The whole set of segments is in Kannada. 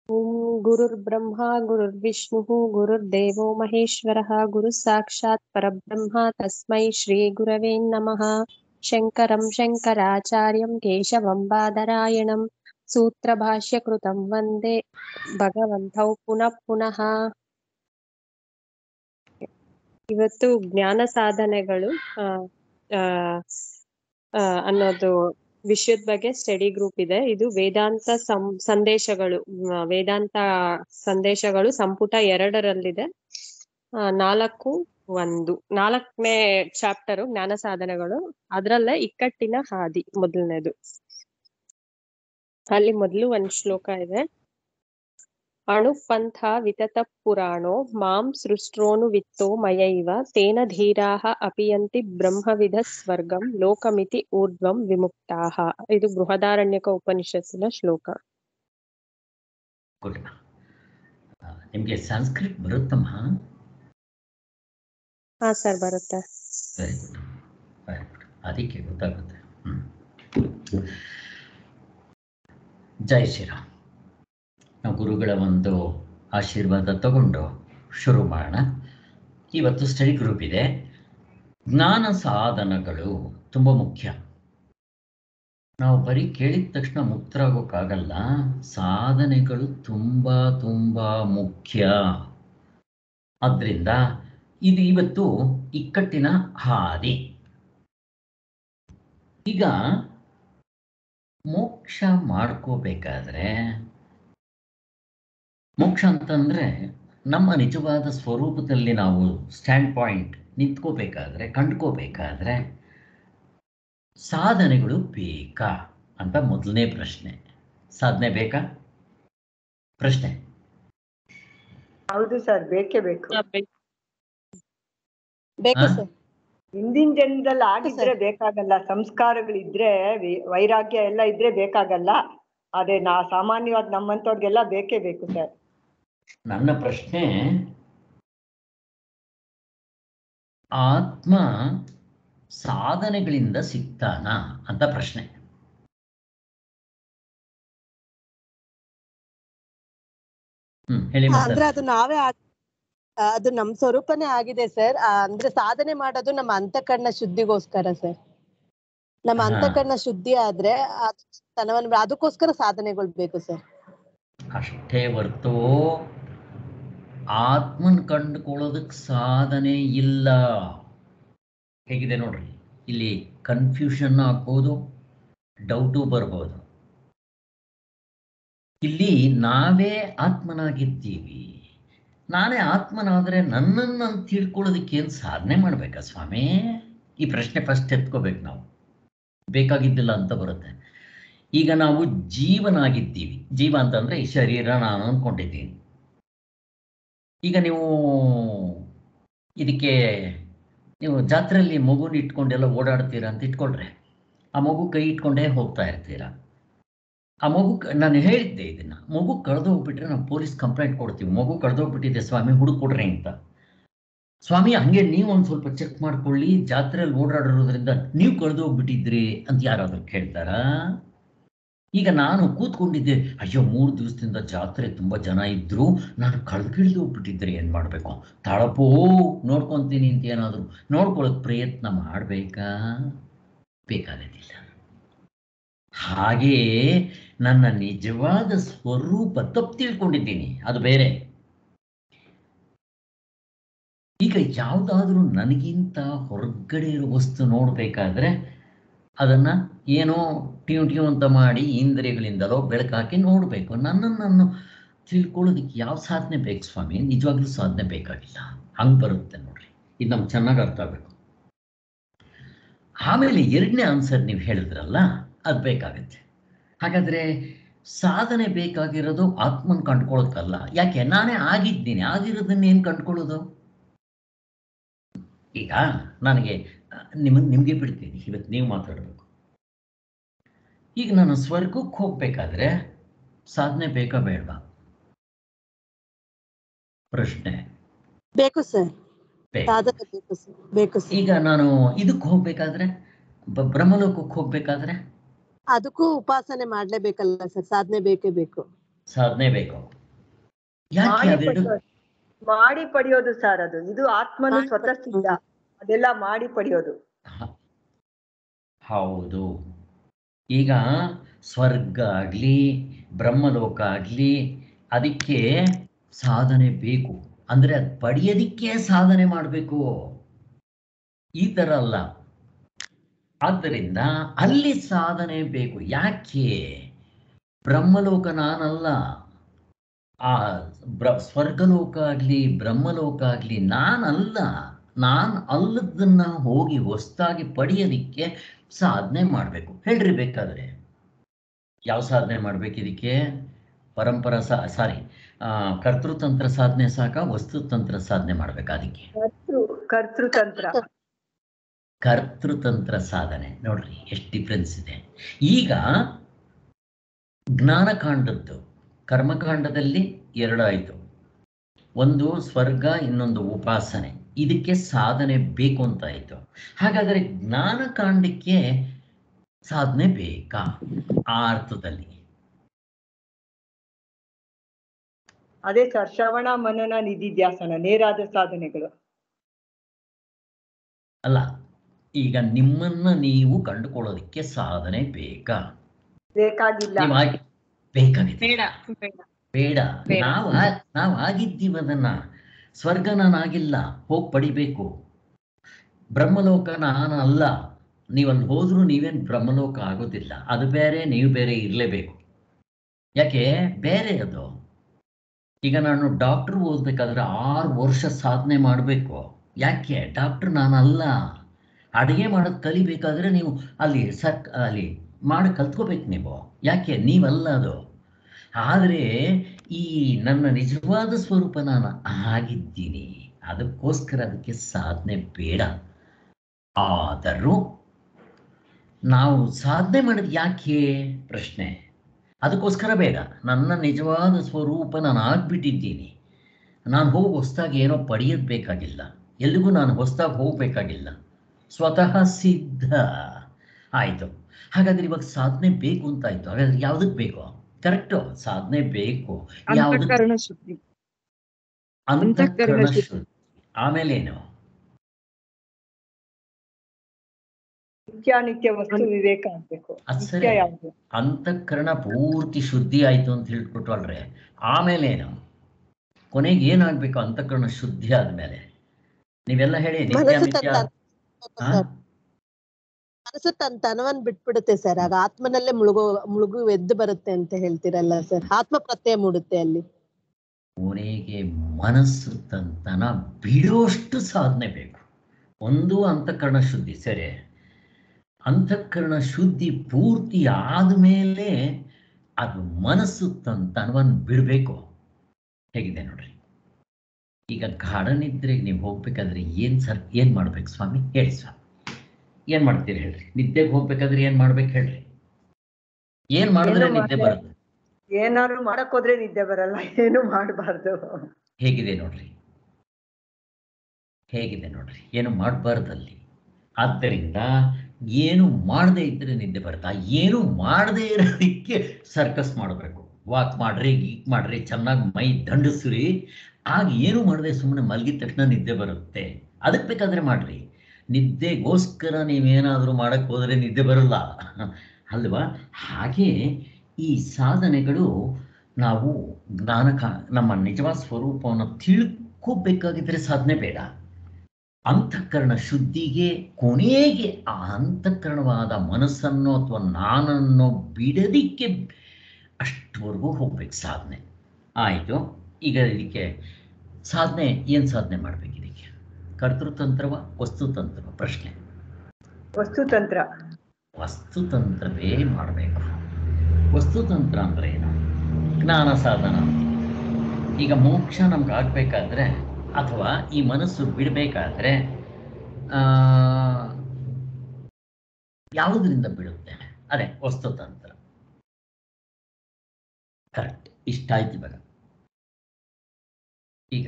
ॐ गुरुर्ब्रह्मा गुरुर्विष्णुः गुरुर्देवो महेश्वरः गुरुः साक्षात् परब्रह्म तस्मै श्रीगुरवे नमः शङ्करं शङ्कराचार्यं केशवं बादरायणं सूत्रभाष्यकृतं वन्दे ಭಗವಂತೌ ಪುನಃ ಪುನಃ ಇವತ್ತು ಜ್ಞಾನ ಸಾಧನೆಗಳು ಆ, ಆ, ಆ, ಅನ್ನೋದು ವಿಷಯದ ಬಗ್ಗೆ ಸ್ಟಡಿ ಗ್ರೂಪ್ ಇದೆ ಇದು ವೇದಾಂತ ಸಂ ಸಂದೇಶಗಳು ಮ್, ವೇದಾಂತ ಸಂದೇಶಗಳು ಸಂಪುಟ ಎರಡರಲ್ಲಿದೆ ಆ, ನಾಲ್ಕು ಒಂದು ನಾಲ್ಕನೇ ಚಾಪ್ಟರ್ ಜ್ಞಾನ ಸಾಧನೆಗಳು ಅದ್ರಲ್ಲೇ ಇಕ್ಕಟ್ಟಿನ ಹಾದಿ ಮೊದಲನೇದು ಅಲ್ಲಿ ಮೊದಲು ಒಂದ್ ಶ್ಲೋಕ ಇದೆ ಅಣುಪಂಥ ವಿತತ ಪುರಾಣೋ ಮಾಂ ಸೃಷ್ಟೋನು ವಿತ್ತೋ ಮಯೈವ ತೇನ ಧೀರಾಹ ಅಪಿಯಂತಿ ಬ್ರಹ್ಮವಿಧ ಸ್ವರ್ಗಂ ಲೋಕಮಿತಿ ಊರ್ಧ್ವಂ ವಿಮುಕ್ತಾಹ ಇದು ಬೃಹದಾರಣ್ಯಕ ಉಪನಿಷತ್ತಿನ ಶ್ಲೋಕ ಗುಡ್ ನಿಮಗೆ ಸಂಸ್ಕೃತ್ ಬರುತ್ತಮ್ಮ ಹಾ ಸರ್ ಬರುತ್ತೆ ವೆರಿ ಗುಡ್ ವೆರಿ ಗುಡ್ ಅದಕ್ಕೆ ಗೊತ್ತಾಗುತ್ತೆ ಹ್ಮ್. ಜೈ ಶ್ರೀರಾಮ್ ನಾವು ಗುರುಗಳ ಒಂದು ಆಶೀರ್ವಾದ ತಗೊಂಡು ಶುರು ಮಾಡೋಣ ಇವತ್ತು ಸ್ಟಡಿ ಗ್ರೂಪ್ ಇದೆ ಜ್ಞಾನ ಸಾಧನಗಳು ತುಂಬ ಮುಖ್ಯ ನಾವು ಬರೀ ಕೇಳಿದ ತಕ್ಷಣ ಮುಕ್ತರಾಗೋಕ್ಕಾಗಲ್ಲ ಸಾಧನೆಗಳು ತುಂಬ ತುಂಬ ಮುಖ್ಯ ಆದ್ದರಿಂದ ಇದು ಇವತ್ತು ಇಕ್ಕಟ್ಟಿನ ಹಾದಿ ಈಗ ಮೋಕ್ಷ ಮಾಡ್ಕೋಬೇಕಾದ್ರೆ ಮೋಕ್ಷ ಅಂತಂದ್ರೆ ನಮ್ಮ ನಿಜವಾದ ಸ್ವರೂಪದಲ್ಲಿ ನಾವು ಸ್ಟ್ಯಾಂಡ್ ಪಾಯಿಂಟ್ ನಿಂತ್ಕೋಬೇಕಾದ್ರೆ ಕಂಡ್ಕೋಬೇಕಾದ್ರೆ ಸಾಧನೆಗಳು ಬೇಕಾ ಅಂತ ಮೊದಲನೇ ಪ್ರಶ್ನೆ ಸಾಧನೆ ಬೇಕಾ ಪ್ರಶ್ನೆ ಹೌದು ಸರ್ ಬೇಕೇ ಬೇಕು ಬೇಕು ಹಾ? ಸರ್ ಹಿಂದಿನ ಜನ್ಮದಲ್ಲಿ ಆಗಿದ್ರೆ ಬೇಕಾಗಲ್ಲ ಸಂಸ್ಕಾರಗಳಿದ್ರೆ ವಿ- ವೈರಾಗ್ಯ ಎಲ್ಲ ಇದ್ರೆ ಬೇಕಾಗಲ್ಲ ಅದೇ ನಾ ಸಾಮಾನ್ಯವಾದ ನಮ್ಮಂತವ್ರಿಗೆಲ್ಲ ಬೇಕೇ ಬೇಕು ಸರ್ ನನ್ನ ಪ್ರಶ್ನೆ ಆತ್ಮ ಸಾಧನೆಗಳಿಂದ ಸಿಗ್ತಾನ ಅಂತ ಪ್ರಶ್ನೆ ಹ್ಮ್ ಹೇಳಿ ಅಂದ್ರೆ ಮಾತಾಡಿ. ಅದು ನಾವೇ ಆಗ್- ಆ, ಅದು ನಮ್ ಸ್ವರೂಪನೇ ಆಗಿದೆ ಸರ್ ಅಂದ್ರೆ ಸಾಧನೆ ಮಾಡೋದು ನಮ್ಮ ಅಂತಃಕರಣ ಶುದ್ಧಿಗೋಸ್ಕರ ಸರ್ ನಮ್ಮ ಹಾ. ಅಂತಃಕರಣ ಶುದ್ಧಿ ಆದ್ರೆ ಅದು ತನವನ್ನ ಅದಕ್ಕೋಸ್ಕರ ಸಾಧನೆಗಳು ಬೇಕು ಸರ್ ಅಷ್ಟೇ ಹೊರ್ತು ಆತ್ಮನ್ ಕಂಡುಕೊಳ್ಳೋದಕ್ಕೆ ಸಾಧನೆ ಇಲ್ಲ ಹೇಗಿದೆ ನೋಡ್ರಿ ಇಲ್ಲಿ ಕನ್ಫ್ಯೂಷನ್ ಆಗ್ಬೋದು ಡೌಟು ಬರ್ಬೋದು ಇಲ್ಲಿ ನಾವೇ ಆತ್ಮನಾಗಿದ್ದೀವಿ ನಾನೇ ಆತ್ಮನಾದರೆ ನನ್ನನ್ನು ನಾನು ತಿಳ್ಕೊಳ್ಳೋದಕ್ಕೆ ಏನು ಸಾಧನೆ ಮಾಡಬೇಕಾ ಸ್ವಾಮಿ ಈ ಪ್ರಶ್ನೆ ಫಸ್ಟ್ ಎತ್ಕೋಬೇಕು ನಾವು ಬೇಕಾಗಿದ್ದಿಲ್ಲ ಅಂತ ಬರುತ್ತೆ ಈಗ ನಾವು ಜೀವನಾಗಿದ್ದೀವಿ ಜೀವ ಅಂತಂದ್ರೆ ಈ ಶರೀರ ನಾನು ಅಂದ್ಕೊಂಡಿದ್ದೀನಿ ಈಗ ನೀವು ಇದಕ್ಕೆ ನೀವು ಜಾತ್ರೆಯಲ್ಲಿ ಮಗುನ ಇಟ್ಕೊಂಡೆಲ್ಲ ಓಡಾಡ್ತೀರಾ ಅಂತ ಇಟ್ಕೊಳ್ರೆ ಆ ಮಗು ಕೈ ಇಟ್ಕೊಂಡೇ ಹೋಗ್ತಾ ಇರ್ತೀರಾ ಆ ಮಗು ಕ- ನಾನು ಹೇಳಿದ್ದೆ ಇದನ್ನ ಮಗು ಕಳೆದು ಹೋಗ್ಬಿಟ್ರೆ ನಾವು ಪೊಲೀಸ್ ಕಂಪ್ಲೇಂಟ್ ಕೊಡ್ತೀವಿ ಮಗು ಕಳೆದೋಗ್ಬಿಟ್ಟಿದೆ ಸ್ವಾಮಿ ಹುಡುಕೊಡ್ರಿ ಅಂತ ಸ್ವಾಮಿ ಹಂಗೆ ನೀವು ಒಂದು ಸ್ವಲ್ಪ ಚೆಕ್ ಮಾಡ್ಕೊಳ್ಳಿ ಜಾತ್ರೆಯಲ್ಲಿ ಓಡಾಡಿರೋದ್ರಿಂದ ನೀವು ಕಳೆದು ಹೋಗ್ಬಿಟ್ಟಿದ್ರಿ ಅಂತ ಯಾರಾದ್ರೂ ಕೇಳ್ತಾರಾ ಈಗ ನಾನು ಕೂತ್ಕೊಂಡಿದ್ದೆ ಅಯ್ಯೋ ಮೂರು ದಿವಸದಿಂದ ಜಾತ್ರೆ ತುಂಬ ಜನ ಇದ್ರು ನಾನು ಕಳ್ಕಿಳ್ದು ಹೋಗ್ಬಿಟ್ಟಿದ್ರೆ ಏನು ಮಾಡಬೇಕು ತಾಳಪೋ ನೋಡ್ಕೊತೀನಿ ಅಂತ ಏನಾದರೂ ನೋಡ್ಕೊಳ್ಳೋಕೆ ಪ್ರಯತ್ನ ಮಾಡಬೇಕಾ ಬೇಕಾಗೋದಿಲ್ಲ ಹಾಗೆಯೇ ನನ್ನ ನಿಜವಾದ ಸ್ವರೂಪ ತಪ್ಪು ತಿಳ್ಕೊಂಡಿದ್ದೀನಿ ಅದು ಬೇರೆ ಈಗ ಯಾವುದಾದ್ರೂ ನನಗಿಂತ ಹೊರಗಡೆ ಇರೋ ವಸ್ತು ನೋಡಬೇಕಾದ್ರೆ ಅದನ್ನು ಏನೋ ಟ್ಯೂ ಟ್ಯೂ ಅಂತ ಮಾಡಿ ಇಂದ್ರಿಯಗಳಿಂದಲೋ ಬೆಳಕು ಹಾಕಿ ನೋಡಬೇಕು ನನ್ನನ್ನು ನಾನು ತಿಳ್ಕೊಳ್ಳೋದಕ್ಕೆ ಯಾವ ಸಾಧನೆ ಬೇಕು ಸ್ವಾಮಿ ನಿಜವಾಗ್ಲೂ ಸಾಧನೆ ಬೇಕಾಗಿಲ್ಲ ಹಂಗೆ ಬರುತ್ತೆ ನೋಡ್ರಿ ಇದು ನಮ್ಗೆ ಚೆನ್ನಾಗಿ ಅರ್ಥ ಆಗಬೇಕು ಆಮೇಲೆ ಎರಡನೇ ಆನ್ಸರ್ ನೀವು ಹೇಳಿದ್ರಲ್ಲ ಅದು ಬೇಕಾಗತ್ತೆ ಹಾಗಾದರೆ ಸಾಧನೆ ಬೇಕಾಗಿರೋದು ಆತ್ಮನ್ ಕಂಡ್ಕೊಳ್ಳೋಕ್ಕಲ್ಲ ಯಾಕೆ ನಾನೇ ಆಗಿದ್ದೀನಿ ಆಗಿರೋದನ್ನ ಏನು ಕಂಡ್ಕೊಳ್ಳೋದು ಈಗ ನನಗೆ ನಿಮಗೆ ನಿಮಗೆ ಬಿಡ್ತೀನಿ ಇವತ್ತು ನೀವು ಮಾತಾಡಬೇಕು ಈಗ ನಾನು ಸ್ವರ್ಗಕ್ಕೆ ಹೋಗ್ಬೇಕಾದ್ರೆ ಸಾಧನೆ ಬೇಕಾ ಬೇಡವಾ ಪ್ರಶ್ನೆ ಬೇಕು ಸರ್ ಬೇಕು. ಸಾಧನೆ ಬೇಕು ಸರ್ ಬೇಕು ಸರ್ ಈಗ ನಾನು ಇದಕ್ಕೆ ಹೋಗ್ಬೇಕಾದ್ರೆ ಬ- ಬ್ರಹ್ಮಲೋಕಕ್ಕೆ ಹೋಗ್ಬೇಕಾದ್ರೆ ಅದಕ್ಕೂ ಉಪಾಸನೆ ಮಾಡ್ಲೇಬೇಕಲ್ಲ ಸರ್ ಸಾಧನೆ ಬೇಕೇ ಬೇಕು ಸಾಧನೆ ಬೇಕು ಯಾಕೆ ಮಾಡಿ ಅದೆರಡು ಪಡೆಯೋದು ಮಾಡಿ ಪಡೆಯೋದು ಸರ್ ಅದು ಇದು ಆತ್ಮನು ಮಾಡಿ ಸ್ವತಃ ಸಿದ್ಧ ಅದೆಲ್ಲ ಮಾಡಿ ಪಡೆಯೋದು ಹ- ಹೌದು ಈಗ ಸ್ವರ್ಗ ಆಗಲಿ ಬ್ರಹ್ಮಲೋಕ ಆಗಲಿ ಅದಕ್ಕೆ ಸಾಧನೆ ಬೇಕು ಅಂದರೆ ಅದು ಪಡೆಯೋದಿಕ್ಕೆ ಸಾಧನೆ ಮಾಡಬೇಕು ಈ ಥರ ಅಲ್ಲ ಆದ್ದರಿಂದ ಅಲ್ಲಿ ಸಾಧನೆ ಬೇಕು ಯಾಕೆ ಬ್ರಹ್ಮಲೋಕ ನಾನಲ್ಲ ಆ ಬ್ರ ಸ್ವರ್ಗಲೋಕ ಆಗಲಿ ಬ್ರಹ್ಮಲೋಕ ಆಗಲಿ ನಾನಲ್ಲ ನಾನು ಅಲ್ಲದನ್ನ ಹೋಗಿ ಹೊಸ್ದಾಗಿ ಪಡೆಯೋದಿಕ್ಕೆ ಸಾಧನೆ ಮಾಡಬೇಕು ಹೇಳ್ರಿ ಬೇಕಾದ್ರೆ ಯಾವ ಸಾಧನೆ ಮಾಡ್ಬೇಕು ಇದಕ್ಕೆ ಪರಂಪರಾ ಸಾ ಸಾರಿ ಕರ್ತೃತಂತ್ರ ಸಾಧನೆ ಸಾಕ ವಸ್ತುತಂತ್ರ ಸಾಧನೆ ಮಾಡ್ಬೇಕು ಅದಕ್ಕೆ ಕರ್ತೃ ಕರ್ತೃತಂತ್ರ ಕರ್ತೃತಂತ್ರ ಸಾಧನೆ ನೋಡ್ರಿ ಎಷ್ಟು ಡಿಫ್ರೆನ್ಸ್ ಇದೆ ಈಗ ಜ್ಞಾನಕಾಂಡದ್ದು ಕರ್ಮಕಾಂಡದಲ್ಲಿ ಎರಡಾಯಿತು ಒಂದು ಸ್ವರ್ಗ ಇನ್ನೊಂದು ಉಪಾಸನೆ ಇದಕ್ಕೆ ಸಾಧನೆ ಬೇಕು ಅಂತ ಆಯಿತು ಹಾಗಾದರೆ ಜ್ಞಾನಕಾಂಡಕ್ಕೆ ಸಾಧನೆ ಬೇಕಾ ಆ ಅರ್ಥದಲ್ಲಿ ಅದೇ ಸರ್ ಶ್ರವಣ ಮನನ ನಿಧಿಧ್ಯಾಸನ ನೇರಾದ ಸಾಧನೆಗಳು ಅಲ್ಲ ಈಗ ನಿಮ್ಮನ್ನ ನೀವು ಕಂಡುಕೊಳ್ಳೋದಕ್ಕೆ ಸಾಧನೆ ಬೇಕಾ ಬೇಕಾಗಿಲ್ಲ ನೀವು ಆಗಿ ಬೇಕಾಗಿದೆ ಬೇಡ ಬೇಡ ಬೇಡ ಬೇಡ. ನಾವು ಆ- ನಾವು ಆಗಿದ್ದೀವಿ ಅದನ್ನ ಸ್ವರ್ಗ ನಾನಾಗಿಲ್ಲ ಹೋಗಿ ಪಡಿಬೇಕು ಬ್ರಹ್ಮಲೋಕ ನಾನು ಅಲ್ಲ ನೀವಲ್ಲಿ ಹೋದ್ರೂ ನೀವೇನು ಬ್ರಹ್ಮಲೋಕ ಆಗೋದಿಲ್ಲ ಅದು ಬೇರೆ ನೀವು ಬೇರೆ ಇರಲೇಬೇಕು ಯಾಕೆ ಬೇರೆ ಅದು ಈಗ ನಾನು ಡಾಕ್ಟ್ರ್ ಓದ್ಬೇಕಾದ್ರೆ ಆರು ವರ್ಷ ಸಾಧನೆ ಮಾಡಬೇಕು ಯಾಕೆ ಡಾಕ್ಟ್ರ್ ನಾನಲ್ಲ ಅಡುಗೆ ಮಾಡೋದು ಕಲಿಬೇಕಾದ್ರೆ ನೀವು ಅಲ್ಲಿ ಸಕ್ ಅಲ್ಲಿ ಮಾಡಿ ಕಲ್ತ್ಕೋಬೇಕು ನೀವು ಯಾಕೆ ನೀವಲ್ಲ ಅದು ಆದರೆ ಈ ನನ್ನ ನಿಜವಾದ ಸ್ವರೂಪ ನಾನು ಆಗಿದ್ದೀನಿ ಅದಕ್ಕೋಸ್ಕರ ಅದಕ್ಕೆ ಸಾಧನೆ ಬೇಡ ಆದರೂ ನಾವು ಸಾಧನೆ ಮಾಡಿದ ಯಾಕೆ ಪ್ರಶ್ನೆ ಅದಕ್ಕೋಸ್ಕರ ಬೇಡ ನನ್ನ ನಿಜವಾದ ಸ್ವರೂಪ ನಾನು ಆಗ್ಬಿಟ್ಟಿದ್ದೀನಿ ನಾನು ಹೋಗಿ ಹೊಸ್ದಾಗಿ ಏನೋ ಪಡೆಯೋದು ಬೇಕಾಗಿಲ್ಲ ಎಲ್ಲಿಗೂ ನಾನು ಹೊಸ್ದಾಗಿ ಹೋಗಬೇಕಾಗಿಲ್ಲ ಸ್ವತಃ ಸಿದ್ಧ ಆಯಿತು ಹಾಗಾದ್ರೆ ಇವಾಗ ಸಾಧನೆ ಬೇಕು ಅಂತ ಆಯ್ತು ಹಾಗಾದ್ರೆ ಯಾವುದಕ್ಕೆ ಬೇಕು ಕರೆಕ್ಟು ಸಾಧನೆ ಬೇಕು ಯಾವುದು ಅಂತಃಕರಣ ಶುದ್ಧಿ ಅಂತಃಕರಣ ಅಂತಃಕರಣ ಶುದ್ಧಿ ಆಮೇಲೇನು ನಿತ್ಯಾನಿತ್ಯ ವಸ್ತು ವಿವೇಕ ಆಗ್ಬೇಕು ಅದ್ ನಿತ್ಯ ಸರಿ ಯಾವುದು ಅಂತಃಕರಣ ಪೂರ್ತಿ ಶುದ್ಧಿ ಆಯ್ತು ಅಂತ ಹೇಳ್ಕೊಟ್ವಲ್ರೆ ಆಮೇಲೇನು ಕೊನೆಗೆ ಏನಾಗ್ಬೇಕು ಅಂತಃಕರಣ ಶುದ್ಧಿ ಆದ್ಮೇಲೆ ನೀವೆಲ್ಲ ಹೇಳಿ ನಿತ್ಯ ಮನಸ್ಸು ಮಿಥ್ಯ ತನ್ನ ಹಾ? ಸರ್ ಮನಸ್ಸು ತನ್ನ ತನವನ್ ಬಿಟ್ಬಿಡುತ್ತೆ ಸರ್ ಆಗ ಆತ್ಮನಲ್ಲೇ ಮುಳುಗೋ ಮುಳುಗು ಎದ್ದು ಬರುತ್ತೆ ಅಂತ ಹೇಳ್ತೀರಲ್ಲ ಸರ್ ಆತ್ಮ ಪ್ರತ್ಯಯ ಮೂಡುತ್ತೆ ಅಲ್ಲಿ ಕೊನೆಗೆ ಮನಸ್ಸು ತಂತನ ಬಿಡೋಷ್ಟು ಸಾಧನೆ ಬೇಕು ಒಂದು ಅಂತಃಕರಣ ಶುದ್ಧಿ ಸರಿ ಅಂತಃಕರಣ ಶುದ್ಧಿ ಪೂರ್ತಿ ಆದಮೇಲೆ ಅದು ಮನಸ್ಸು ತಂತನವನ್ನು ಬಿಡಬೇಕು ಹೇಗಿದೆ ನೋಡ್ರಿ ಈಗ ಗಾಢ ನಿದ್ರೆಗೆ ನೀವು ಹೋಗ್ಬೇಕಾದ್ರೆ ಏನು ಸರ್ ಏನು ಮಾಡ್ಬೇಕು ಸ್ವಾಮಿ ಹೇಳಿ ಸ್ವಾಮಿ ಏನು ಮಾಡ್ತೀರಿ ಹೇಳ್ರಿ ನಿದ್ದೆಗೆ ಹೋಗ್ಬೇಕಾದ್ರೆ ಏನು ಮಾಡ್ಬೇಕು ಹೇಳ್ರಿ ಏನು ಮಾಡಿದ್ರೆ ಏನು ನಿದ್ದೆ ಮಾಡ್ದೆ? ಬರುತ್ತೆ ಏನಾದ್ರು ಮಾಡಕ್ ಹೋದ್ರೆ ನಿದ್ದೆ ಬರಲ್ಲ ಏನು ಮಾಡಬಾರ್ದು ಹೇಗಿದೆ ನೋಡ್ರಿ ಹೇಗಿದೆ ನೋಡ್ರಿ ಏನು ಮಾಡಬಾರ್ದಲ್ಲಿ ಆದ್ದರಿಂದ ಏನು ಮಾಡದೇ ಇದ್ರೆ ನಿದ್ದೆ ಬರುತ್ತೆ ಆ ಏನು ಮಾಡದೇ ಇರೋದಕ್ಕೆ ಸರ್ಕಸ್ ಮಾಡಬೇಕು ವಾಕ್ ಮಾಡ್ರಿ ಗೀಕ್ ಮಾಡ್ರಿ ಚೆನ್ನಾಗಿ ಮೈ ದಂಡಿಸ್ರಿ ಆಗ ಏನು ಮಾಡದೆ ಸುಮ್ಮನೆ ಮಲಗಿದ ತಕ್ಷಣ ನಿದ್ದೆ ಬರುತ್ತೆ ಅದಕ್ಕೆ ಬೇಕಾದ್ರೆ ಮಾಡ್ರಿ ನಿದ್ದೆಗೋಸ್ಕರ ನೀವೇನಾದರೂ ಮಾಡಕ್ಕೆ ಹೋದರೆ ನಿದ್ದೆ ಬರಲ್ಲ ಅಲ್ವಾ ಹಾಗೆ ಈ ಸಾಧನೆಗಳು ನಾವು ಜ್ಞಾನ ಕಾ- ನಮ್ಮ ನಿಜವಾದ ಸ್ವರೂಪವನ್ನು ತಿಳ್ಕೋಬೇಕಾಗಿದ್ರೆ ಸಾಧನೆ ಬೇಡ ಅಂತಃಕರಣ ಶುದ್ಧಿಗೆ ಕೊನೆಗೆ ಆ ಅಂತಃಕರಣವಾದ ಮನಸ್ಸನ್ನು ಅಥವಾ ನಾನನ್ನು ಬಿಡದಿಕ್ಕೆ ಅಷ್ಟವರೆಗೂ ಹೋಗ್ಬೇಕು ಸಾಧನೆ ಆಯಿತು ಈಗ ಇದಕ್ಕೆ ಸಾಧನೆ ಏನು ಸಾಧನೆ ಮಾಡ್ಬೇಕು ಇದಕ್ಕೆ ಕರ್ತೃತಂತ್ರವ ವಸ್ತುತಂತ್ರವ ಪ್ರಶ್ನೆ ವಸ್ತುತಂತ್ರ ವಸ್ತುತಂತ್ರವೇ ಮಾಡಬೇಕು ವಸ್ತುತಂತ್ರ ಅಂದ್ರೆ ಏನು ಜ್ಞಾನ ಸಾಧನ ಈಗ ಮೋಕ್ಷ ನಮ್ಗೆ ಆಗಬೇಕಾದ್ರೆ ಅಥವಾ ಈ ಮನಸ್ಸು ಬಿಡಬೇಕಾದ್ರೆ ಯಾವುದರಿಂದ ಬಿಡುತ್ತೆ ಅದೇ ವಸ್ತುತಂತ್ರ ಕರೆಕ್ಟ್ ಇಷ್ಟ ಆಯ್ತು ಇವಾಗ ಈಗ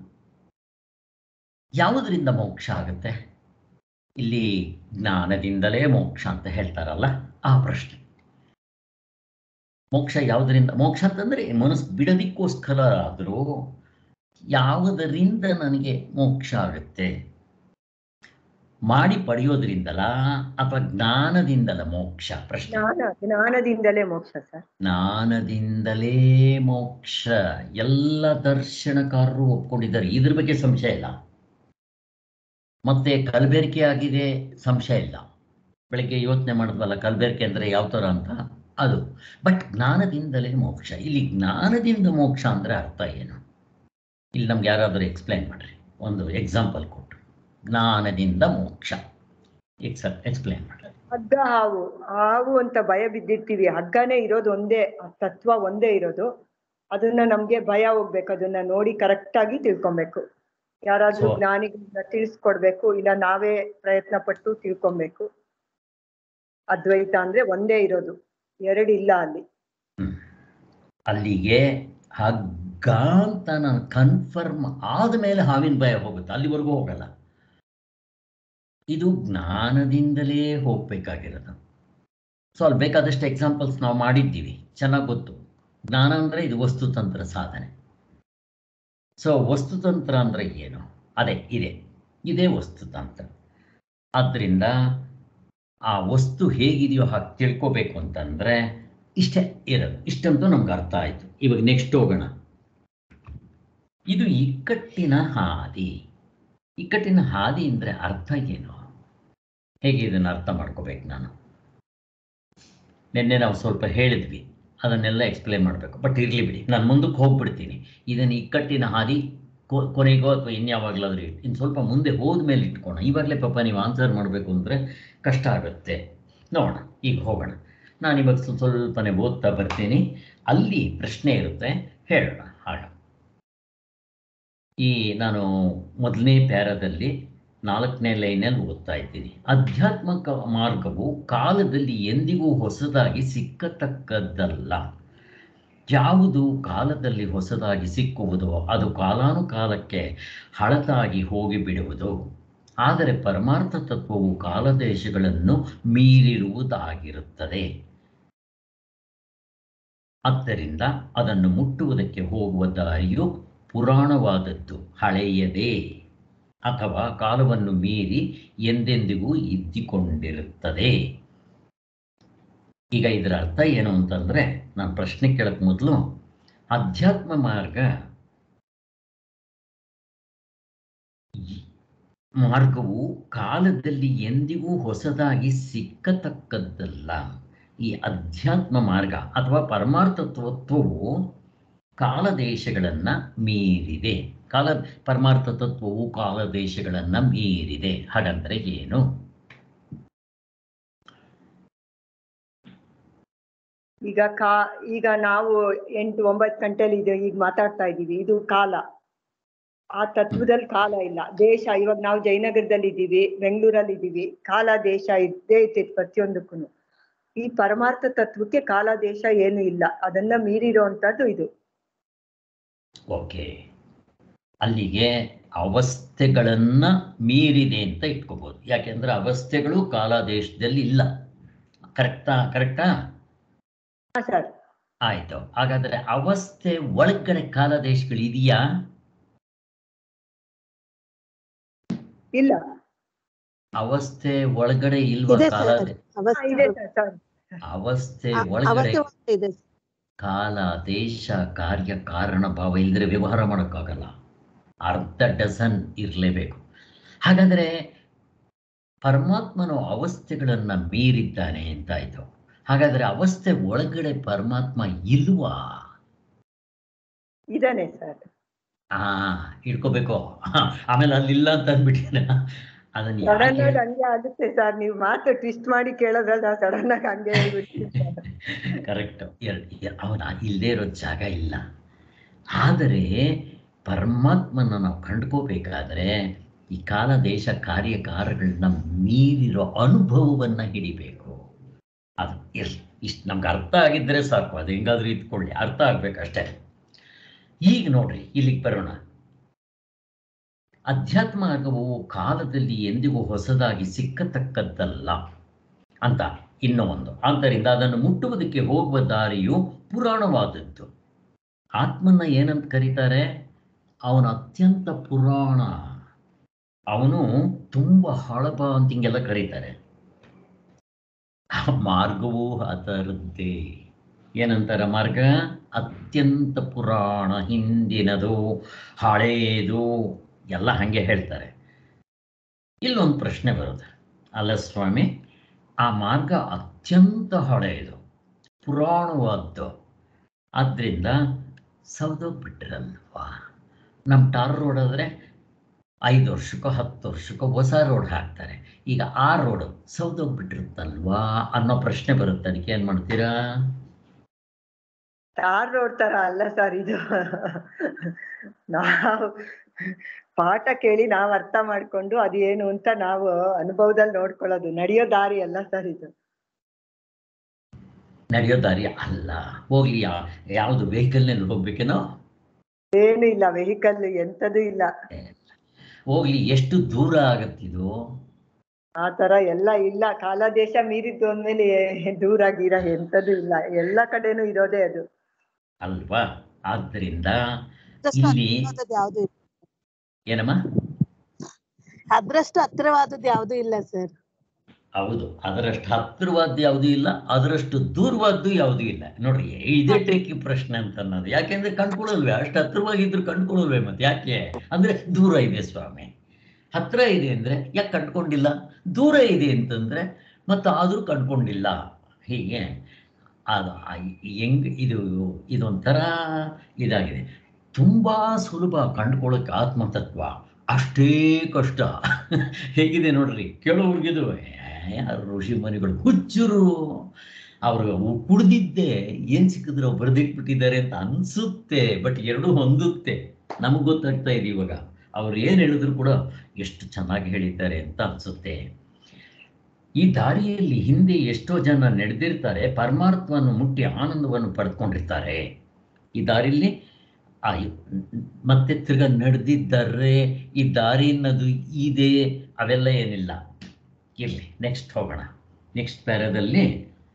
ಯಾವುದರಿಂದ ಮೋಕ್ಷ ಆಗುತ್ತೆ ಇಲ್ಲಿ ಜ್ಞಾನದಿಂದಲೇ ಮೋಕ್ಷ ಅಂತ ಹೇಳ್ತಾರಲ್ಲ ಆ ಪ್ರಶ್ನೆ ಮೋಕ್ಷ ಯಾವುದರಿಂದ ಮೋಕ್ಷ ಅಂತಂದ್ರೆ ಮನಸ್ಸು ಬಿಡೋದಿಕ್ಕೋಸ್ಕರ ಆದರೂ ಯಾವುದರಿಂದ ನನಗೆ ಮೋಕ್ಷ ಆಗುತ್ತೆ ಮಾಡಿ ಪಡೆಯೋದ್ರಿಂದಲ ಅಥವಾ ಜ್ಞಾನದಿಂದಲ ಮೋಕ್ಷ ಪ್ರಶ್ನೆ ಜ್ಞಾನ ಜ್ಞಾನದಿಂದಲೇ ಮೋಕ್ಷ ಸರ್ ಜ್ಞಾನದಿಂದಲೇ ಮೋಕ್ಷ ಎಲ್ಲ ದರ್ಶನಕಾರರು ಒಪ್ಕೊಂಡಿದ್ದಾರೆ ಇದ್ರ ಬಗ್ಗೆ ಸಂಶಯ ಇಲ್ಲ ಮತ್ತೆ ಕಲಬೆರಕೆ ಆಗಿದೆ ಸಂಶಯ ಇಲ್ಲ ಬೆಳಗ್ಗೆ ಯೋಚನೆ ಮಾಡಿದ್ವಲ್ಲ ಕಲಬೆರಕೆ ಅಂದ್ರೆ ಯಾವ ಥರ ಅಂತ ಅದು ಬಟ್ ಜ್ಞಾನದಿಂದಲೇ ಮೋಕ್ಷ ಇಲ್ಲಿ ಜ್ಞಾನದಿಂದ ಮೋಕ್ಷ ಅಂದ್ರೆ ಅರ್ಥ ಏನು ಇಲ್ಲಿ ನಮ್ಗೆ ಯಾರಾದರೂ ಎಕ್ಸ್ಪ್ಲೈನ್ ಮಾಡ್ರಿ ಒಂದು ಎಕ್ಸಾಂಪಲ್ ಕೊಟ್ಟು ಜ್ಞಾನದಿಂದ ಮೋಕ್ಷ ಎಕ್ಸ್ ಎಕ್ಸ್ಪ್ಲೈನ್ ಮಾಡ್ರಿ ಹಗ್ಗ ಹಾವು ಹಾವು ಅಂತ ಭಯ ಬಿದ್ದಿರ್ತೀವಿ ಹಗ್ಗನೇ ಇರೋದು ಒಂದೇ ಆ ತತ್ವ ಒಂದೇ ಇರೋದು ಅದನ್ನ ನಮ್ಗೆ ಭಯ ಹೋಗ್ಬೇಕು ಅದನ್ನ ನೋಡಿ ಕರೆಕ್ಟ್ ಆಗಿ ತಿಳ್ಕೊಬೇಕು ಯಾರಾದ್ರೂ So- ಜ್ಞಾನಿಗಳನ್ನ ತಿಳಿಸ್ಕೊಡ್ಬೇಕು ಇಲ್ಲ ನಾವೇ ಪ್ರಯತ್ನ ಪಟ್ಟು ತಿಳ್ಕೊಬೇಕು ಅದ್ವೈತ ಅಂದ್ರೆ ಒಂದೇ ಇರೋದು ಎರಡಿಲ್ಲ ಅಲ್ಲಿ ಅಲ್ಲಿಗೆ ಹಗ್ಗ ಅಂತ ನಾನು ಕನ್ಫರ್ಮ್ ಆದಮೇಲೆ ಹಾವಿನ ಭಯ ಹೋಗುತ್ತೆ ಅಲ್ಲಿವರೆಗೂ ಹೋಗಲ್ಲ ಇದು ಜ್ಞಾನದಿಂದಲೇ ಹೋಗ್ಬೇಕಾಗಿರೋದು ಸೊ ಅಲ್ಲಿ ಬೇಕಾದಷ್ಟು ಎಕ್ಸಾಂಪಲ್ಸ್ ನಾವು ಮಾಡಿದ್ದೀವಿ ಚೆನ್ನಾಗಿ ಗೊತ್ತು ಜ್ಞಾನ ಅಂದರೆ ಇದು ವಸ್ತುತಂತ್ರ ಸಾಧನೆ ಸೊ ವಸ್ತುತಂತ್ರ ಅಂದರೆ ಏನು ಅದೇ ಇದೆ ಇದೇ ವಸ್ತುತಂತ್ರ ಆದ್ದರಿಂದ ಆ ವಸ್ತು ಹೇಗಿದೆಯೋ ಹಾಗೆ ತಿಳ್ಕೋಬೇಕು ಅಂತಂದ್ರೆ ಇಷ್ಟೇ ಇರೋದು ಇಷ್ಟಂತೂ ನಮ್ಗೆ ಅರ್ಥ ಆಯ್ತು ಇವಾಗ ನೆಕ್ಸ್ಟ್ ಹೋಗೋಣ ಇದು ಇಕ್ಕಟ್ಟಿನ ಹಾದಿ ಇಕ್ಕಟ್ಟಿನ ಹಾದಿ ಅಂದ್ರೆ ಅರ್ಥ ಏನು ಹೇಗೆ ಇದನ್ನು ಅರ್ಥ ಮಾಡ್ಕೋಬೇಕು ನಾನು ನಿನ್ನೆ ನಾವು ಸ್ವಲ್ಪ ಹೇಳಿದ್ವಿ ಅದನ್ನೆಲ್ಲ ಎಕ್ಸ್ಪ್ಲೇನ್ ಮಾಡಬೇಕು ಬಟ್ ಇರಲಿ ಬಿಡಿ ನಾನು ಮುಂದಕ್ಕೆ ಹೋಗ್ಬಿಡ್ತೀನಿ ಇದನ್ನು ಇಕ್ಕಟ್ಟಿನ ಹಾದಿ ಕೊ- ಕೊನೆಗೋ ಅಥವಾ ಇನ್ಯಾವಾಗಲಾದ್ರೂ ಇನ್ನು ಸ್ವಲ್ಪ ಮುಂದೆ ಹೋದ್ಮೇಲೆ ಇಟ್ಕೋಣ ಇವಾಗಲೇ ಪಾಪ ನೀವು ಆನ್ಸರ್ ಮಾಡಬೇಕು ಅಂದರೆ ಕಷ್ಟ ಆಗುತ್ತೆ ನೋಡೋಣ ಈಗ ಹೋಗೋಣ ನಾನು ಇವಾಗ ಸ್ವಲ್ಪ ಸ್ವಲ್ಪನೇ ಓದ್ತಾ ಬರ್ತೀನಿ ಅಲ್ಲಿ ಪ್ರಶ್ನೆ ಇರುತ್ತೆ ಹೇಳೋಣ ಹಾಡು ಈ ನಾನು ಮೊದಲನೇ ಪ್ಯಾರದಲ್ಲಿ ನಾಲ್ಕನೇ ಲೈನಲ್ಲಿ ಓದ್ತಾ ಇದ್ದೀನಿ ಆಧ್ಯಾತ್ಮಿಕ ಮಾರ್ಗವು ಕಾಲದಲ್ಲಿ ಎಂದಿಗೂ ಹೊಸದಾಗಿ ಸಿಕ್ಕತಕ್ಕದ್ದಲ್ಲ ಯಾವುದು ಕಾಲದಲ್ಲಿ ಹೊಸದಾಗಿ ಸಿಕ್ಕುವುದೋ ಅದು ಕಾಲಾನುಕಾಲಕ್ಕೆ ಹಳತಾಗಿ ಹೋಗಿಬಿಡುವುದು ಆದರೆ ಪರಮಾರ್ಥ ತತ್ವವು ಕಾಲದೇಶಗಳನ್ನು ಮೀರಿರುವುದಾಗಿರುತ್ತದೆ ಆದ್ದರಿಂದ ಅದನ್ನು ಮುಟ್ಟುವುದಕ್ಕೆ ಹೋಗುವ ದಾರಿಯು ಪುರಾಣವಾದದ್ದು ಹಳೆಯದೇ ಅಥವಾ ಕಾಲವನ್ನು ಮೀರಿ ಎಂದೆಂದಿಗೂ ಇದ್ದಿಕೊಂಡಿರುತ್ತದೆ ಈಗ ಇದರ ಅರ್ಥ ಏನು ಅಂತಂದ್ರೆ ನಾನು ಪ್ರಶ್ನೆ ಕೇಳಕ್ ಮೊದಲು ಅಧ್ಯಾತ್ಮ ಮಾರ್ಗ ಈ ಮಾರ್ಗವು ಕಾಲದಲ್ಲಿ ಎಂದಿಗೂ ಹೊಸದಾಗಿ ಸಿಕ್ಕತಕ್ಕದ್ದಲ್ಲ ಈ ಅಧ್ಯಾತ್ಮ ಮಾರ್ಗ ಅಥವಾ ಪರಮಾರ್ಥ ತತ್ವವು ಕಾಲದೇಶಗಳನ್ನ ಮೀರಿದೆ ಕಾಲ ಪರಮಾರ್ಥ ತತ್ವವು ಕಾಲದೇಶಗಳನ್ನ ಮೀರಿದೆ ಹಾಗಂದ್ರೆ ಏನು ಈಗ ಕಾ ಈಗ ನಾವು ಎಂಟು ಒಂಬತ್ತು ಗಂಟೆಲಿ ಇದೆ ಈಗ ಮಾತಾಡ್ತಾ ಇದ್ದೀವಿ ಇದು ಕಾಲ ಆ ತತ್ವದಲ್ಲಿ ಕಾಲ ಇಲ್ಲ ದೇಶ ಇವಾಗ ನಾವು ಜಯನಗರದಲ್ಲಿ ಇದ್ದೀವಿ ಬೆಂಗಳೂರಲ್ಲಿ ಇದ್ದೀವಿ ಕಾಲ ದೇಶ ಇದ್ದೇ ಇರ್ತೈತೆ ಪ್ರತಿಯೊಂದಕ್ಕೂ ಈ ಪರಮಾರ್ಥ ತತ್ವಕ್ಕೆ ಕಾಲ ದೇಶ ಏನು ಇಲ್ಲ ಅದನ್ನ ಮೀರಿರುವಂತದ್ದು ಇದು ಓಕೆ ಅಲ್ಲಿಗೆ ಅವಸ್ಥೆಗಳನ್ನ ಮೀರಿದೆ ಅಂತ ಇಟ್ಕೋಬಹುದು ಯಾಕೆಂದ್ರೆ ಅವಸ್ಥೆಗಳು ಕಾಲದೇಶದಲ್ಲಿ ಇಲ್ಲ ಕರೆಕ್ಟಾ ಕರೆಕ್ಟಾ ಹಾ ಸರ್ ಆಯ್ತು ಹಾಗಾದ್ರೆ ಅವಸ್ಥೆ ಒಳಗಡೆ ಕಾಲದೇಶಗಳು ಇದೆಯಾ ಇಲ್ಲ ಅವಸ್ಥೆ ಒಳಗಡೆ ಇಲ್ವಾ ಇದೆ ಕಾಲ ಸರ್ ಹಾ, ಅವಸ್ಥೆ ಇದೆ ಸರ್ ಸರ್ ಅವಸ್ಥೆ ಅ- ಒಳಗಡೆ ಅವಸ್ಥೆ ಒಳಗೆ ಇದೆ ಸರ್. ಕಾಲ ದೇಶ ಕಾರ್ಯ ಕಾರಣ ಭಾವ ಇಲ್ಲದ್ರೆ ವ್ಯವಹಾರ ಮಾಡೋಕ್ಕಾಗಲ್ಲ ಅರ್ಧ ಡಜನ್ ಇರಲೇಬೇಕು ಹಾಗಾದ್ರೆ ಪರಮಾತ್ಮನು ಅವಸ್ಥೆಗಳನ್ನ ಮೀರಿದ್ದಾನೆ ಅಂತಾಯ್ತು ಹಾಗಾದ್ರೆ ಅವಸ್ಥೆ ಒಳಗಡೆ ಪರಮಾತ್ಮ ಇಲ್ವಾ ಇದಾನೆ ಸರ್ ಆ ಇಟ್ಕೋಬೇಕು ಆಮೇಲೆ ಅಲ್ಲಿಲ್ಲ ಅಂತ ಅಂದ್ಬಿಟ್ಟಿನ ಅದನ್ನ ಸಡನ್ ಯಾಕೆ ಆಗಿ ಹಂಗೆ ಆಗುತ್ತೆ ಸರ್ ನೀವು ಮಾತು ಟ್ವಿಸ್ಟ್ ಮಾಡಿ ಕೇಳೋದ್ರಲ್ಲ ಸಡನ್ ಆಗಿ ಹಂಗೆ ಹೇಳ್ಬಿಡ್ತೀನಿ sir. ಕರೆಕ್ಟ್ ಅವನ ಇಲ್ಲದೆ ಇರೋ ಜಾಗ ಇಲ್ಲ ಆದರೆ ಪರಮಾತ್ಮನ ನಾವು ಕಂಡ್ಕೋಬೇಕಾದ್ರೆ ಈ ಕಾಲ ದೇಶ ಕಾರ್ಯಕಾರಗಳನ್ನ ಮೀರಿರೋ ಅನುಭವವನ್ನ ಹಿಡಿಬೇಕು ಅದು ಇರ್ಲಿ ಇಷ್ಟು ನಮ್ಗೆ ಅರ್ಥ ಆಗಿದ್ರೆ ಸಾಕು ಅದು ಹೆಂಗಾದ್ರೂ ಇದ್ಕೊಳ್ಳಿ ಅರ್ಥ ಆಗ್ಬೇಕಷ್ಟೇ ಈಗ ನೋಡ್ರಿ ಇಲ್ಲಿಗೆ ಬರೋಣ ಅಧ್ಯಾತ್ಮ ಮಾರ್ಗವು ಕಾಲದಲ್ಲಿ ಎಂದಿಗೂ ಹೊಸದಾಗಿ ಸಿಕ್ಕತಕ್ಕದ್ದಲ್ಲ ಅಂತ ಇನ್ನೂ ಒಂದು ಆದ್ದರಿಂದ ಅದನ್ನು ಮುಟ್ಟುವುದಕ್ಕೆ ಹೋಗುವ ದಾರಿಯು ಪುರಾಣವಾದದ್ದು ಆತ್ಮನ ಏನಂತ ಕರೀತಾರೆ ಅವನ ಅತ್ಯಂತ ಪುರಾಣ ಅವನು ತುಂಬ ಹಳಬ ಅಂತ ಹಿಂಗೆಲ್ಲ ಕರೀತಾರೆ ಆ ಮಾರ್ಗವೂ ಅದರದ್ದೇ ಏನಂತಾರೆ ಮಾರ್ಗ ಅತ್ಯಂತ ಪುರಾಣ ಹಿಂದಿನದು ಹಳೇದು ಎಲ್ಲ ಹಾಗೆ ಹೇಳ್ತಾರೆ ಇಲ್ಲೊಂದು ಪ್ರಶ್ನೆ ಬರುತ್ತೆ ಅಲ್ಲ ಸ್ವಾಮಿ ಆ ಮಾರ್ಗ ಅತ್ಯಂತ ಹಳೆಯದು ಪುರಾಣವಾದ್ದು ಆದ್ದರಿಂದ ಸೌದೋಗ್ಬಿಟ್ಟಿರಲ್ವಾ ನಮ್ಮ ಟಾರ್ ರೋಡ್ ಆದರೆ ಐದು ವರ್ಷಕ್ಕೋ ಹತ್ತು ವರ್ಷಕ್ಕೋ ಹೊಸ ರೋಡ್ ಹಾಕ್ತಾರೆ ಈಗ ಆ ರೋಡ್ ಸೌದೋಗ್ಬಿಟ್ಟಿರುತ್ತಲ್ವಾ ಅನ್ನೋ ಪ್ರಶ್ನೆ ಬರುತ್ತೆ ಅದಕ್ಕೆ ಏನು ಮಾಡ್ತೀರಾ ತಾರ್ ರೋಡ್ ತರ ಅಲ್ಲ ಸರ್ ಇದು ನಾವು ಪಾಠ ಕೇಳಿ ನಾವ್ ಅರ್ಥ ಮಾಡ್ಕೊಂಡು ಅದು ಏನು ಅಂತ ನಾವು ಅನುಭವದಲ್ಲಿ ನೋಡ್ಕೊಳ್ಳೋದು ನಡೆಯೋ ದಾರಿ ಅಲ್ಲ ಸರ್ ಇದು ನಡೆಯೋ ದಾರಿ ಅಲ್ಲ ಹೋಗ್ಲಿ ಯಾ ಯಾವುದು ವೆಹಿಕಲ್ನಲ್ಲಿ ಹೋಗ್ಬೇಕೇನೋ ಏನು ಇಲ್ಲ ವೆಹಿಕಲ್ ಎಂತದೂ ಇಲ್ಲ ಹೋಗ್ಲಿ ಎಷ್ಟು ದೂರ ಆಗತ್ತಿದು ಆ ತರ ಎಲ್ಲ ಇಲ್ಲ ಕಾಲ ದೇಶ ಮೀರಿದ್ದು ಅಂದ್ಮೇಲೆ ದೂರ ಗೀರ ಎಂತದೂ ಇಲ್ಲ ಎಲ್ಲ ಕಡೆನೂ ಇರೋದೇ ಅದು ಅಲ್ವಾ ಆದ್ದರಿಂದ ಅದ್ರಷ್ಟು ಇಲ್ಲಿ ಹತ್ರವಾದದ್ದು ಯಾವ್ದು ಇಲ್ಲ ಏನಮ್ಮ ಅದ್ರಷ್ಟು ಹತ್ರವಾದದ್ದು ಯಾವ್ದು ಇಲ್ಲ ಸರ್ ಹೌದು ಅದರಷ್ಟು ಹತ್ತಿರವಾದ್ದು ಯಾವುದೂ ಇಲ್ಲ ಅದರಷ್ಟು ದೂರವಾದ್ದು ಯಾವುದೂ ಇಲ್ಲ ನೋಡ್ರಿ ಇದೇ ಟೇಕಿ ಪ್ರಶ್ನೆ ಅಂತ ಅನ್ನೋದು ಯಾಕೆಂದ್ರೆ ಕಂಡ್ಕೊಳ್ಳಲ್ವೇ ಅಷ್ಟು ಹತ್ರವಾಗಿದ್ರು ಕಂಡ್ಕೊಳ್ಳಲ್ವೇ ಮತ್ತೆ ಯಾಕೆ ಅಂದ್ರೆ ದೂರ ಇದೆ ಸ್ವಾಮಿ ಹತ್ರ ಇದೆ ಅಂದ್ರೆ ಯಾಕೆ ಕಂಡ್ಕೊಂಡಿಲ್ಲ ದೂರ ಇದೆ ಅಂತಂದ್ರೆ ಮತ್ತೆ ಆದರೂ ಕಂಡ್ಕೊಂಡಿಲ್ಲ ಹೀಗೆ ಅದು ಆ ಹೆಂಗ್ ಇದು ಇದೊಂಥರ ಇದಾಗಿದೆ ತುಂಬಾ ಸುಲಭ ಕಂಡುಕೊಳ್ಳೋಕೆ ಆತ್ಮತತ್ವ ಅಷ್ಟೇ ಕಷ್ಟ ಹೇಗಿದೆ ನೋಡ್ರಿ ಕೆಲವ್ರಿಗಿದು ಯಾರು ಋಷಿ ಮನೆಗಳು ಹುಚ್ಚರು ಅವರು ಕುಡ್ದಿದ್ದೆ ಏನ್ ಸಿಕ್ಕಿದ್ರು ಬರೆದಿಟ್ಬಿಟ್ಟಿದ್ದಾರೆ ಅಂತ ಅನ್ಸುತ್ತೆ ಬಟ್ ಎರಡೂ ಹೊಂದುತ್ತೆ ನಮಗೆ ಗೊತ್ತಾಗ್ತಾ ಇದೆ ಇವಾಗ ಅವ್ರು ಏನು ಹೇಳಿದ್ರು ಕೂಡ ಎಷ್ಟು ಚೆನ್ನಾಗಿ ಹೇಳಿದ್ದಾರೆ ಅಂತ ಅನ್ಸುತ್ತೆ ಈ ದಾರಿಯಲ್ಲಿ ಹಿಂದೆ ಎಷ್ಟೋ ಜನ ನಡೆದಿರ್ತಾರೆ ಪರಮಾರ್ಥವನ್ನು ಮುಟ್ಟಿ ಆನಂದವನ್ನು ಪಡೆದುಕೊಂಡಿರ್ತಾರೆ ಈ ದಾರಿಯಲ್ಲಿ ಆ ಮತ್ತೆ ತಿರ್ಗಾ ನಡೆದಿದ್ದಾರೆ ಈ ದಾರಿ ಅನ್ನೋದು ಇದೆ ಅವೆಲ್ಲ ಏನಿಲ್ಲ ಇರಲಿ ನೆಕ್ಸ್ಟ್ ಹೋಗೋಣ ನೆಕ್ಸ್ಟ್ ಪ್ಯಾರದಲ್ಲಿ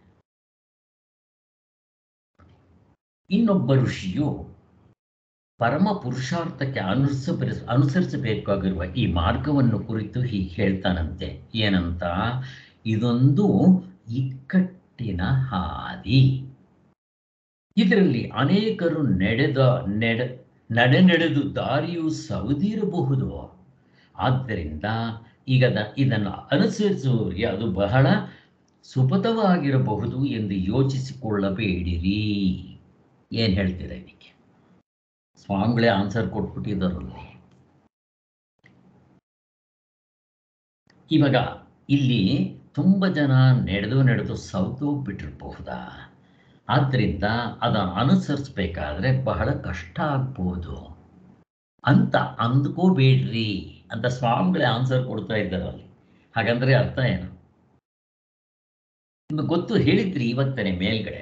ಇನ್ನೊಬ್ಬ ಋಷಿಯು ಪರಮ ಪುರುಷಾರ್ಥಕ್ಕೆ ಅನುಸರಿಸ ಅನುಸರಿಸಬೇಕಾಗಿರುವ ಈ ಮಾರ್ಗವನ್ನು ಕುರಿತು ಹೀಗೆ ಹೇಳ್ತಾನಂತೆ ಏನಂತ ಇದೊಂದು ಇಕ್ಕಟ್ಟಿನ ಹಾದಿ ಇದರಲ್ಲಿ ಅನೇಕರು ನಡೆದ ನೆಡ ನಡೆ ನಡೆದು ದಾರಿಯು ಸವದಿರಬಹುದು ಆದ್ದರಿಂದ ಈಗ ದ- ಇದನ್ನು ಅನುಸರಿಸುವವರಿಗೆ ಅದು ಬಹಳ ಸುಪಥವಾಗಿರಬಹುದು ಎಂದು ಯೋಚಿಸಿಕೊಳ್ಳಬೇಡಿರಿ ಏನು ಹೇಳ್ತೀರಾ ಇದಕ್ಕೆ ಸ್ವಾಮಿಗಳೇ ಆನ್ಸರ್ ಕೊಟ್ಬಿಟ್ಟಿದ್ದಾರಲ್ಲಿ ಇವಾಗ ಇಲ್ಲಿ ತುಂಬ ಜನ ನಡೆದು ನಡೆದು ಸೌತೋಗ್ಬಿಟ್ಟಿರಬಹುದಾ ಆದ್ದರಿಂದ ಅದನ್ನು ಅನುಸರಿಸ್ಬೇಕಾದ್ರೆ ಬಹಳ ಕಷ್ಟ ಆಗ್ಬೋದು ಅಂತ ಅಂದ್ಕೋಬೇಡ್ರಿ ಅಂತ ಸ್ವಾಮಿಗಳೇ ಆನ್ಸರ್ ಕೊಡ್ತಾ ಇದ್ದಾರೆ ಅಲ್ಲಿ ಹಾಗಂದ್ರೆ ಅರ್ಥ ಏನು ನಿಮಗೆ ಗೊತ್ತು ಹೇಳಿದ್ರಿ ಇವತ್ತನೇ ಮೇಲ್ಗಡೆ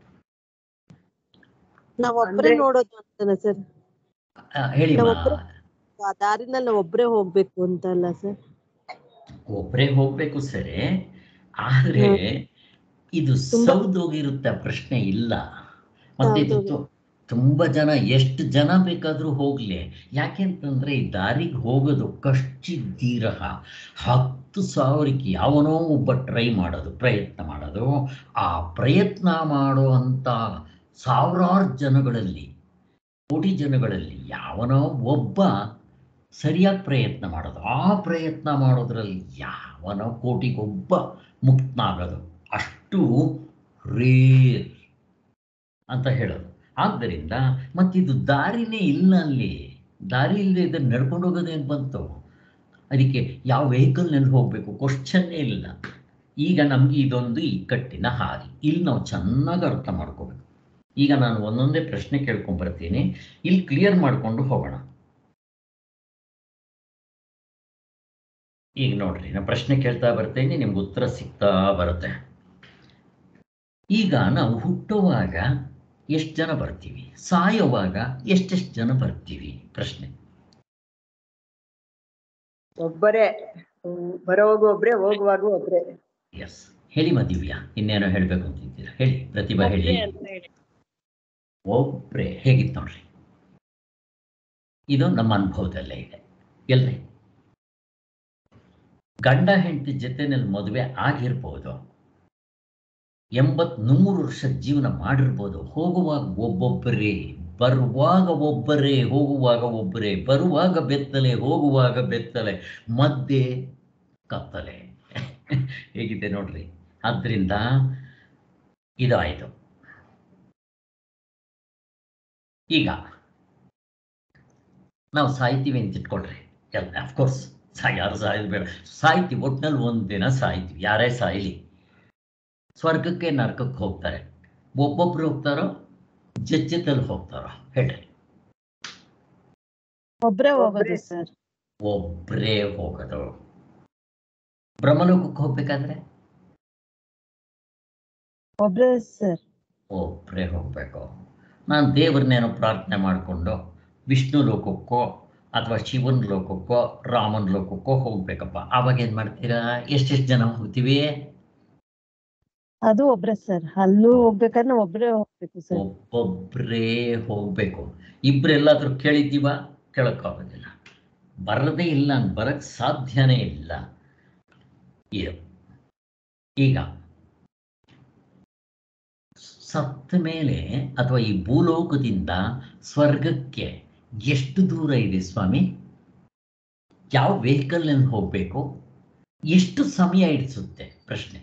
ನಾವ್ ಒಬ್ರೇ ಅಂದ್ರೆ- ನೋಡೋದು ಅಂತಾನೆ ಸರ್ ಆ, ಹೇಳಿ ನಾವು ಮಾ. ಒಬ್ರೇ- ಆ ದಾರಿನಲ್ಲಿ ನಾವ್ ಒಬ್ರೇ ಹೋಗ್ಬೇಕು ಅಂತ ಅಲ್ಲ ಸರ್ ಒಬ್ರೇ ಹೋಗ್ಬೇಕು ಸರಿ ಆದ್ರೆ ಇದು ತುಂಬಾ- ಸೌದೋಗಿರುತ್ತೆ ಪ್ರಶ್ನೆ ಇಲ್ಲ ಮತ್ತೆ ಇದು ಹೌದು. ತು- ತುಂಬಾ ಜನ ಎಷ್ಟು ಜನ ಬೇಕಾದ್ರೂ ಹೋಗ್ಲಿ ಯಾಕೆಂತಂದ್ರೆ ಈ ದಾರಿಗೆ ಹೋಗೋದು ಕಷ್ಟಿದ್ದೀರ ಹತ್ತು ಸಾವಿರಕ್ಕೆ ಯಾವನೋ ಒಬ್ಬ ಟ್ರೈ ಮಾಡೋದು ಪ್ರಯತ್ನ ಮಾಡೋದು ಆ ಪ್ರಯತ್ನ ಮಾಡುವಂತ ಸಾವಿರಾರು ಜನಗಳಲ್ಲಿ ಕೋಟಿ ಜನಗಳಲ್ಲಿ ಯಾವನೋ ಒಬ್ಬ ಸರಿಯಾಗಿ ಪ್ರಯತ್ನ ಮಾಡೋದು ಆ ಪ್ರಯತ್ನ ಮಾಡೋದ್ರಲ್ಲಿ ಯಾವನೋ ಕೋಟಿಗೊಬ್ಬ ಮುಕ್ತನಾಗೋದು ಅಷ್ಟು ರೇರ್ ಅಂತ ಹೇಳೋದು ಆದ್ದರಿಂದ ಮತ್ತಿದು ದಾರಿನೇ ಇಲ್ಲ ಅಲ್ಲಿ ದಾರಿ ಇಲ್ಲದೆ ಇದನ್ನು ನಡ್ಕೊಂಡು ಹೋಗೋದೇನು ಬಂತು ಅದಕ್ಕೆ ಯಾವ ವೆಹಿಕಲ್ನಲ್ಲಿ ಹೋಗಬೇಕು ಕ್ವಶನ್ನೇ ಇಲ್ಲ ಈಗ ನಮಗೆ ಇದೊಂದು ಇಕ್ಕಟ್ಟಿನ ಹಾದಿ ಇಲ್ಲಿ ನಾವು ಚೆನ್ನಾಗಿ ಅರ್ಥ ಮಾಡ್ಕೋಬೇಕು ಈಗ ನಾನು ಒಂದೊಂದೇ ಪ್ರಶ್ನೆ ಕೇಳ್ಕೊಂಡ್ ಬರ್ತೀನಿ ಇಲ್ಲಿ ಕ್ಲಿಯರ್ ಮಾಡ್ಕೊಂಡು ಹೋಗೋಣ ಈಗ ನೋಡ್ರಿ ನಾನು ಪ್ರಶ್ನೆ ಕೇಳ್ತಾ ಬರ್ತೇನೆ ನಿಮ್ಗೆ ಉತ್ತರ ಸಿಗ್ತಾ ಬರುತ್ತೆ ಈಗ ನಾವು ಹುಟ್ಟುವಾಗ ಎಷ್ಟು ಜನ ಬರ್ತೀವಿ ಸಾಯೋವಾಗ ಎಷ್ಟೆಷ್ಟು ಜನ ಬರ್ತೀವಿ ಪ್ರಶ್ನೆ ಒಬ್ಬರೇ ಹ್ಮ್, ಬರೋವಾಗ ಒಬ್ರೆ ಹೋಗುವಾಗ ಒಬ್ರೆ ಎಸ್ ಹೇಳಿ ಮದಿವ್ಯಾ ಇನ್ನೇನೋ ಹೇಳಬೇಕು ಅಂತಿದ್ದೀರಾ ಹೇಳಿ ಪ್ರತಿಭಾ ಹೇಳಿ ಒಬ್ರೇ ಅಂತ ಹೇಳಿ ಒಬ್ರೇ ಹೇಗಿತ್ತು ನೋಡ್ರಿ ಇದು ನಮ್ಮ ಅನುಭವದಲ್ಲೇ ಇದೆ ಎಲ್ರಿ ಗಂಡ ಹೆಂಡತಿ ಜೊತೆನಲ್ಲಿ ಮದುವೆ ಆಗಿರ್ಬೋದು ಎಂಬತ್ ನೂರು ವರ್ಷ ಜೀವನ ಮಾಡಿರ್ಬೋದು ಹೋಗುವಾಗ ಒಬ್ಬೊಬ್ಬರೇ ಬರುವಾಗ ಒಬ್ಬರೇ ಹೋಗುವಾಗ ಒಬ್ಬರೇ ಬರುವಾಗ ಬೆತ್ತಲೆ ಹೋಗುವಾಗ ಬೆತ್ತಲೆ ಮಧ್ಯೆ ಕತ್ತಲೆ ಹೇಗಿದೆ ನೋಡ್ರಿ ಆದ್ರಿಂದ ಇದು ಆಯಿತು ಈಗ ನಾವು ಸಾಯ್ತೀವಿ ಅಂತ ಇಟ್ಕೊಳ್ರಿ ಎಲ್ಲ ಅಫ್ಕೋರ್ಸ್ ಸಾ ಯಾರು ಸಾಯೋದು ಬೇಡ ಸಾಯ್ತೀವಿ ಒಟ್ನಲ್ಲಿ ಒಂದು ದಿನ ಸಾಯ್ತೀವಿ ಯಾರೇ ಸಾಯಲಿ ಸ್ವರ್ಗಕ್ಕೆ ನರಕಕ್ಕೆ ಹೋಗ್ತಾರೆ ಒಬ್ಬೊಬ್ರು ಹೋಗ್ತಾರೋ ಜಜ್ಜದಲ್ಲಿ ಹೋಗ್ತಾರೋ ಹೇಳ್ರಿ ಒಬ್ರೇ ಹೋಗೋದು ಒಬ್ರೇ. ಸರ್ ಒಬ್ಬರೇ ಹೋಗೋದು ಬ್ರಹ್ಮಲೋಕಕ್ಕೆ ಹೋಗ್ಬೇಕಾದ್ರೆ ಒಬ್ರೇ ಸರ್ ಒಬ್ಬರೇ ಹೋಗಬೇಕು ನಾನು ದೇವ್ರನ್ನೇನೋ ಪ್ರಾರ್ಥನೆ ಮಾಡಿಕೊಂಡು ವಿಷ್ಣು ಲೋಕಕ್ಕೋ ಅಥವಾ ಶಿವನ ಲೋಕಕ್ಕೋ ರಾಮನ ಲೋಕಕ್ಕೋ ಹೋಗ್ಬೇಕಪ್ಪ ಆವಾಗ ಏನು ಮಾಡ್ತೀರಾ ಎಷ್ಟೆಷ್ಟು ಜನ ಹೋಗ್ತೀವಿ ಅದು ಒಬ್ರೇ ಸರ್ ಅಲ್ಲೂ ಹೋಗ್ಬೇಕಾದ್ರೆ ನಾವ್ ಒಬ್ರೇ ಹೋಗ್ಬೇಕು ಸರ್ ಒಬ್ಬೊಬ್ಬರೇ ಹೋಗ್ಬೇಕು ಇಬ್ಬರೆಲ್ಲಾದ್ರೂ ಕೇಳಿದ್ದೀವ ಕೇಳಕ್ಕಾಗೋದಿಲ್ಲ ಬರದೇ ಇಲ್ಲ ಅಂತ ಬರಕ್ ಸಾಧ್ಯನೇ ಇಲ್ಲ ಇದು ಈಗ ಸತ್ತ ಮೇಲೆ ಅಥವಾ ಈ ಭೂಲೋಕದಿಂದ ಸ್ವರ್ಗಕ್ಕೆ ಎಷ್ಟು ದೂರ ಇದೆ ಸ್ವಾಮಿ ಯಾವ ವೆಹಿಕಲ್ನಲ್ಲಿ ಹೋಗಬೇಕು ಎಷ್ಟು ಸಮಯ ಹಿಡಿಸುತ್ತೆ ಪ್ರಶ್ನೆ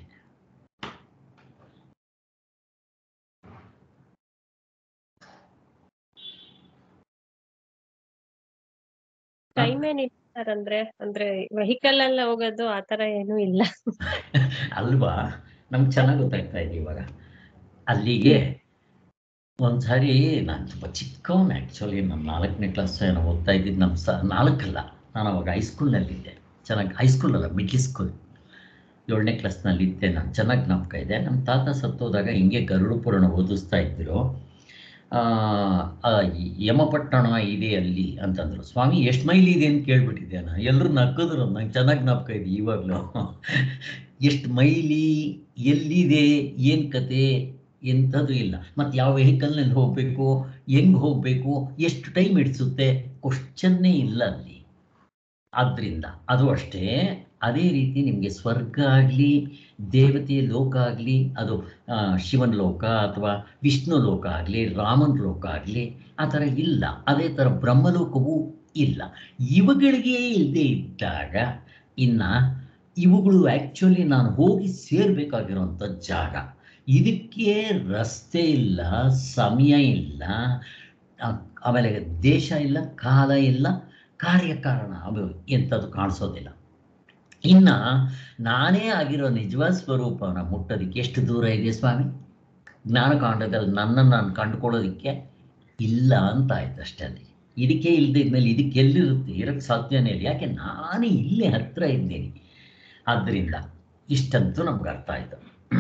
ಟೈಮ್ ಏನಿಲ್ಲ ಸರ್ ಅಂದ್ರೆ ಅಂದ್ರೆ ವೆಹಿಕಲ್ ಎಲ್ಲ ಹೋಗೋದು ಆತರ ಏನೂ ಇಲ್ಲ ಅಲ್ವಾ ನಮ್ಗೆ ಚೆನ್ನಾಗಿ ಗೊತ್ತಾಗ್ತಾ ಇದೆ ಇವಾಗ ಅಲ್ಲಿಗೆ ಒಂದ್ಸಾರಿ ನಾನು ತುಂಬ ಚಿಕ್ಕವನು ಆ್ಯಕ್ಚುಲಿ ನಾನು ನಾಲ್ಕನೇ ಕ್ಲಾಸ್ ಏನೋ ಓದ್ತಾ ಇದ್ದಿದ್ದು ನಮ್ಮ ಸ ನಾಲ್ಕಲ್ಲ ನಾನು ಅವಾಗ ಹೈಸ್ಕೂಲ್ನಲ್ಲಿದ್ದೆ ಚೆನ್ನಾಗಿ ಹೈಸ್ಕೂಲ್ ಅಲ್ಲ ಮಿಡ್ಲ್ ಸ್ಕೂಲ್ ಏಳನೇ ಕ್ಲಾಸ್ನಲ್ಲಿ ಇದ್ದೆ ನಾನು ಚೆನ್ನಾಗಿ ಜ್ಞಾಪಕ ಇದೆ ನಮ್ಮ ತಾತ ಸತ್ತೋದಾಗ ಹಿಂಗೆ ಗರುಡು ಪುರಾಣ ಓದಿಸ್ತಾ ಇದ್ದರು ಆ, ಆ, ಈ ಯಮಪಟ್ಟಣ ಇದೆ ಅಲ್ಲಿ ಅಂತಂದ್ರು ಸ್ವಾಮಿ ಎಷ್ಟು ಮೈಲಿ ಇದೆ ಅಂತ ಕೇಳ್ಬಿಟ್ಟಿದ್ದೆ ನಾನು ಎಲ್ಲರೂ ನಕ್ಕಿದ್ರು ನಂಗೆ ಚೆನ್ನಾಗಿ ಜ್ಞಾಪಕ ಇದೆ ಇವಾಗಲೂ ಎಷ್ಟು ಮೈಲಿ ಎಲ್ಲಿದೆ ಏನು ಕತೆ ಎಂಥದ್ದು ಇಲ್ಲ ಮತ್ತು ಯಾವ ವೆಹಿಕಲ್ನಲ್ಲಿ ಹೋಗಬೇಕು ಹೆಂಗೆ ಹೋಗಬೇಕು ಎಷ್ಟು ಟೈಮ್ ಹಿಡಿಸುತ್ತೆ ಕ್ವಶನ್ನೇ ಇಲ್ಲ ಅಲ್ಲಿ ಆದ್ದರಿಂದ ಅದು ಅಷ್ಟೇ ಅದೇ ರೀತಿ ನಿಮಗೆ ಸ್ವರ್ಗ ಆಗಲಿ ದೇವತೆಯ ಲೋಕ ಆಗಲಿ ಅದು ಆ, ಶಿವನ ಲೋಕ ಅಥವಾ ವಿಷ್ಣು ಲೋಕ ಆಗಲಿ ರಾಮನ ಲೋಕ ಆಗಲಿ ಆ ಥರ ಇಲ್ಲ ಅದೇ ಥರ ಬ್ರಹ್ಮಲೋಕವೂ ಇಲ್ಲ ಇವುಗಳಿಗೆ ಇಲ್ಲದೆ ಇದ್ದಾಗ ಇನ್ನು ಇವುಗಳು ಆ್ಯಕ್ಚುಲಿ ನಾನು ಹೋಗಿ ಸೇರಬೇಕಾಗಿರೋಂಥ ಜಾಗ ಇದಕ್ಕೆ ರಸ್ತೆ ಇಲ್ಲ ಸಮಯ ಇಲ್ಲ ಆ- ಆಮೇಲೆ ದೇಶ ಇಲ್ಲ ಕಾಲ ಇಲ್ಲ ಕಾರ್ಯಕಾರಣ ಅದು ಎಂಥದ್ದು ಕಾಣಿಸೋದಿಲ್ಲ ಇನ್ನು ನಾನೇ ಆಗಿರೋ ನಿಜವಾದ ಸ್ವರೂಪನ ಮುಟ್ಟೋದಕ್ಕೆ ಎಷ್ಟು ದೂರ ಇದೆ ಸ್ವಾಮಿ ಜ್ಞಾನಕಾಂಡದಲ್ಲಿ ನನ್ನನ್ನು ನಾನು ಕಂಡುಕೊಳ್ಳೋದಕ್ಕೆ ಇಲ್ಲ ಅಂತ ಆಯ್ತು ಅಷ್ಟೇ ಅಲ್ಲಿ ಇದಕ್ಕೆ ಇಲ್ದಿದ್ಮೇಲೆ ಇದಕ್ಕೆ ಎಲ್ಲಿರುತ್ತೆ ಇರೋಕ್ಕೆ ಸಾಧ್ಯನೇ ಇಲ್ಲ ಯಾಕೆ ನಾನೇ ಇಲ್ಲೇ ಹತ್ರ ಇದ್ದೀನಿ ಆದ್ದರಿಂದ ಇಷ್ಟಂತೂ ನಮ್ಗೆ ಅರ್ಥ ಆಯ್ತು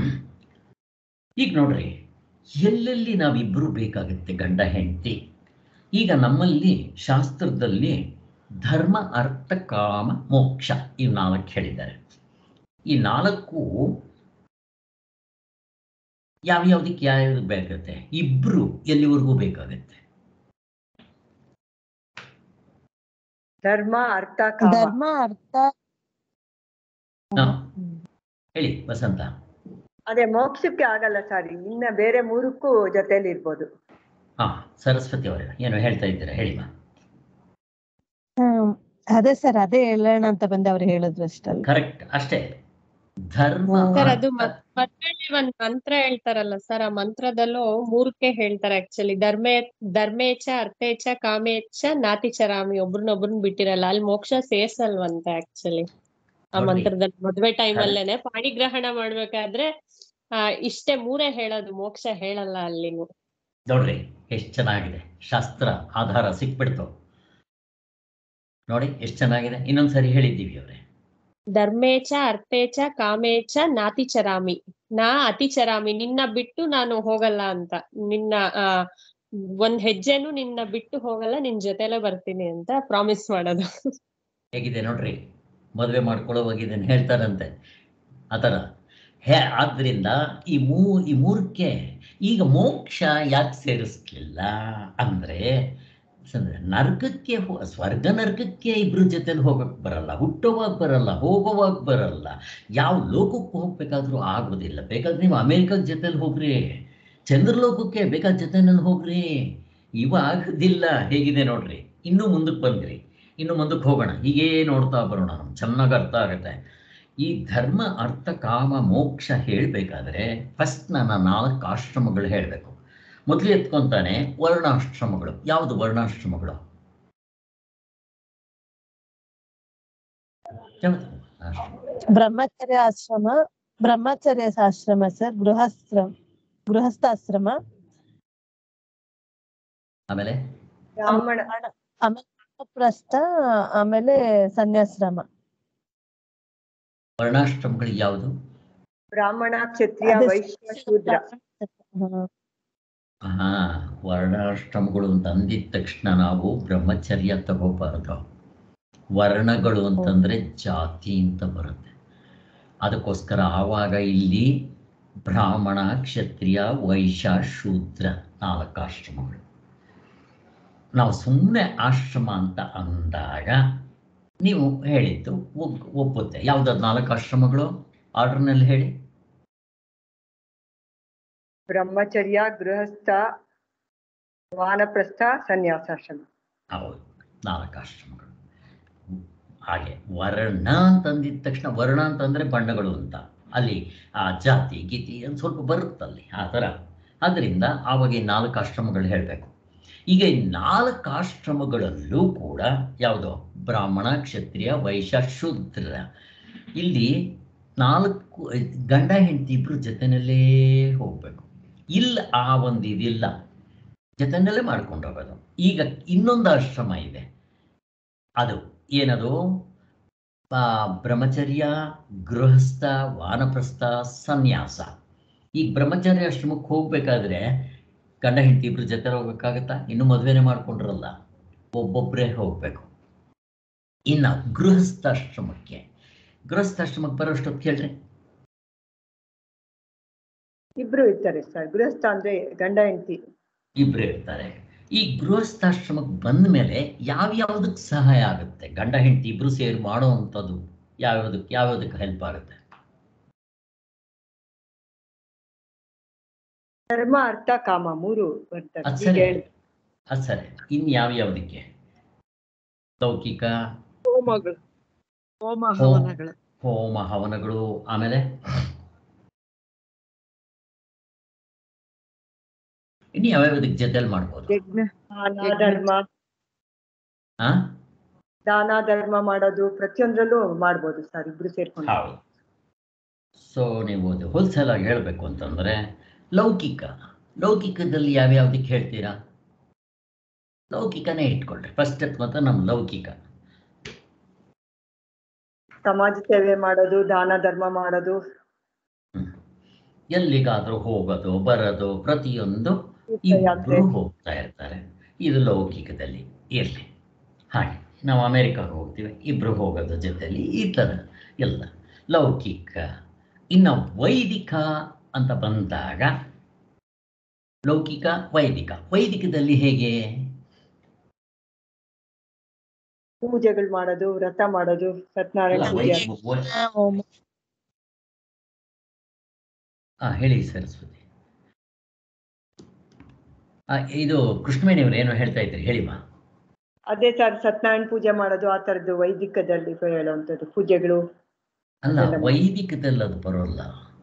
ಈಗ ನೋಡ್ರಿ ಎಲ್ಲೆಲ್ಲಿ ನಾವಿಬ್ಬರು ಬೇಕಾಗುತ್ತೆ ಗಂಡ ಹೆಂಡತಿ ಈಗ ನಮ್ಮಲ್ಲಿ ಶಾಸ್ತ್ರದಲ್ಲಿ ಧರ್ಮ ಅರ್ಥ ಕಾಮ ಮೋಕ್ಷ ಈ ನಾಲ್ಕು ಹೇಳಿದ್ದಾರೆ ಈ ನಾಲ್ಕು ಯಾವ್ಯಾವ್ದಕ್ಕೆ ಯಾವ್ಯಾವ್ದು ಬೇಕಾಗುತ್ತೆ ಇಬ್ರು ಎಲ್ಲಿವರೆಗೂ ಬೇಕಾಗುತ್ತೆ ಧರ್ಮ ಅರ್ಥ ಕಾಮ ಧರ್ಮ ಅರ್ಥ ಹಾ. ಹೇಳಿ ವಸಂತ ಅದೇ ಮೋಕ್ಷಕ್ಕೆ ಆಗಲ್ಲ ಸರ್ ಇನ್ನ ಬೇರೆ ಮೂರಕ್ಕೂ ಜೊತೆಲಿ ಇರ್ಬೋದು ಹಾ ಸರಸ್ವತಿ ಅವರೇ ಏನು ಹೇಳ್ತಾ ಇದ್ದೀರಾ ಹೇಳಿಮ್ಮ ಹ್ಮ್ ಅದೇ ಸರ್ ಅದೇ ಹೇಳೋಣ ಅಂತ ಬಂದೆ ಅವ್ರು ಹೇಳಿದ್ರು ಅಷ್ಟಲ್ಲ ಕರೆಕ್ಟ್ ಅಷ್ಟೇ ಧರ್ಮ ಸರ್ ಅದು ಅರ್ಥ- ಮತ್- ಮದ್ವೆಲಿ ಒಂದ್ ಮಂತ್ರ ಹೇಳ್ತಾರಲ್ಲ ಸರ್ ಆ ಮಂತ್ರದಲ್ಲೂ ಮೂರಕ್ಕೆ ಹೇಳ್ತಾರೆ ಆಕ್ಚುಲಿ ಧರ್ಮೇ ಧರ್ಮೇಚ ಅರ್ಥೇಚ ಕಾಮೇಚ ನಾತಿಚರಾಮಿ ಒಬ್ರನ್ನೊಬ್ರನ್ನ ಬಿಟ್ಟಿರಲ್ಲ ಅಲ್ಲಿ ಮೋಕ್ಷ ಸೇರ್ಸಲ್ವಂತೆ ಆಕ್ಚುಲಿ ಆ ನೋಡಿ. ಮಂತ್ರದಲ್ಲಿ ಮದ್ವೆ ಟೈಮ್ ಅಲ್ಲೇನೆ ಪಾಣಿಗ್ರಹಣ ಮಾಡ್ಬೇಕಾದ್ರೆ ಆ ಇಷ್ಟೇ ಮೂರೇ ಹೇಳೋದು ಮೋಕ್ಷ ಹೇಳಲ್ಲ ಅಲ್ಲಿ ನೋಡ್ರಿ ಎಷ್ಟು ಚೆನ್ನಾಗಿದೆ ಶಾಸ್ತ್ರ ಆಧಾರ ಸಿಕ್ಬಿಡ್ತು ನೋಡಿ ಎಷ್ಟು ಚೆನ್ನಾಗಿದೆ ಇನ್ನೊಂದ್ಸರಿ ಹೇಳಿದ್ದೀವಿ ಅವ್ರೆ ಧರ್ಮೇಚ ಅರ್ಥೇಚ ಕಾಮೇಚ ನಾತಿಚರಾಮಿ ನಾ ಅತಿಚರಾಮಿ ನಿನ್ನ ಬಿಟ್ಟು ನಾನು ಹೋಗಲ್ಲ ಅಂತ ನಿನ್ನ ಆ ಒಂದ್ ಹೆಜ್ಜೆನು ನಿನ್ನ ಬಿಟ್ಟು ಹೋಗಲ್ಲ ನಿನ್ ಜೊತೆಲೆ ಬರ್ತೀನಿ ಅಂತ ಪ್ರಾಮಿಸ್ ಮಾಡೋದು ಹೇಗಿದೆ ನೋಡ್ರಿ ಮದುವೆ ಮಾಡ್ಕೊಳ್ಳೋವಾಗ ಇದನ್ನು ಹೇಳ್ತಾರಂತೆ ಆ ಥರ ಹೇ ಆದ್ರಿಂದ ಈ ಮೂ ಈ ಮೂರಕ್ಕೆ ಈಗ ಮೋಕ್ಷ ಯಾಕೆ ಸೇರಿಸ್ಲಿಲ್ಲ ಅಂದ್ರೆ ಸ- ನರಕಕ್ಕೆ ಹೋ- ಸ್ವರ್ಗ ನರಕಕ್ಕೆ ಇಬ್ರ ಜೊತೆಲಿ ಹೋಗಕ್ ಬರಲ್ಲ ಹುಟ್ಟುವಾಗ ಬರಲ್ಲ ಹೋಗುವಾಗ ಬರಲ್ಲ ಯಾವ ಲೋಕಕ್ಕೆ ಹೋಗ್ಬೇಕಾದ್ರೂ ಆಗೋದಿಲ್ಲ ಬೇಕಾದ್ರೆ ನೀವು ಅಮೇರಿಕದ ಜೊತೆಲಿ ಹೋಗ್ರಿ ಚಂದ್ರಲೋಕಕ್ಕೆ ಬೇಕಾದ ಜೊತೆನಲ್ಲಿ ಹೋಗ್ರಿ ಇವ ಆಗೋದಿಲ್ಲ ಹೇಗಿದೆ ನೋಡ್ರಿ ಇನ್ನೂ ಮುಂದಕ್ಕೆ ಬಂದ್ರಿ ಇನ್ನು ಮುಂದಕ್ಕೆ ಹೋಗೋಣ ಹೀಗೇ ನೋಡ್ತಾ ಬರೋಣ ನಮ್ಗೆ ಚೆನ್ನಾಗಿ ಅರ್ಥ ಆಗುತ್ತೆ ಈ ಧರ್ಮ ಅರ್ಥ ಕಾಮ ಮೋಕ್ಷ ಹೇಳಬೇಕಾದ್ರೆ ಫಸ್ಟ್ ನನ್ನ ನಾಲ್ಕು ಆಶ್ರಮಗಳು ಹೇಳಬೇಕು ಮೊದಲು ಎತ್ಕೊಂತಾನೆ ವರ್ಣಾಶ್ರಮಗಳು ಯಾವುದು ವರ್ಣಾಶ್ರಮಗಳು ಯಾವುದು ಆಶ್ರಮ? ಬ್ರಹ್ಮಚರ್ಯ ಆಶ್ರಮ ಬ್ರಹ್ಮಚರ್ಯ ಆಶ್ರಮ ಸರ್ ಗೃಹಸ್ತ್ರ ಗೃಹಸ್ಥಾಶ್ರಮ ಆಮೇಲೆ ಬ್ರಾಹ್ಮಣ ಪ್ರಸ್ಥ ಆಮೇಲೆ ಸನ್ಯಾಶ್ರಮ ವರ್ಣಾಶ್ರಮಗಳು ಯಾವುದು ಬ್ರಾಹ್ಮಣ ಕ್ಷತ್ರಿಯ ಅದೇ ವೈಶ್ಯ ಶೂದ್ರ ಹಾ. ಹಾ ವರ್ಣಾಶ್ರಮಗಳು ಅಂತ ಅಂದಿದ ತಕ್ಷಣ ನಾವು ಬ್ರಹ್ಮಚರ್ಯ ತಗೋಬಾರ್ದು ವರ್ಣಗಳು ಅಂತಂದ್ರೆ ಜಾತಿ ಅಂತ ಬರುತ್ತೆ ಅದಕ್ಕೋಸ್ಕರ ಆವಾಗ ಇಲ್ಲಿ ಬ್ರಾಹ್ಮಣ ಕ್ಷತ್ರಿಯ ವೈಶ್ಯ ಶೂದ್ರ ನಾಲ್ಕು ಆಶ್ರಮಗಳು ನಾವು ಸುಮ್ಮನೆ ಆಶ್ರಮ ಅಂತ ಅಂದಾಗ ನೀವು ಹೇಳಿದ್ದು ಒಪ್ ಒಪ್ಪುತ್ತೆ ಯಾವ್ದಾದ್ರು ನಾಲ್ಕು ಆಶ್ರಮಗಳು ಆರ್ಡರ್ನಲ್ಲಿ ಹೇಳಿ ಬ್ರಹ್ಮಚರ್ಯ ಗೃಹಸ್ಥ ವಾನಪ್ರಸ್ಥ ಸನ್ಯಾಸಾಶ್ರಮ ಹೌದು ನಾಲ್ಕು ಆಶ್ರಮಗಳು ಹಾಗೆ ವರ್ಣ ಅಂತಂದಿದ ತಕ್ಷಣ ವರ್ಣ ಅಂತಂದ್ರೆ ಬಣ್ಣಗಳು ಅಂತ ಅಲ್ಲಿ ಆ ಜಾತಿ ಗೀತಿ ಒಂದು ಸ್ವಲ್ಪ ಬರುತ್ತಲ್ಲಿ ಆ ಥರ ಅದರಿಂದ ಆವಾಗ ಈ ನಾಲ್ಕು ಆಶ್ರಮಗಳು ಹೇಳಬೇಕು ಈಗ ಈ ನಾಲ್ಕು ಆಶ್ರಮಗಳಲ್ಲೂ ಕೂಡ ಯಾವುದು ಬ್ರಾಹ್ಮಣ ಕ್ಷತ್ರಿಯ ವೈಶ್ಯ ಶೂದ್ರ ಇಲ್ಲಿ ನಾಲ್ಕು ಗಂಡ ಹೆಂಡತಿ ಇಬ್ರು ಜೊತೆನಲ್ಲೇ ಹೋಗ್ಬೇಕು ಇಲ್ಲ ಆ ಒಂದು ಇದಿಲ್ಲ ಜೊತೆನಲ್ಲೇ ಮಾಡ್ಕೊಂಡು ಹೋಗೋದು ಈಗ ಇನ್ನೊಂದು ಆಶ್ರಮ ಇದೆ ಅದು ಏನದು ಆ, ಬ್ರಹ್ಮಚರ್ಯ ಗೃಹಸ್ಥ ವಾನಪ್ರಸ್ಥ ಸನ್ಯಾಸ ಈಗ ಬ್ರಹ್ಮಚರ್ಯ ಆಶ್ರಮಕ್ಕೆ ಹೋಗ್ಬೇಕಾದ್ರೆ ಗಂಡ ಹೆಂಡತಿ ಇಬ್ರು ಜೊತೆ ಹೋಗ್ಬೇಕಾಗತ್ತಾ ಇನ್ನು ಮದುವೆನೇ ಮಾಡ್ಕೊಂಡ್ರಲ್ಲ ಒಬ್ಬೊಬ್ಬರೇ ಹೋಗ್ಬೇಕು ಇನ್ನು ಗೃಹಸ್ಥಾಶ್ರಮಕ್ಕೆ ಗೃಹಸ್ಥಾಶ್ರಮಕ್ಕೆ ಬರೋಷ್ಟೊತ್ತು ಕೇಳ್ರಿ ಇಬ್ರು ಇರ್ತಾರೆ ಸರ್ ಗೃಹಸ್ಥ ಅಂದ್ರೆ ಗಂಡ ಹೆಂಡತಿ ಇಬ್ಬರೇ ಇರ್ತಾರೆ ಈ ಗೃಹಸ್ಥಾಶ್ರಮಕ್ಕೆ ಬಂದ ಮೇಲೆ ಯಾವ್ಯಾವುದಕ್ಕೆ ಸಹಾಯ ಆಗುತ್ತೆ ಗಂಡ ಹೆಂಡತಿ ಇಬ್ರು ಸೇರಿ ಮಾಡೋ ಅಂಥದ್ದು ಯಾವ್ಯಾವುದಕ್ಕೆ ಯಾವ್ಯಾವುದಕ್ಕೆ ಹೆಲ್ಪ್ ಆಗುತ್ತೆ ಧರ್ಮ ಅರ್ಥ ಕಾಮ ಮೂರು ಬರ್ತಾರೆ ಅದ್ ಈಗ ಸರಿ ಹೇಳ್- ಅದು ಸರಿ ಇನ್ ಯಾವ ಯಾವ್ದಕ್ಕೆ ಲೌಕಿಕ ಹೋಮಗಳು ಹೋಮ ಹೋ- ಹವನಗಳು ಹೋಮ ಹವನಗಳು ಆಮೇಲೆ ಇನ್ನು ಯಾವ್ಯಾವುದಕ್ಕೆ ಜೊತೆಲಿ ಮಾಡ್ಬೋದು ಯಜ್ಞ ದಾನ ಧರ್ಮ ಹಾ ದಾನ ಧರ್ಮ ಮಾಡೋದು ಪ್ರತಿಯೊಂದ್ರಲ್ಲೂ ಮಾಡ್ಬೋದು ಸರ್ ಇಬ್ರು ಸೇರ್ಕೊಂಡು ಹೌದು ಸೊ ನೀವು ಅದು ಹೋಲ್ಸೇಲ್ ಆಗಿ ಹೇಳಬೇಕು ಅಂತಂದ್ರೆ ಲೌಕಿಕ ಲೌಕಿಕದಲ್ಲಿ ಯಾವ್ಯಾವ್ದಕ್ಕೆ ಹೇಳ್ತೀರಾ ಲೌಕಿಕನೇ ಇಟ್ಕೊಳ್ರಿ ಫಸ್ಟ್ ಮತ್ತು ನಮ್ಮ ಲೌಕಿಕ ಸಮಾಜ ಸೇವೆ ಮಾಡೋದು ದಾನ ಧರ್ಮ ಮಾಡೋದು ಹ್ಮ್. ಎಲ್ಲಿಗಾದ್ರೂ ಹೋಗೋದು ಬರೋದು ಪ್ರತಿಯೊಂದು ತೀರ್ಥಯಾತ್ರೆ ಇಬ್ರು ಹೋಗ್ತಾ ಇರ್ತಾರೆ ಇದು ಲೌಕಿಕದಲ್ಲಿ ಇರಲಿ ಹಾಗೆ ನಾವು ಅಮೆರಿಕಾಗೆ ಹೋಗ್ತೀವಿ ಇಬ್ರು ಹೋಗೋದು ಜೊತೆಲಿ ಈ ಥರ ಎಲ್ಲ ಲೌಕಿಕ ಇನ್ನು ವೈದಿಕ ಅಂತ ಬಂದಾಗ ಲೌಕಿಕ ವೈದಿಕ ವೈದಿಕದಲ್ಲಿ ಹೇಗೆ ಪೂಜೆಗಳು ಮಾಡೋದು ವ್ರತ ಮಾಡೋದು ಸತ್ಯನಾರಾಯಣ ಅಲ್ಲ, ಪೂಜೆ ವೈ- ವೈ- ಹೋಮ ಆ, ಹೇಳಿ ಸರಸ್ವತಿ ಆ, ಇದು ಕೃಷ್ಣವೇಣಿಯವರು ಏನೋ ಹೇಳ್ತಾ ಇದ್ರಿ ಹೇಳಿ ಮಾ ಅದೇ ಸರ್ ಸತ್ಯನಾರಾಯಣ ಪೂಜೆ ಮಾಡೋದು ಆ ತರದ್ದು ವೈದಿಕದಲ್ಲಿ ಹೇಳುವಂಥದ್ದು ಪೂಜೆಗಳು ಅಲ್ಲ ಅದೆಲ್ಲ- ವೈದಿಕದಲ್ಲಿ ಅದು ಬರೋಲ್ಲ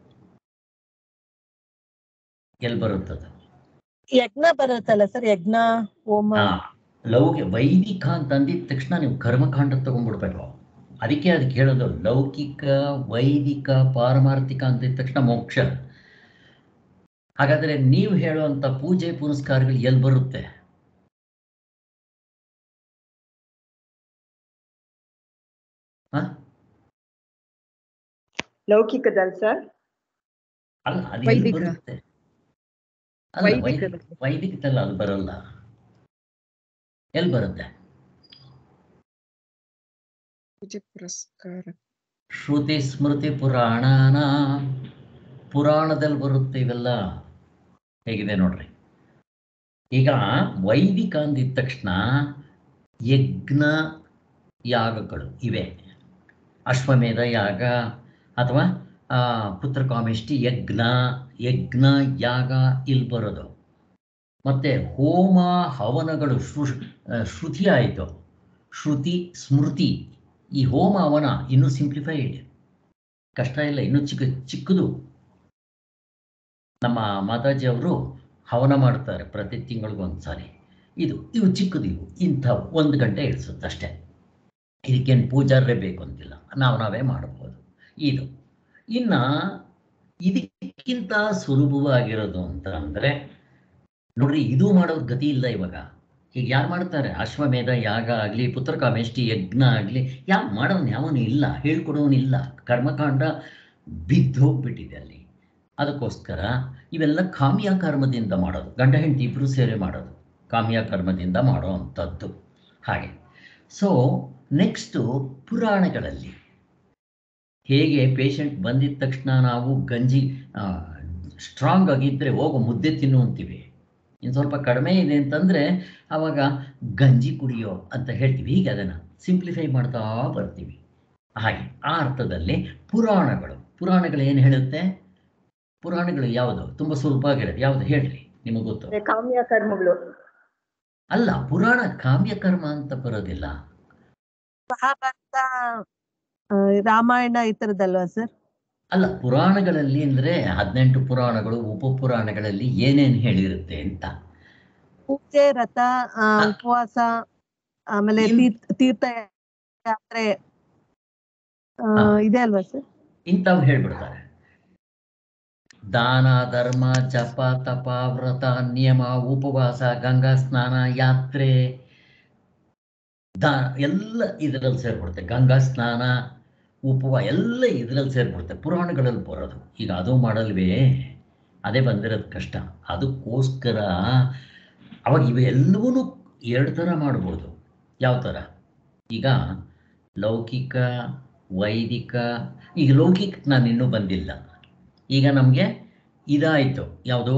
ಎಲ್ಲಿ ಬರುತ್ತದು ಯಜ್ಞ ಬರುತ್ತಲ್ಲ ಸರ್ ಯಜ್ಞ ಹೋಮ ಹಾ ಲೌಕಿಕ ವೈದಿಕ ಅಂತ ಅಂದಿದ ತಕ್ಷಣ ನೀವು ಕರ್ಮಕಾಂಡ ತಗೊಂಡ್ಬಿಡ್ಬೇಕು ಅದಕ್ಕೆ ಅದಕ್ಕೆ ಹೇಳೋದು ಲೌಕಿಕ ವೈದಿಕ ಪಾರಮಾರ್ಥಿಕ ಅಂದಿದ ತಕ್ಷಣ ಮೋಕ್ಷ ಹಾಗಾದ್ರೆ ನೀವು ಹೇಳುವಂತ ಪೂಜೆ ಪುನಸ್ಕಾರಗಳು ಎಲ್ಲಿ ಬರುತ್ತೆ ಹ? ಲೌಕಿಕದಲ್ಲಿ ಸರ್ ಅಲ್ಲ ಅದು ಎಲ್ಲಿ ವೈದಿಕ. ಬರುತ್ತೆ ಅಲ್ಲ ವೈದಿಕ ವೈದಿಕದಲ್ಲಿ ವೈದಿಕದಲ್ಲಿ ಅದು ಬರಲ್ಲ ಎಲ್ಲಿ ಬರುತ್ತೆ ಪೂಜೆ ಪುರಸ್ಕಾರ ಶ್ರುತಿ ಸ್ಮೃತಿ ಪುರಾಣಾನ ಪುರಾಣದಲ್ಲಿ ಬರುತ್ತೆ ಇವೆಲ್ಲ ಹೇಗಿದೆ ನೋಡ್ರಿ ಈಗ ವೈದಿಕ ಅಂದಿದ ತಕ್ಷಣ ಯಜ್ಞ ಯಾಗಗಳು ಇವೆ ಅಶ್ವಮೇಧ ಯಾಗ ಅಥವಾ ಆ, ಪುತ್ರಕಾಮೇಷ್ಟಿ ಯಜ್ಞ ಯಜ್ಞ ಯಾಗ ಇಲ್ಲಿ ಬರೋದು ಮತ್ತೆ ಹೋಮ ಹವನಗಳು ಶ್ರು ಆ, ಶ್ರುತಿ ಆಯಿತು ಶ್ರುತಿ ಸ್ಮೃತಿ ಈ ಹೋಮ ಹವನ ಇನ್ನೂ ಸಿಂಪ್ಲಿಫೈಡ್ ಕಷ್ಟ ಇಲ್ಲ ಇನ್ನೂ ಚಿಕ್ಕ ಚಿಕ್ಕದು ನಮ್ಮ ಮಾತಾಜಿ ಅವರು ಹವನ ಮಾಡ್ತಾರೆ ಪ್ರತಿ ತಿಂಗಳಿಗೂ ಒಂದ್ಸಾರಿ ಇದು ಇವು ಚಿಕ್ಕದು ಇವು ಇಂಥ ಒಂದು ಗಂಟೆ ಇಳಿಸುತ್ತೆ ಅಷ್ಟೇ ಇದಕ್ಕೇನು ಪೂಜಾರರೇ ಬೇಕು ಅಂತಿಲ್ಲ ನಾವು ನಾವೇ ಮಾಡಬಹುದು ಇದು ಇನ್ನ ಇದಕ್ಕಿಂತ ಸುಲಭವಾಗಿರೋದು ಅಂತ ಅಂದ್ರೆ ನೋಡ್ರಿ ಇದು ಮಾಡೋದ್ ಗತಿ ಇಲ್ಲ ಇವಾಗ ಈಗ ಯಾರು ಮಾಡ್ತಾರೆ ಅಶ್ವಮೇಧ ಯಾಗ ಆಗಲಿ ಪುತ್ರಕಾಮೇಷ್ಟಿ ಯಜ್ಞ ಆಗಲಿ ಯಾರು ಮಾಡೋನು ಯಾವನು ಇಲ್ಲ ಹೇಳ್ಕೊಡೋನಿಲ್ಲ ಕರ್ಮಕಾಂಡ ಬಿದ್ದು ಹೋಗ್ಬಿಟ್ಟಿದೆ ಅಲ್ಲಿ ಅದಕ್ಕೋಸ್ಕರ ಇವೆಲ್ಲ ಕಾಮ್ಯ ಕರ್ಮದಿಂದ ಮಾಡೋದು ಗಂಡ ಹೆಂಡತಿ ಇಬ್ಬರು ಸೇರಿ ಮಾಡೋದು ಕಾಮ್ಯ ಕರ್ಮದಿಂದ ಮಾಡೋ ಅಂಥದ್ದು ಹಾಗೆ ಸೊ ನೆಕ್ಸ್ಟು ಪುರಾಣಗಳಲ್ಲಿ ಹೇಗೆ ಪೇಷಂಟ್ ಬಂದಿದ ತಕ್ಷಣ ನಾವು ಗಂಜಿ ಸ್ಟ್ರಾಂಗ್ ಆಗಿದ್ದರೆ ಹೋಗೋ ಮುದ್ದೆ ತಿನ್ನು ಅಂತೀವಿ ಇನ್ನು ಸ್ವಲ್ಪ ಕಡಿಮೆ ಇದೆ ಅಂತಂದರೆ ಆವಾಗ ಗಂಜಿ ಕುಡಿಯೋ ಅಂತ ಹೇಳ್ತೀವಿ ಹೀಗೆ ಅದನ್ನು ಸಿಂಪ್ಲಿಫೈ ಮಾಡ್ತಾ ಬರ್ತೀವಿ ಹಾಗೆ ಆ ಅರ್ಥದಲ್ಲಿ ಪುರಾಣಗಳು ಪುರಾಣಗಳು ಏನು ಹೇಳುತ್ತೆ ಪುರಾಣಗಳು ಯಾವುದು ತುಂಬ ಸುಲಭ ಆಗಿರೋದು ಯಾವುದು ಹೇಳ್ರಿ ನಿಮಗೆ ಗೊತ್ತು ಅದೇ ಕಾಮ್ಯ ಕರ್ಮಗಳು ಅಲ್ಲ ಪುರಾಣ ಕಾಮ್ಯಕರ್ಮ ಅಂತ ಬರೋದಿಲ್ಲ ಮಹಾಭಾರತ ಆ, ರಾಮಾಯಣ ಈ ತರದಲ್ವಾ ಸರ್ ಅಲ್ಲ ಪುರಾಣಗಳಲ್ಲಿ ಅಂದರೆ ಹದಿನೆಂಟು ಪುರಾಣಗಳು ಉಪಪುರಾಣಗಳಲ್ಲಿ ಏನೇನು ಹೇಳಿರುತ್ತೆ ಅಂತ ಪೂಜೆ ರಥ ಆ, ಉಪವಾಸ ಆಮೇಲೆ ಇನ್- ತೀರ್ಥ ತೀರ್ಥ ಯಾತ್ರೆ ಆ, ಹಾ. ಇದೆ ಅಲ್ವಾ ಸರ್ ಇಂಥವು ಹೇಳ್ಬಿಡ್ತಾರೆ ದಾನ ಧರ್ಮ ಜಪ ತಪ ವ್ರತ ನಿಯಮ ಉಪವಾಸ ಗಂಗಾ ಸ್ನಾನ ಯಾತ್ರೆ ದಾ ಎಲ್ಲ ಇದರಲ್ಲಿ ಸೇರ್ಬಿಡುತ್ತೆ ಗಂಗಾ ಸ್ನಾನ ಉಪವ ಎಲ್ಲ ಇದರಲ್ಲಿ ಸೇರ್ಬಿಡುತ್ತೆ ಪುರಾಣಗಳಲ್ಲಿ ಬರೋದು ಈಗ ಅದು ಮಾಡಲ್ವೇ ಅದೇ ಬಂದಿರೋದು ಕಷ್ಟ ಅದಕ್ಕೋಸ್ಕರ ಅವಾಗ ಇವೆಲ್ಲವೂ ಎರಡು ಥರ ಮಾಡ್ಬೋದು ಯಾವ ಥರ ಈಗ ಲೌಕಿಕ ವೈದಿಕ ಈಗ ಲೌಕಿಕ ನಾನು ಇನ್ನೂ ಬಂದಿಲ್ಲ ಈಗ ನಮಗೆ ಇದಾಯಿತು ಯಾವುದು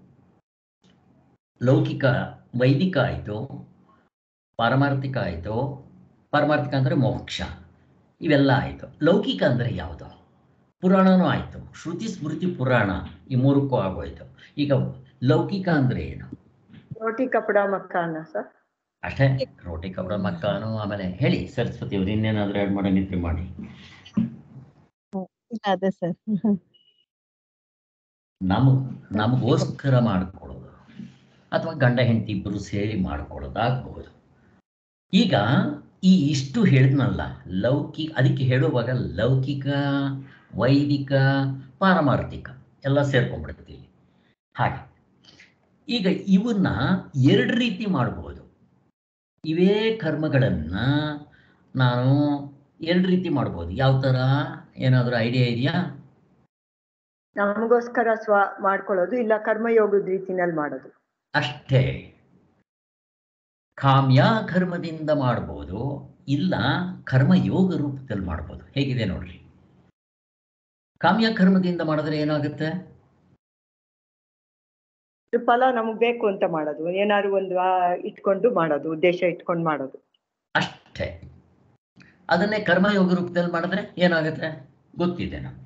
ಲೌಕಿಕ ವೈದಿಕ ಆಯಿತು ಪಾರಮಾರ್ಥಿಕ ಆಯಿತು ಪಾರಮಾರ್ಥಿಕ ಅಂದರೆ ಮೋಕ್ಷ ಇವೆಲ್ಲ ಆಯಿತು ಲೌಕಿಕ ಅಂದರೆ ಯಾವುದು ಪುರಾಣನೂ ಆಯಿತು ಶ್ರುತಿ ಸ್ಮೃತಿ ಪುರಾಣ ಈ ಮೂರಕ್ಕೂ ಆಗೋಯ್ತು ಈಗ ಲೌಕಿಕ ಅಂದರೆ ಏನು ರೋಟಿ ಕಪಡ ಮಕ್ಕಾನ ಸರ್ ಅಷ್ಟೇ ರೋಟಿ ಕಬಡ ಮಕ್ಕನು ಆಮೇಲೆ ಹೇಳಿ ಸರಸ್ವತಿ ಅವ್ರು ಇನ್ನೇನಾದರೂ ಆ್ಯಡ್ ಮಾಡಂಗಿದ್ರೆ ಮಾಡಿ ಇಲ್ಲ ಅದೇ ಸರ್ ನಮಗ್ ನಮಗೋಸ್ಕರ ಮಾಡಿಕೊಡೋದು ಅಥವಾ ಗಂಡ ಹೆಂಡತಿ ಇಬ್ಬರು ಸೇರಿ ಮಾಡಿಕೊಡೋದಾಗಬಹುದು ಈಗ ಈ ಇಷ್ಟು ಹೇಳಿದ್ನಲ್ಲ ಲೌಕಿಕ ಅದಕ್ಕೆ ಹೇಳುವಾಗ ಲೌಕಿಕ ವೈದಿಕ ಪಾರಮಾರ್ಥಿಕ ಎಲ್ಲ ಸೇರ್ಕೊಂಡ್ಬಿಡ್ತೀವಿ ಹಾಗೆ ಈಗ ಇವನ್ನ ಎರಡು ರೀತಿ ಮಾಡಬಹುದು ಇವೇ ಕರ್ಮಗಳನ್ನ ನಾನು ಎರಡು ರೀತಿ ಮಾಡ್ಬೋದು ಯಾವ ಥರ ಏನಾದರೂ ಐಡಿಯಾ ಇದೆಯಾ ನಮಗೋಸ್ಕರ ಸ್ವ ಮಾಡ್ಕೊಳ್ಳೋದು ಇಲ್ಲ ಕರ್ಮಯೋಗದ ರೀತಿನಲ್ಲಿ ಮಾಡೋದು ಅಷ್ಟೇ ಕಾಮ್ಯ ಕರ್ಮದಿಂದ ಮಾಡ್ಬೋದು ಇಲ್ಲ ಕರ್ಮಯೋಗ ರೂಪದಲ್ಲಿ ಮಾಡ್ಬೋದು ಹೇಗಿದೆ ನೋಡ್ರಿ ಕಾಮ್ಯ ಕರ್ಮದಿಂದ ಮಾಡಿದ್ರೆ ಏನಾಗುತ್ತೆ ಇದು ಫಲ ನಮಗ್ ಬೇಕು ಅಂತ ಮಾಡೋದು ಏನಾದ್ರು ಒಂದು ಆ, ಇಟ್ಕೊಂಡು ಮಾಡೋದು ಉದ್ದೇಶ ಇಟ್ಕೊಂಡು ಮಾಡೋದು ಅಷ್ಟೇ ಅದನ್ನೇ ಕರ್ಮಯೋಗ ರೂಪದಲ್ಲಿ ಮಾಡಿದ್ರೆ ಏನಾಗುತ್ತೆ ಗೊತ್ತಿದೆ ನಮ್ಗೆ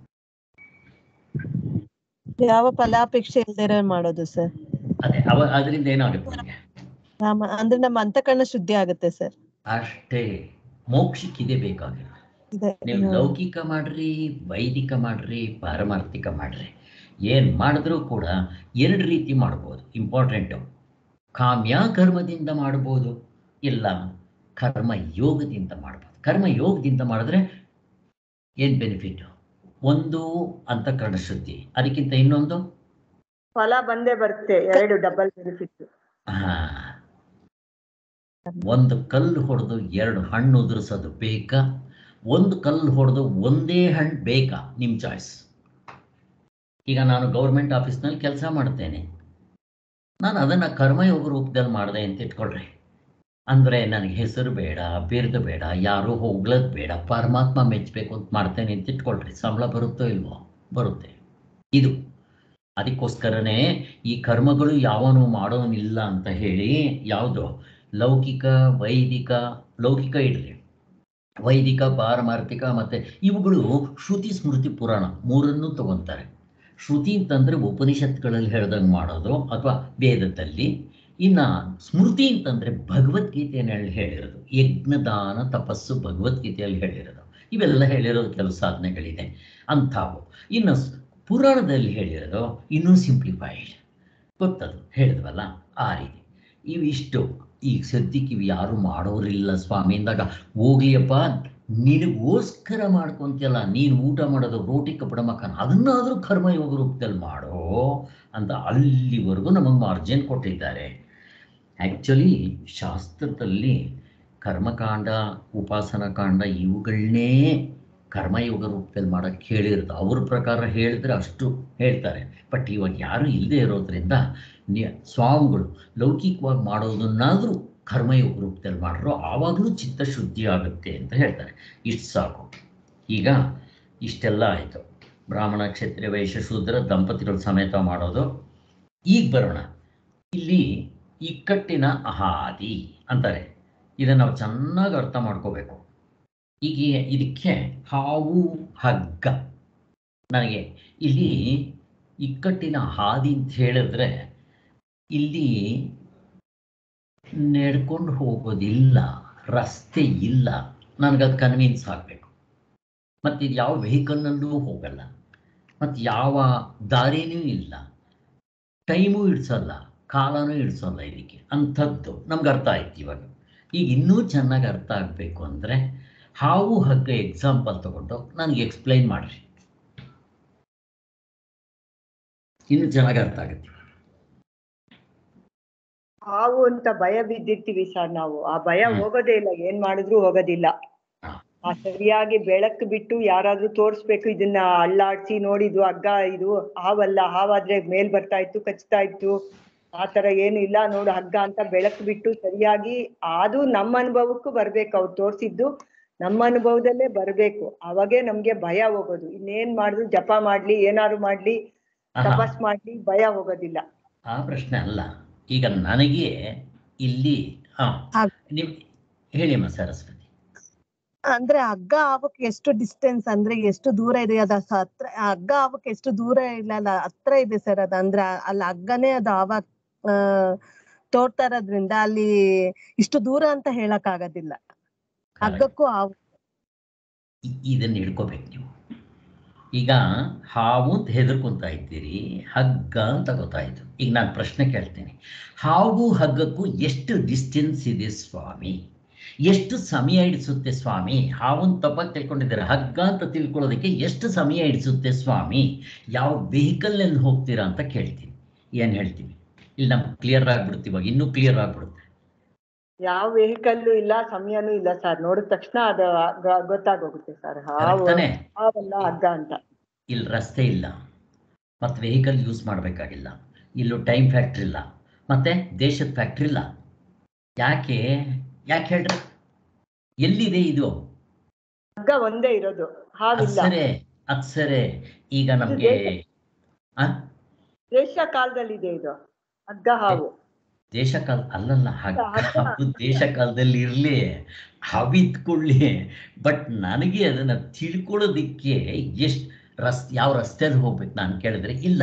ಯಾವ ಫಲಾಪೇಕ್ಷೆ ಇಲ್ದಿರ ಮಾಡೋದು ಸರ್ ಅದೇ ಅವ ಅದರಿಂದ ಏನಾಗುತ್ತೆ ನಮಗೆ ರಾಮ ಅಂದ್ರೆ ನಮ್ಮ ಅಂತಃಕರಣ ಶುದ್ಧಿ ಆಗುತ್ತೆ ಸರ್ ಅಷ್ಟೇ ಮೋಕ್ಷಕ್ಕಿದೆ ಬೇಕಾಗಿಲ್ಲ ಇದೆ ನೀವು ಹ್ಮ್. ಲೌಕಿಕ ಮಾಡ್ರಿ ವೈದಿಕ ಮಾಡ್ರಿ ಪಾರಮಾರ್ಥಿಕ ಮಾಡ್ರಿ ಏನು ಮಾಡಿದ್ರೂ ಕೂಡ ಎರಡು ರೀತಿ ಮಾಡ್ಬೋದು ಇಂಪಾರ್ಟೆಂಟು ಕಾಮ್ಯ ಕರ್ಮದಿಂದ ಮಾಡ್ಬೋದು ಇಲ್ಲ ಕರ್ಮ ಯೋಗದಿಂದ ಮಾಡ್ಬೋದು ಕರ್ಮ ಯೋಗದಿಂದ ಮಾಡಿದ್ರೆ ಏನು ಬೆನಿಫಿಟ್ಟು ಒಂದು ಅಂತಃಕರಣ ಶುದ್ಧಿ ಅದಕ್ಕಿಂತ ಇನ್ನೊಂದು ಫಲ ಬಂದೇ ಬರುತ್ತೆ ಎರಡು ಡಬಲ್ ಬೆನಿಫಿಟ್ ಹಾ ಒಂದು ಕಲ್ಲು ಹೊಡೆದು ಎರಡು ಹಣ್ಣು ಉದುರಿಸೋದು ಬೇಕಾ ಒಂದು ಕಲ್ಲು ಹೊಡೆದು ಒಂದೇ ಹಣ್ಣು ಬೇಕಾ ನಿಮ್ಮ ಚಾಯ್ಸ್ ಈಗ ನಾನು ಗೌರ್ಮೆಂಟ್ ಆಫೀಸ್ನಲ್ಲಿ ಕೆಲಸ ಮಾಡ್ತೇನೆ ನಾನು ಅದನ್ನು ಕರ್ಮಯೋಗ ರೂಪದಲ್ಲಿ ಮಾಡಿದೆ ಅಂತ ಇಟ್ಕೊಳ್ರಿ ಅಂದರೆ ನನಗೆ ಹೆಸರು ಬೇಡ ಬಿರುದು ಬೇಡ ಯಾರು ಹೋಗ್ಲದ್ ಬೇಡ ಪರಮಾತ್ಮ ಮೆಚ್ಚಬೇಕು ಅಂತ ಮಾಡ್ತೇನೆ ಅಂತ ಇಟ್ಕೊಳ್ರಿ ಸಂಬಳ ಬರುತ್ತೋ ಇಲ್ವೋ ಬರುತ್ತೆ ಇದು ಅದಕ್ಕೋಸ್ಕರನೇ ಈ ಕರ್ಮಗಳು ಯಾವನು ಮಾಡೋನಿಲ್ಲ ಅಂತ ಹೇಳಿ ಯಾವುದು ಲೌಕಿಕ ವೈದಿಕ ಲೌಕಿಕ ಇಡ್ರಿ ವೈದಿಕ ಪಾರಮಾರ್ಥಿಕ ಮತ್ತು ಇವುಗಳು ಶ್ರುತಿ ಸ್ಮೃತಿ ಪುರಾಣ ಮೂರನ್ನೂ ತಗೊಂತಾರೆ ಶ್ರುತಿ ಅಂತಂದರೆ ಉಪನಿಷತ್ಗಳಲ್ಲಿ ಹೇಳ್ದಂಗೆ ಮಾಡೋದು ಅಥವಾ ವೇದದಲ್ಲಿ ಇನ್ನು ಸ್ಮೃತಿ ಅಂತಂದರೆ ಭಗವದ್ಗೀತೆಯಲ್ಲಿ ಹೇಳಿರೋದು ಯಜ್ಞದಾನ ತಪಸ್ಸು ಭಗವದ್ಗೀತೆಯಲ್ಲಿ ಹೇಳಿರೋದು ಇವೆಲ್ಲ ಹೇಳಿರೋದು ಕೆಲವು ಸಾಧನೆಗಳಿದೆ ಅಂಥವು ಇನ್ನು ಸ್- ಪುರಾಣದಲ್ಲಿ ಹೇಳಿರೋದು ಇನ್ನೂ ಸಿಂಪ್ಲಿಫೈಡ್ ಗೊತ್ತದು ಹೇಳಿದ್ವಲ್ಲ ಆ ರೀತಿ ಇವಿಷ್ಟು ಈಗ ಸದ್ಯಕ್ಕೆ ಇವು ಯಾರು ಮಾಡೋರಿಲ್ಲ ಸ್ವಾಮಿ ಅಂದಾಗ ಹೋಗ್ಲಿಯಪ್ಪ ನಿನಗೋಸ್ಕರ ಮಾಡ್ಕೊಂತಿಯಲ್ಲ ನೀನು ಊಟ ಮಾಡೋದು ರೋಟಿ ಕಪಡ ಮಕಾನ ಅದನ್ನಾದರೂ ಕರ್ಮಯೋಗ ರೂಪದಲ್ಲಿ ಮಾಡೋ ಅಂತ ಅಲ್ಲಿವರೆಗೂ ನಮಗೆ ಮಾರ್ಜಿನ್ ಕೊಟ್ಟಿದ್ದಾರೆ ಆ್ಯಕ್ಚುಲಿ ಶಾಸ್ತ್ರದಲ್ಲಿ ಕರ್ಮಕಾಂಡ ಉಪಾಸನಾ ಕಾಂಡ ಇವುಗಳನ್ನೇ ಕರ್ಮಯೋಗ ರೂಪದಲ್ಲಿ ಮಾಡೋಕ್ಕೆ ಹೇಳಿರೋದು ಅವ್ರ ಪ್ರಕಾರ ಹೇಳಿದ್ರೆ ಅಷ್ಟು ಹೇಳ್ತಾರೆ ಬಟ್ ಇವಾಗ ಯಾರೂ ಇಲ್ಲದೆ ಇರೋದ್ರಿಂದ ನಿ ಸ್ವಾಮಿಗಳು ಲೌಕಿಕವಾಗಿ ಮಾಡೋದನ್ನಾದರೂ ಕರ್ಮಯೋಗ ರೂಪದಲ್ಲಿ ಮಾಡ್ರು ಆವಾಗಲೂ ಚಿತ್ತಶುದ್ಧಿ ಆಗುತ್ತೆ ಅಂತ ಹೇಳ್ತಾರೆ ಇಷ್ಟು ಸಾಕು ಈಗ ಇಷ್ಟೆಲ್ಲ ಆಯಿತು ಬ್ರಾಹ್ಮಣ ಕ್ಷತ್ರಿಯ ವೈಶ್ಯ ಶೂದ್ರ ದಂಪತಿಗಳು ಸಮೇತ ಮಾಡೋದು ಈಗ ಬರೋಣ ಇಲ್ಲಿ ಇಕ್ಕಟ್ಟಿನ ಹಾದಿ ಅಂತಾರೆ ಇದನ್ನು ನಾವು ಚೆನ್ನಾಗಿ ಅರ್ಥ ಮಾಡ್ಕೋಬೇಕು ಈಗ ಇದಕ್ಕೆ ಹಾವು ಹಗ್ಗ ನನಗೆ ಇಲ್ಲಿ ಇಕ್ಕಟ್ಟಿನ ಹಾದಿ ಅಂತ ಹೇಳಿದ್ರೆ ಇಲ್ಲಿ ನಡ್ಕೊಂಡು ಹೋಗೋದಿಲ್ಲ ರಸ್ತೆ ಇಲ್ಲ ನನಗದು ಕನ್ವಿನ್ಸ್ ಆಗಬೇಕು ಮತ್ತು ಇದು ಯಾವ ವೆಹಿಕಲ್ನಲ್ಲೂ ಹೋಗಲ್ಲ ಮತ್ತು ಯಾವ ದಾರಿನೂ ಇಲ್ಲ ಟೈಮು ಇಡ್ಸಲ್ಲ ಕಾಲನೂ ಇಡ್ಸಲ್ಲ ಇದಕ್ಕೆ ಅಂಥದ್ದು ನಮ್ಗೆ ಅರ್ಥ ಆಯ್ತು ಇವಾಗ ಈಗ ಇನ್ನೂ ಚೆನ್ನಾಗಿ ಅರ್ಥ ಆಗಬೇಕು ಅಂದರೆ ಹಾವು ಹಗ್ಗ ಎಕ್ಸಾಂಪಲ್ ತಗೊಂಡು ನನಗೆ ಎಕ್ಸ್ಪ್ಲೈನ್ ಮಾಡಿರಿ ಇನ್ನೂ ಚೆನ್ನಾಗಿ ಅರ್ಥ ಆಗುತ್ತೆ ಹಾವು ಅಂತ ಭಯ ಬಿದ್ದಿರ್ತೀವಿ ಸರ್ ನಾವು ಆ ಭಯ ಹ್ಮ್. ಹೋಗೋದೇ ಇಲ್ಲ ಏನ್ ಮಾಡಿದ್ರು ಹೋಗೋದಿಲ್ಲ ಹಾ. ಆ ಸರಿಯಾಗಿ ಬೆಳಕು ಬಿಟ್ಟು ಯಾರಾದ್ರೂ ತೋರಿಸ್ಬೇಕು ಇದನ್ನ ಅಲ್ಲಾಡ್ಸಿ ನೋಡಿದ್ದು ಹಗ್ಗ ಇದು ಹಾವಲ್ಲ ಹಾವಾದ್ರೆ ಮೇಲ್ ಬರ್ತಾ ಇತ್ತು ಕಚ್ತಾ ಇತ್ತು ಆ ತರ ಏನು ಇಲ್ಲ ನೋಡು ಹಗ್ಗ ಅಂತ ಬೆಳಕು ಬಿಟ್ಟು ಸರಿಯಾಗಿ ಅದು ನಮ್ಮ ಅನುಭವಕ್ಕೂ ಬರ್ಬೇಕು ಅವ್ರು ತೋರ್ಸಿದ್ದು ನಮ್ಮ ಅನುಭವದಲ್ಲೇ ಬರ್ಬೇಕು ಅವಾಗೇ ನಮ್ಗೆ ಭಯ ಹೋಗೋದು ಇನ್ನೇನ್ ಮಾಡಿದ್ರು ಜಪ ಮಾಡ್ಲಿ ಏನಾದ್ರು ಮಾಡ್ಲಿ ಆಹಾ. ತಪಸ್ ಮಾಡ್ಲಿ ಭಯ ಹೋಗೋದಿಲ್ಲ ಆ ಪ್ರಶ್ನೆ ಅಲ್ಲ ಈಗ ನನಗೆ ಇಲ್ಲಿ ಹಾಂ ಹಾಗ್- ನೀವು ಹೇಳಿಮ್ಮ ಸರಸ್ವತಿ ಅಂದ್ರೆ ಹಗ್ಗ ಆವಕ್ಕೆ ಎಷ್ಟು ಡಿಸ್ಟೆನ್ಸ್ ಅಂದ್ರೆ ಎಷ್ಟು ದೂರ ಇದೆ ಅದ ಹತ್ರ ಆ ಹಗ್ಗ ಆವಕ್ಕೆ ಎಷ್ಟು ದೂರ ಇಲ್ಲ ಅಲ್ಲ ಹತ್ರ ಇದೆ ಸರ್ ಅದ ಅಂದ್ರೆ ಅಲ್ಲಿ ಹಗ್ಗನೇ ಅದು ಆವಾಗ ಆ ತೋಡ್ತಾ ಇರೋದ್ರಿಂದ ಅಲ್ಲಿ ಇಷ್ಟು ದೂರ ಅಂತ ಹೇಳಕ್ ಆಗೋದಿಲ್ಲ ಹಗ್ಗಕ್ಕೂ ಹಾವು ಇ- ಇದನ್ನ ಹಿಡ್ಕೋಬೇಕು ನೀವು ಈಗ ಹಾವು ಅಂತ ಹೆದರ್ಕೊಂತ ಇದ್ದೀರಿ ಹಗ್ಗ ಅಂತ ಗೊತ್ತಾಯ್ತು ಈಗ ನಾನು ಪ್ರಶ್ನೆ ಕೇಳ್ತೀನಿ ಹಾವು ಹಗ್ಗಕ್ಕೂ ಎಷ್ಟು ಡಿಸ್ಟೆನ್ಸ್ ಇದೆ ಸ್ವಾಮಿ ಎಷ್ಟು ಸಮಯ ಹಿಡಿಸುತ್ತೆ ಸ್ವಾಮಿ ಹಾವನ್ ತಪ್ಪಾಗಿ ತಿಳ್ಕೊಂಡಿದ್ದಾರೆ ಹಗ್ಗ ಅಂತ ತಿಳ್ಕೊಳ್ಳೋದಕ್ಕೆ ಎಷ್ಟು ಸಮಯ ಹಿಡಿಸುತ್ತೆ ಸ್ವಾಮಿ ಯಾವ ವೆಹಿಕಲ್ನಲ್ಲಿ ಹೋಗ್ತೀರಾ ಅಂತ ಕೇಳ್ತೀನಿ ಏನು ಹೇಳ್ತೀನಿ ಇಲ್ಲಿ ನಮ್ಗೆ ಕ್ಲಿಯರ್ ಆಗ್ಬಿಡುತ್ತೆ ಇವಾಗ ಇನ್ನೂ ಕ್ಲಿಯರ್ ಆಗ್ಬಿಡುತ್ತೆ ಯಾವ ವೆಹಿಕಲ್ ಇಲ್ಲ ಸಮಯನೂ ಇಲ್ಲ ಸರ್ ನೋಡಿದ ತಕ್ಷಣ ಅದು ಗ- ಗೊತ್ತಾಗೋಗುತ್ತೆ ಸರ್ ಹಾವು Correct ತಾನೇ ಹಾವಲ್ಲ ಹಗ್ಗ ಅಂತ ಇಲ್ಲಿ ರಸ್ತೆ ಇಲ್ಲ ಮತ್ತು ವೆಹಿಕಲ್ ಯೂಸ್ ಮಾಡಬೇಕಾಗಿಲ್ಲ ಇಲ್ಲೂ ಟೈಮ್ ಫ್ಯಾಕ್ಟ್ರಿ ಇಲ್ಲ ಮತ್ತು ದೇಶದ ಫ್ಯಾಕ್ಟ್ರಿ ಇಲ್ಲ ಯಾಕೆ ಯಾಕೆ ಹೇಳ್ರಿ ಎಲ್ಲಿದೆ ಇದು ಹಗ್ಗ ಒಂದೇ ಇರೋದು ಹಾವಿಲ್ಲ ಅತ್ಸರೆ ಅತ್ಸರೆ ಈಗ ನಮಗೆ ದೇಶ ಕಾಲದಲ್ಲಿದೆ ಇದು ಹಗ್ಗ ಹಾವು ದೇಶ ಕಾಲ ಅಲ್ಲಲ್ಲ ಹಗ್ಗ ಹಗ್ಗ. ಅದು ದೇಶ ಕಾಲದಲ್ಲಿ ಇರಲಿ ಹವಿತ್ಕೊಳ್ಳಿ ಬಟ್ ನನಗೆ ಅದನ್ನು ತಿಳ್ಕೊಳ್ಳೋದಿಕ್ಕೆ ಎಷ್ಟು ರಸ್ ಯಾವ ರಸ್ತೆಯಲ್ಲಿ ಹೋಗ್ಬೇಕು ನಾನು ಕೇಳಿದ್ರೆ ಇಲ್ಲ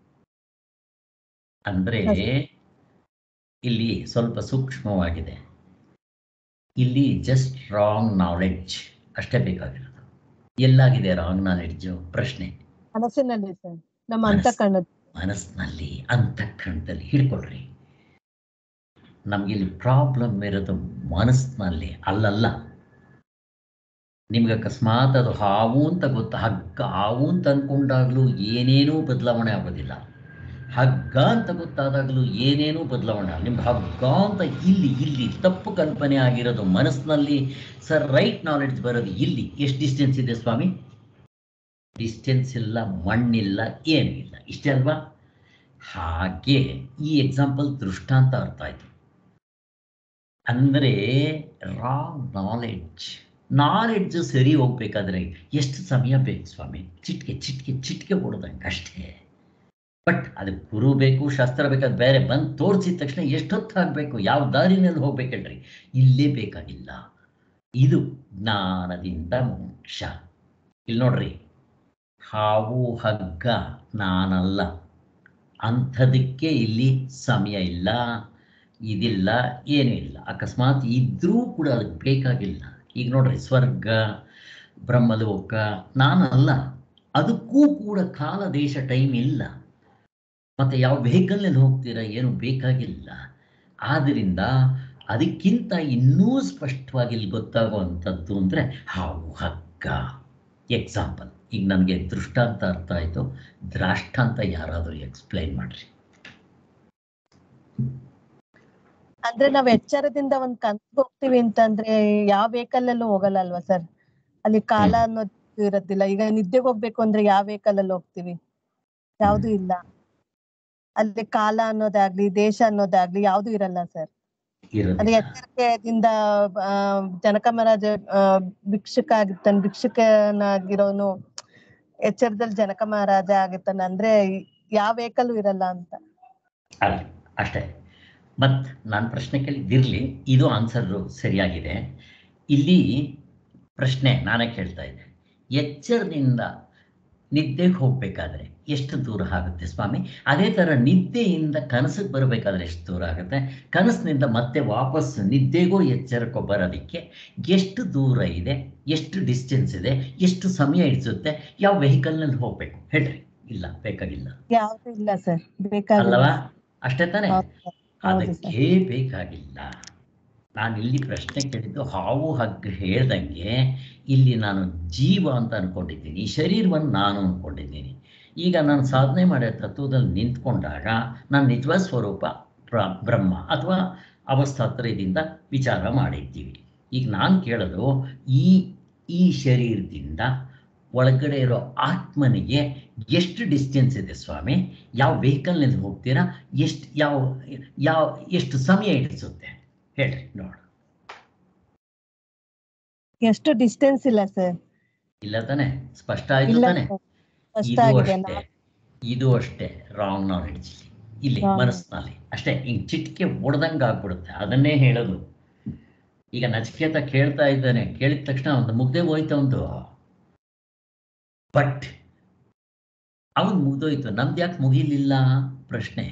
ಅಂದ್ರೆ ಇಲ್ಲಿ ಸ್ವಲ್ಪ ಸೂಕ್ಷ್ಮವಾಗಿದೆ ಇಲ್ಲಿ ಜಸ್ಟ್ ರಾಂಗ್ ನಾಲೆಡ್ಜ್ ಅಷ್ಟೇ ಬೇಕಾಗಿರೋದು ಎಲ್ಲಾಗಿದೆ ರಾಂಗ್ ನಾಲೆಡ್ಜು ಪ್ರಶ್ನೆ ಮನಸ್ಸಿನಲ್ಲಿ ಸರ್ ನಮ್ಮ ಮನಸ್ಸು. ಅಂತಃಕರಣ ಮನಸ್ಸಿನಲ್ಲಿ ಅಂತಃಕರಣದಲ್ಲಿ ಹಿಡ್ಕೊಳ್ರಿ ನಮಗಿಲ್ಲಿ ಪ್ರಾಬ್ಲಮ್ ಇರೋದು ಮನಸ್ಸಿನಲ್ಲಿ ಅಲ್ಲಲ್ಲ ನಿಮ್ಗೆ ಅಕಸ್ಮಾತ್ ಅದು ಹಾವು ಅಂತ ಗೊತ್ತ ಹಗ್ಗ ಹಾವು ಅಂತ ಅನ್ಕೊಂಡಾಗ್ಲೂ ಏನೇನೂ ಬದಲಾವಣೆ ಆಗೋದಿಲ್ಲ ಹಗ್ಗ ಅಂತ ಗೊತ್ತಾದಾಗಲೂ ಏನೇನೂ ಬದಲಾವಣೆ ಆಗ- ನಿಮ್ಗೆ ಹಗ್ಗ ಅಂತ ಇಲ್ಲಿ ಇಲ್ಲಿ ತಪ್ಪು ಕಲ್ಪನೆ ಆಗಿರೋದು ಮನಸ್ಸಿನಲ್ಲಿ ಸರ್ ರೈಟ್ ನಾಲೆಡ್ಜ್ ಬರೋದು ಇಲ್ಲಿ ಎಷ್ಟು ಡಿಸ್ಟೆನ್ಸ್ ಇದೆ ಸ್ವಾಮಿ ಡಿಸ್ಟೆನ್ಸ್ ಇಲ್ಲ ಮಣ್ಣಿಲ್ಲ ಏನೂ ಇಲ್ಲ ಇಷ್ಟೇ ಅಲ್ವಾ ಹಾಗೆ ಈ ಎಕ್ಸಾಂಪಲ್ ದೃಷ್ಟಾಂತ ಅರ್ಥ ಆಯ್ತು ಅಂದರೆ ರಾಂಗ್ ನಾಲೆಡ್ಜ್ ನಾಲೆಡ್ಜ್ ಸರಿ ಹೋಗ್ಬೇಕಾದ್ರೆ ಎಷ್ಟು ಸಮಯ ಬೇಕು ಸ್ವಾಮಿ ಚಿಟ್ಕೆ ಚಿಟ್ಕೆ ಚಿಟ್ಕೆ ಹೊಡ್ದಂಗೆ ಅಷ್ಟೇ ಬಟ್ ಅದಕ್ಕೆ ಗುರು ಬೇಕು ಶಾಸ್ತ್ರ ಬೇಕಾದ್ರೆ ಬೇರೆ ಬಂದು ತೋರಿಸಿದ ತಕ್ಷಣ ಎಷ್ಟೊತ್ತು ಆಗಬೇಕು ಯಾವ ದಾರಿನಲ್ಲಿ ಹೋಗ್ಬೇಕಲ್ರಿ ಇಲ್ಲೇ ಬೇಕಾಗಿಲ್ಲ ಇದು ಜ್ಞಾನದಿಂದ ಮೋಕ್ಷ ಇಲ್ಲಿ ನೋಡ್ರಿ ಹಾವು ಹಗ್ಗ ನಾನಲ್ಲ ಅಂಥದಕ್ಕೆ ಇಲ್ಲಿ ಸಮಯ ಇಲ್ಲ ಇದಿಲ್ಲ ಏನೂ ಇಲ್ಲ ಅಕಸ್ಮಾತ್ ಇದ್ರೂ ಕೂಡ ಅದಕ್ಕೆ ಬೇಕಾಗಿಲ್ಲ ಈಗ ನೋಡ್ರಿ ಸ್ವರ್ಗ ಬ್ರಹ್ಮಲೋಕ ನಾನಲ್ಲ ಅದಕ್ಕೂ ಕೂಡ ಕಾಲ ದೇಶ ಟೈಮ್ ಇಲ್ಲ ಮತ್ತು ಯಾವ ವೆಹಿಕಲ್ನಲ್ಲಿ ಹೋಗ್ತೀರಾ ಏನು ಬೇಕಾಗಿಲ್ಲ ಆದ್ದರಿಂದ ಅದಕ್ಕಿಂತ ಇನ್ನೂ ಸ್ಪಷ್ಟವಾಗಿ ಇಲ್ಲಿ ಗೊತ್ತಾಗುವಂಥದ್ದು ಅಂದರೆ ಹಾವು ಹಗ್ಗ ಎಕ್ಸಾಂಪಲ್ ಈಗ ನನಗೆ ದೃಷ್ಟಾಂತ ಅರ್ಥ ಆಯಿತು ದ್ರಾಷ್ಟಾಂತ ಯಾರಾದರೂ ಎಕ್ಸ್ಪ್ಲೈನ್ ಮಾಡಿರಿ ಅಂದ್ರೆ ನಾವ್ ಎಚ್ಚರದಿಂದ ಒಂದ್ ಕನ್ಸ್ಗೆ ಹೋಗ್ತೀವಿ ಅಂತಂದ್ರೆ ಯಾವ ವೆಹಿಕಲ್ ಅಲ್ಲೂ ಹೋಗಲ್ಲ ಅಲ್ವಾ ಸರ್ ಅಲ್ಲಿ ಕಾಲ ಅನ್ನೋದು ಇರೋದಿಲ್ಲ ಈಗ ನಿದ್ದೆಗೆ ಹೋಗ್ಬೇಕು ಅಂದ್ರೆ ಯಾವ ವೆಹಿಕಲ್ ಅಲ್ಲಿ ಹೋಗ್ತೀವಿ ಯಾವ್ದು ಇಲ್ಲ ಅಲ್ಲಿ ಕಾಲ ಅನ್ನೋದಾಗ್ಲಿ ದೇಶ ಅನ್ನೋದಾಗ್ಲಿ ಯಾವ್ದು ಇರಲ್ಲ ಸರ್ ಅದೇ ಇರೋದಿಲ್ಲ ಎಚ್ಚರಿಕೆಯಿಂದ ಆ, ಜನಕ ಮಹಾರಾಜ ಆ, ಭಿಕ್ಷುಕ ಆಗಿರ್ತಾನೆ ಭಿಕ್ಷುಕನಾಗಿರೋನು ಎಚ್ಚರದಲ್ಲಿ ಜನಕ ಮಹಾರಾಜ ಆಗಿರ್ತಾನೆ ಅಂದ್ರೆ ಯಾವ ವೆಹಿಕಲ್ ಇರಲ್ಲ ಅಂತ ಅಲ್ಲ ಅಷ್ಟೇ ಮತ್ತು ನಾನು ಪ್ರಶ್ನೆ ಕೇಳಿದ್ದಿರಲಿ ಇದು ಆನ್ಸರು ಸರಿಯಾಗಿದೆ ಇಲ್ಲಿ ಪ್ರಶ್ನೆ ನಾನೇ ಕೇಳ್ತಾ ಇದ್ದೆ ಎಚ್ಚರದಿಂದ ನಿದ್ದೆಗೆ ಹೋಗಬೇಕಾದ್ರೆ ಎಷ್ಟು ದೂರ ಆಗುತ್ತೆ ಸ್ವಾಮಿ ಅದೇ ಥರ ನಿದ್ದೆಯಿಂದ ಕನಸಿಗೆ ಬರಬೇಕಾದ್ರೆ ಎಷ್ಟು ದೂರ ಆಗುತ್ತೆ ಕನಸಿನಿಂದ ಮತ್ತೆ ವಾಪಸ್ ನಿದ್ದೆಗೋ ಎಚ್ಚರಕ್ಕೋ ಬರೋದಕ್ಕೆ ಎಷ್ಟು ದೂರ ಇದೆ ಎಷ್ಟು ಡಿಸ್ಟೆನ್ಸ್ ಇದೆ ಎಷ್ಟು ಸಮಯ ಹಿಡಿಸುತ್ತೆ ಯಾವ ವೆಹಿಕಲ್ನಲ್ಲಿ ಹೋಗಬೇಕು ಹೇಳ್ರಿ ಇಲ್ಲ ಬೇಕಾಗಿಲ್ಲ ಯಾವ್ದು ಇಲ್ಲ ಸರ್ ಬೇಕಾಗಿಲ್ಲ ಅಲ್ಲವಾ ಅಷ್ಟೇ ತಾನೇ ಹೌದು sir. ಹೌದು ಸರ್ ಅದಕ್ಕೆ ಬೇಕಾಗಿಲ್ಲ ನಾನು ಇಲ್ಲಿ ಪ್ರಶ್ನೆ ಕೇಳಿದ್ದು ಹಾವು ಹಗ್ಗ ಹೇಳ್ದಂಗೆ ಇಲ್ಲಿ ನಾನು ಜೀವ ಅಂತ ಅನ್ಕೊಂಡಿದ್ದೀನಿ ಈ ಶರೀರವನ್ನು ನಾನು ಅನ್ಕೊಂಡಿದ್ದೀನಿ ಈಗ ನಾನು ಸಾಧನೆ ಮಾಡೋ ತತ್ವದಲ್ಲಿ ನಿಂತ್ಕೊಂಡಾಗ ನನ್ನ ನಿಜವಾದ ಸ್ವರೂಪ ಪ್ರ- ಬ್ರಹ್ಮ ಅಥವಾ ಅವಸ್ಥಾತ್ರಯದಿಂದ ವಿಚಾರ ಮಾಡಿದ್ದೀವಿ ಈಗ ನಾನು ಕೇಳೋದು ಈ ಈ ಶರೀರದಿಂದ ಒಳಗಡೆ ಇರೋ ಆತ್ಮನಿಗೆ ಎಷ್ಟು ಡಿಸ್ಟೆನ್ಸ್ ಇದೆ ಸ್ವಾಮಿ ಯಾವ ವೆಹಿಕಲ್ನಲ್ಲಿ ಹೋಗ್ತೀರಾ ಎಷ್ಟು ಯಾವ ಯಾವ ಎಷ್ಟು ಸಮಯ ಹಿಡಿಸುತ್ತೆ ಹೇಳ್ರಿ ನೋಡು ಎಷ್ಟು ಡಿಸ್ಟೆನ್ಸ್ ಇಲ್ಲ ಸರ್ ಇಲ್ಲ ತಾನೆ ಸ್ಪಷ್ಟ ಆಯ್ತು ಇಲ್ಲ ತಾನೆ sir. ಕಷ್ಟ ಇದು ಆಗಿದೆ ಅಷ್ಟೇ ಇದು ಅಷ್ಟೇ ರಾಂಗ್ ನಾಲೆಡ್ಜ್ ಇಲ್ಲಿ Wrong. ಮನಸ್ಸಿನಲ್ಲಿ ಅಷ್ಟೇ ಹಿಂಗ್ ಚಿಟಿಕೆ ಹೊಡೆದಂಗೆ ಆಗ್ಬಿಡುತ್ತೆ ಅದನ್ನೇ ಹೇಳೋದು ಈಗ ನಚಿಕೇತ ಕೇಳ್ತಾ ಇದ್ದಾನೆ ಕೇಳಿದ ತಕ್ಷಣ ಒಂದು ಮುಗ್ದೆ ಹೋಯ್ತು ಒಂದು ಬಟ್ ಅವನ್ ಮುಗ್ದೋಯ್ತು ನಮ್ದು ಯಾಕೆ ಮುಗಿಲಿಲ್ಲ ಪ್ರಶ್ನೆ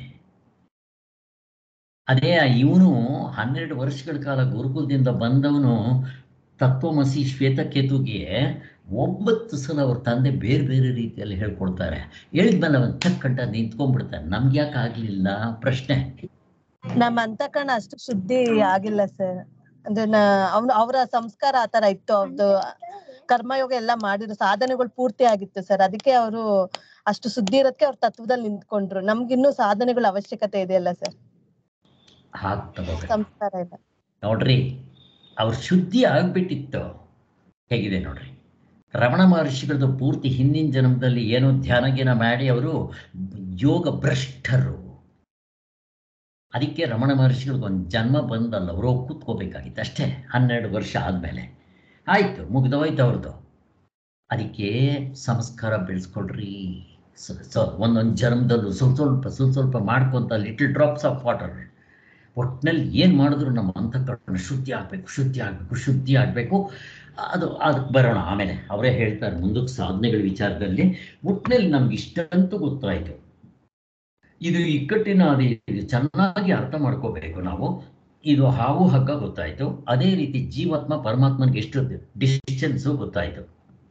ಅದೇ ಇವನು ಹನ್ನೆರಡು ವರ್ಷಗಳ ಕಾಲ ಗುರುಕುಲದಿಂದ ಬಂದವನು ತತ್ವಮಸಿ ಶ್ವೇತಕೇತುಗೆ ಒಂಬತ್ತು ಸಲ ಅವ್ರ ತಂದೆ ಬೇರೆ ಬೇರೆ ರೀತಿಯಲ್ಲಿ ಹೇಳ್ಕೊಡ್ತಾರೆ ಹೇಳಿದ್ಮೇಲೆ ಅವನ್ ತಕ್ಕಂಟ ನಿಂತ್ಕೊಂಡ್ಬಿಡ್ತಾನೆ ನಮ್ಗೆ ಯಾಕೆ ಆಗ್ಲಿಲ್ಲ ಪ್ರಶ್ನೆ ನಮ್ಮ ಅಂತಕರಣ ಅಷ್ಟು ಶುದ್ಧಿ ಆಗಿಲ್ಲ ಸರ್ ಅಂದ್ರೆ ಅವ್ನ ಅವರ ಸಂಸ್ಕಾರ ಆತರ ಇತ್ತು ಅವ್ರದ್ದು ಕರ್ಮಯೋಗ ಎಲ್ಲ ಮಾಡಿರೋ ಸಾಧನೆಗಳು ಪೂರ್ತಿ ಆಗಿತ್ತು ಸರ್ ಅದಕ್ಕೆ ಅವರು ಅಷ್ಟು ಶುದ್ಧಿ ಇರೋದಕ್ಕೆ ಅವ್ರ ತತ್ವದಲ್ಲಿ ನಿಂತ್ಕೊಂಡ್ರು ನಮ್ಗಿನ್ನೂ ಸಾಧನೆಗಳ ಅವಶ್ಯಕತೆ ಇದೆಯಲ್ಲ ಸರ್ ಹಾಗೆ ತಗೋಬೇಕು ಸಂಸ್ಕಾರ ಇಲ್ಲ ನೋಡ್ರಿ ಅವ್ರ ಶುದ್ಧಿ ಆಗ್ಬಿಟ್ಟಿತ್ತು ಹೇಗಿದೆ ನೋಡ್ರಿ ರಮಣ ಮಹರ್ಷಿಗಳದ್ದು ಪೂರ್ತಿ ಹಿಂದಿನ ಜನ್ಮದಲ್ಲಿ ಏನೋ ಧ್ಯಾನ ಗೀನ ಮಾಡಿ ಅವರು ಯೋಗ ಭ್ರಷ್ಟರು ಅದಕ್ಕೆ ರಮಣ ಮಹರ್ಷಿಗಳಿಗೆ ಒಂದು ಜನ್ಮ ಬಂದಲ್ಲ ಅವರು ಹೋಗಿ ಕೂತ್ಕೋಬೇಕಾಗಿತ್ತು ಅಷ್ಟೇ ಹನ್ನೆರಡು ವರ್ಷ ಆದಮೇಲೆ ಆಯಿತು ಮುಗ್ದೋಯ್ತು ಅವ್ರದ್ದು ಅದಕ್ಕೆ ಸಂಸ್ಕಾರ ಬೆಳೆಸ್ಕೊಳ್ರಿ ಸ- ಸ- ಒಂದೊಂದು ಜನ್ಮದಲ್ಲೂ ಸ್ವಲ್ಪ ಸ್ವಲ್ಪ ಸ್ವಲ್ಪ ಸ್ವಲ್ಪ ಮಾಡ್ಕೊಂತ ಲಿಟಲ್ ಡ್ರಾಪ್ಸ್ ಆಫ್ ವಾಟರ್ ಒಟ್ಟಿನಲ್ಲಿ ಏನು ಮಾಡಿದ್ರು ನಮ್ಮ ಅಂತಃಕರಣ ಶುದ್ಧಿ ಆಗಬೇಕು ಶುದ್ಧಿ ಆಗಬೇಕು ಶುದ್ಧಿ ಆಗಬೇಕು ಅದು ಅದಕ್ಕೆ ಬರೋಣ ಆಮೇಲೆ ಅವರೇ ಹೇಳ್ತಾರೆ ಮುಂದಕ್ಕೆ ಸಾಧನೆಗಳ ವಿಚಾರದಲ್ಲಿ ಒಟ್ಟಿನಲ್ಲಿ ನಮ್ಗೆ ಇಷ್ಟಂತೂ ಗೊತ್ತಾಯಿತು ಇದು ಇಕ್ಕಟ್ಟಿನ ಅದು ಇದು ಚೆನ್ನಾಗಿ ಅರ್ಥ ಮಾಡ್ಕೋಬೇಕು ನಾವು ಇದು ಹಾವು ಹಗ್ಗ ಗೊತ್ತಾಯಿತು ಅದೇ ರೀತಿ ಜೀವಾತ್ಮ ಪರಮಾತ್ಮನಿಗೆ ಎಷ್ಟು ಡಿಸ್ಟೆನ್ಸು ಗೊತ್ತಾಯಿತು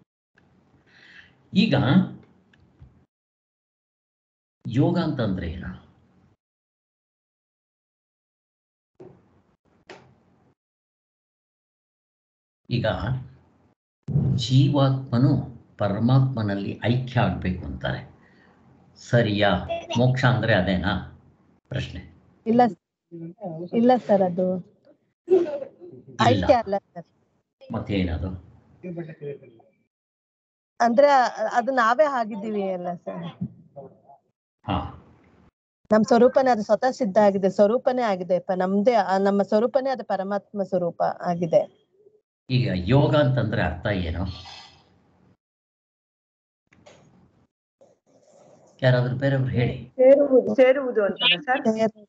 ಈಗ ಯೋಗ ಅಂತಂದ್ರೆ ಏನು ಈಗ ಜೀವಾತ್ಮನು ಪರಮಾತ್ಮನಲ್ಲಿ ಐಕ್ಯ ಆಗಬೇಕು ಅಂತಾರೆ ಸರಿಯಾ ಮೋಕ್ಷ ಅಂದ್ರೆ ಅದೇನಾ ಪ್ರಶ್ನೆ ಇಲ್ಲ ಇಲ್ಲ ಸರ್ ಅದು ಇಲ್ಲ ಐಕ್ಯ ಅಲ್ಲ ಸರ್ ಮತ್ತೇನದು ಅಂದ್ರೆ ಅ- ಅದು ನಾವೇ ಆಗಿದ್ದೀವಿ ಅಲ್ಲ ಸರ್ ಹಾ ನಮ್ ಸ್ವರೂಪನೇ ಅದು ಸ್ವತಃ ಸಿದ್ಧ ಆಗಿದೆ ಸ್ವರೂಪನೇ ಆಗಿದೆ ಪ ನಮ್ದೇ ಆ ನಮ್ಮ ಸ್ವರೂಪನೇ ಅದು ಪರಮಾತ್ಮ ಸ್ವರೂಪ ಆಗಿದೆ ಈಗ ಯೋಗ ಅಂತಂದ್ರೆ ಅರ್ಥ ಏನು ಯಾರಾದ್ರೂ ಬೇರೆಯವ್ರು ಹೇಳಿ ಸೇರುವುದು ಸೇರುವುದು ಅಂತನಾ ಸರ್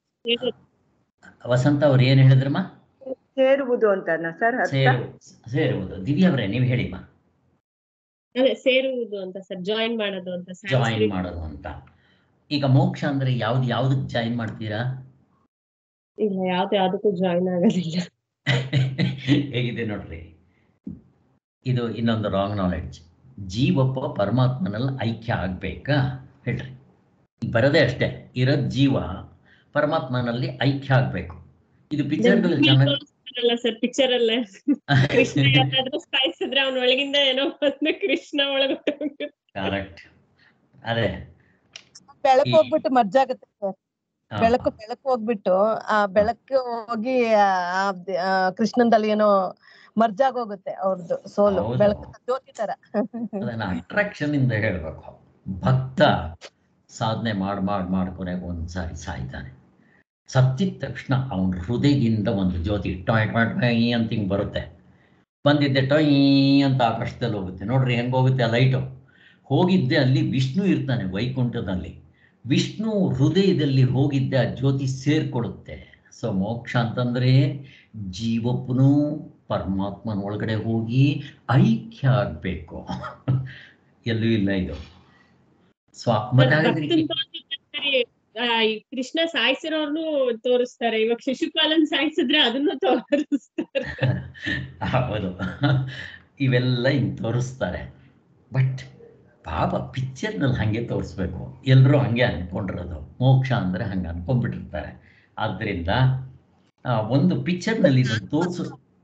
ವಸಂತ ಅವ್ರು ಏನು ಹೇಳಿದ್ರಮ್ಮ ಸೇರುವುದು ಅಂತನಾ ಸರ್ ಅರ್ಥ ಸೇರು ಸೇರುವುದು ದಿವ್ಯ ಅವರೇ ನೀವು ಹೇಳಿಮ್ಮ ಅದೇ ಸೇರುವುದು ಅಂತ ಸರ್ ಜಾಯಿನ್ ಮಾಡೋದು ಅಂತ ಜಾಯಿನ್ ಮಾಡೋದು ಅಂತ ಈಗ ಮೋಕ್ಷ ಅಂದ್ರೆ ಯಾವ್ದು ಯಾವ್ದಕ್ಕೆ ಜಾಯಿನ್ ಮಾಡ್ತೀರಾ ಇಲ್ಲ ಯಾವ್ದು ಯಾವ್ದಕ್ಕೂ ಜಾಯಿನ್ ಆಗೋದಿಲ್ಲ ಹೇಗಿದೆ ನೋಡ್ರಿ ಇದು ಇನ್ನೊಂದು ರಾಂಗ್ ನಾಲೆಡ್ಜ್ ಜೀವಪ್ಪ ಪರಮಾತ್ಮನಲ್ಲಿ ಐಕ್ಯ ಆಗ್ಬೇಕಾ ಹೇಳ್ರಿ ಈಗ ಬರೋದೇ ಅಷ್ಟೇ ಇರೋದ್ ಜೀವ ಪರಮಾತ್ಮನಲ್ಲಿ ಐಕ್ಯ ಆಗ್ಬೇಕು ಇದು ಪಿಕ್ಚರ್ಗಳು ಚೆನ್ನಾಗಿ ಅಲ್ಲ ಸರ್ ಪಿಕ್ಚರ್ ಅಲ್ಲೇ ಕೃಷ್ಣ ಯಾರಾದ್ರೂ ಸಾಯಿಸಿದ್ರೆ ಅವನ ಒಳಗಿಂದ ಏನೋ ಬಂದು ಕೃಷ್ಣ ಒಳಗೆ ಕರೆಕ್ಟ್ ಅದೇ ಬೆಳಕು ಈ- ಹೋಗ್ಬಿಟ್ಟು ಮರ್ಜ್ ಆಗುತ್ತೆ ಸರ್ ಹಾ. ಬೆಳಕು ಬೆಳಕು ಹೋಗ್ಬಿಟ್ಟು ಆ ಬೆಳಕು ಹೋಗಿ ಆ- ಆ ದ- ಆ ಕೃಷ್ಣಂದಲ್ಲಿ ಏನೋ ಮರ್ಜ್ ಆಗೋಗುತ್ತೆ ಅವ್ರದ್ದು ಸೋಲು ಹೌದು. ಬೆಳಕು ಜ್ಯೋತಿ ತರ ಅದನ್ನ ಅಟ್ರಾಕ್ಷನ್ ಇಂದ ಹೇಳ್ಬೇಕು ಭಕ್ತ ಸಾಧನೆ ಮಾಡಿ ಮಾಡಿ ಮಾಡ್ಕೊನೆಗೆ ಒಂದ್ಸಾರಿ ಸಾಯ್ತಾನೆ ಸತ್ತಿದ ತಕ್ಷಣ ಅವನ ಹೃದಯದಿಂದ ಒಂದು ಜ್ಯೋತಿ ಟೊಯ್ ಟೊಯ್ ಟೊಯ್ ಅಂತ ಹಿಂಗ್ ಬರುತ್ತೆ ಬಂದಿದ್ದೆ ಟೊಯ್ ಅಂತ ಆಕಾಶದಲ್ಲಿ ಹೋಗುತ್ತೆ ನೋಡ್ರಿ ಹೆಂಗ್ ಹೋಗುತ್ತೆ ಆ ಲೈಟು ಹೋಗಿದ್ದೆ ಅಲ್ಲಿ ವಿಷ್ಣು ಇರ್ತಾನೆ ವೈಕುಂಠದಲ್ಲಿ ವಿಷ್ಣು ಹೃದಯದಲ್ಲಿ ಹೋಗಿದ್ದೆ ಆ ಜ್ಯೋತಿ ಸೇರ್ಕೊಡುತ್ತೆ ಸೊ ಮೋಕ್ಷ ಅಂತಂದ್ರೆ ಜೀವಪ್ಪನು ಪರಮಾತ್ಮನ ಒಳಗಡೆ ಹೋಗಿ ಐಕ್ಯ ಆಗ್ಬೇಕು ಎಲ್ಲೂ ಇಲ್ಲ ಇದು ಸ್ವ ಮತ್ತೆ ಹಾಗಾದ್ರೆ ಈ- ಕೃಷ್ಣ ಸಾಯಿಸಿರೋರ್ನು ತೋರಿಸ್ತಾರೆ ಇವಾಗ ಶಿಶುಪಾಲನ್ ಸಾಯಿಸಿದ್ರೆ ಅದನ್ನು ತೋರಿಸ್ತಾರೆ ಹೌದು ಇವೆಲ್ಲ ಹಿಂಗೆ ತೋರಿಸ್ತಾರೆ ಬಟ್ ಪಾಪ ಪಿಕ್ಚರ್ನಲ್ಲಿ ಹಾಗೆ ತೋರಿಸ್ಬೇಕು ಎಲ್ಲರೂ ಹಂಗೆ ಅನ್ಕೊಂಡಿರೋದು ಮೋಕ್ಷ ಅಂದರೆ ಹಂಗೆ ಅನ್ಕೊಂಡ್ಬಿಟ್ಟಿರ್ತಾರೆ ಆದ್ದರಿಂದ ಆ, ಒಂದು ಪಿಕ್ಚರ್ನಲ್ಲಿ ಇದನ್ನು ತೋರಿಸು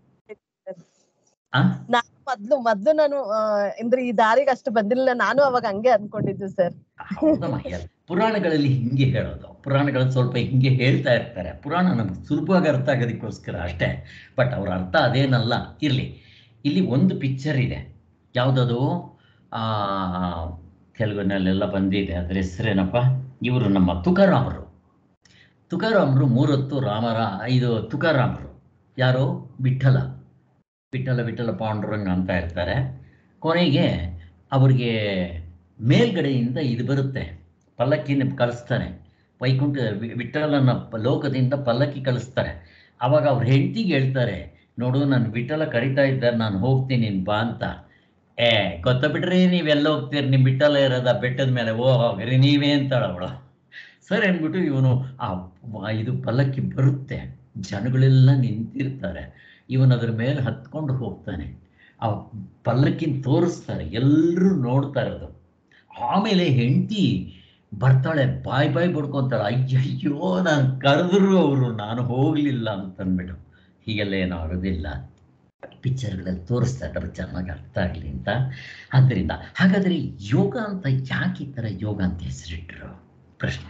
ಆ ನಾನು ಮೊದ್ಲು ಮೊದ್ಲು ನಾನು ಆ, ಅಂದ್ರೆ ಈ ದಾರಿಗೆ ಅಷ್ಟು ಬಂದಿಲ್ಲ ನಾನು ಅವಾಗ ಹಂಗೆ ಅನ್ಕೊಂಡಿದ್ದು ಸರ್ ಹೌದಮ್ಮ ಎಲ್- ಪುರಾಣಗಳಲ್ಲಿ ಹಿಂಗೆ ಹೇಳೋದು ಪುರಾಣಗಳಲ್ಲಿ ಸ್ವಲ್ಪ ಹಿಂಗೆ ಹೇಳ್ತಾ ಇರ್ತಾರೆ ಪುರಾಣ ನಮ್ಗೆ ಸುಲಭವಾಗಿ ಅರ್ಥ ಆಗೋದಕ್ಕೋಸ್ಕರ ಅಷ್ಟೇ ಬಟ್ ಅವ್ರ ಅರ್ಥ ಅದೇನಲ್ಲ ಇರಲಿ ಇಲ್ಲಿ ಒಂದು ಪಿಕ್ಚರ್ ಇದೆ ಯಾವುದದು ತೆಲುಗಿನಲ್ಲೆಲ್ಲ ಬಂದಿದೆ ಅದ್ರ ಹೆಸರೇನಪ್ಪ ಇವರು ನಮ್ಮ ತುಕಾರಾಮರು ತುಕಾರಾಮರು ಮೂರೊತ್ತು ರಾಮರ ಇದು ತುಕಾರಾಮರು ಯಾರು ವಿಠಲ ವಿಠಲ ವಿಠಲ ಪಾಂಡುರಂಗ ಅಂತ ಇರ್ತಾರೆ ಕೊನೆಗೆ ಅವ್ರಿಗೆ ಮೇಲ್ಗಡೆಯಿಂದ ಇದು ಬರುತ್ತೆ ಪಲ್ಲಕ್ಕಿನ ಕಳಿಸ್ತಾನೆ ವೈಕುಂಠ ವಿ- ವಿಠಲನ ಪ- ಲೋಕದಿಂದ ಪಲ್ಲಕ್ಕಿ ಕಳಿಸ್ತಾರೆ ಅವಾಗ ಅವ್ರ ಹೆಂಡತಿಗೆ ಹೇಳ್ತಾರೆ ನೋಡು ನಾನು ವಿಠಲ ಕರಿತಾ ಇದ್ದಾರೆ ನಾನು ಹೋಗ್ತೀನಿ ನೀನು ಬಾ ಅಂತ ಏ ಗೊತ್ತ ಬಿಡ್ರಿ ನೀವೆಲ್ಲ ಹೋಗ್ತೀರಿ ನಿಮ್ಮ ವಿಠಲ ಇರೋದ ಬೆಟ್ಟದ ಮೇಲೆ ಓ ಹೋಗ್ರಿ ನೀವೇ ಅಂತಾಳ ಅವಳು ಸರಿ ಅಂದ್ಬಿಟ್ಟು ಇವನು ಆ ವ- ಇದು ಪಲ್ಲಕ್ಕಿ ಬರುತ್ತೆ ಜನಗಳೆಲ್ಲ ನಿಂತಿರ್ತಾರೆ ಇವನು ಅದ್ರ ಮೇಲೆ ಹತ್ಕೊಂಡು ಹೋಗ್ತಾನೆ ಆ ಪಲ್ಲಕ್ಕಿನ ತೋರಿಸ್ತಾರೆ ಎಲ್ಲರೂ ನೋಡ್ತಾ ಇರೋದು ಆಮೇಲೆ ಹೆಂಡತಿ ಬರ್ತಾಳೆ ಬಾಯ್ ಬಾಯ್ ಬಡ್ಕೊಂತಾಳೆ ಅಯ್ಯಯ್ಯೋ ನಾನು ಕರೆದ್ರು ಅವರು ನಾನು ಹೋಗಲಿಲ್ಲ ಅಂತಂದ್ಬಿಟ್ಟು ಹೀಗೆಲ್ಲ ಏನೂ ಆಗೋದಿಲ್ಲ ಪಿಕ್ಚರ್ಗಳಲ್ಲಿ ತೋರಿಸ್ತಾ ಇದ್ದಾರೆ ಚೆನ್ನಾಗಿ ಅರ್ಥ ಆಗಲಿ ಅಂತ ಆದ್ದರಿಂದ ಹಾಗಾದರೆ ಯೋಗ ಅಂತ ಯಾಕೆ ಈ ಥರ ಯೋಗ ಅಂತ ಹೆಸರಿಟ್ಟರು ಪ್ರಶ್ನೆ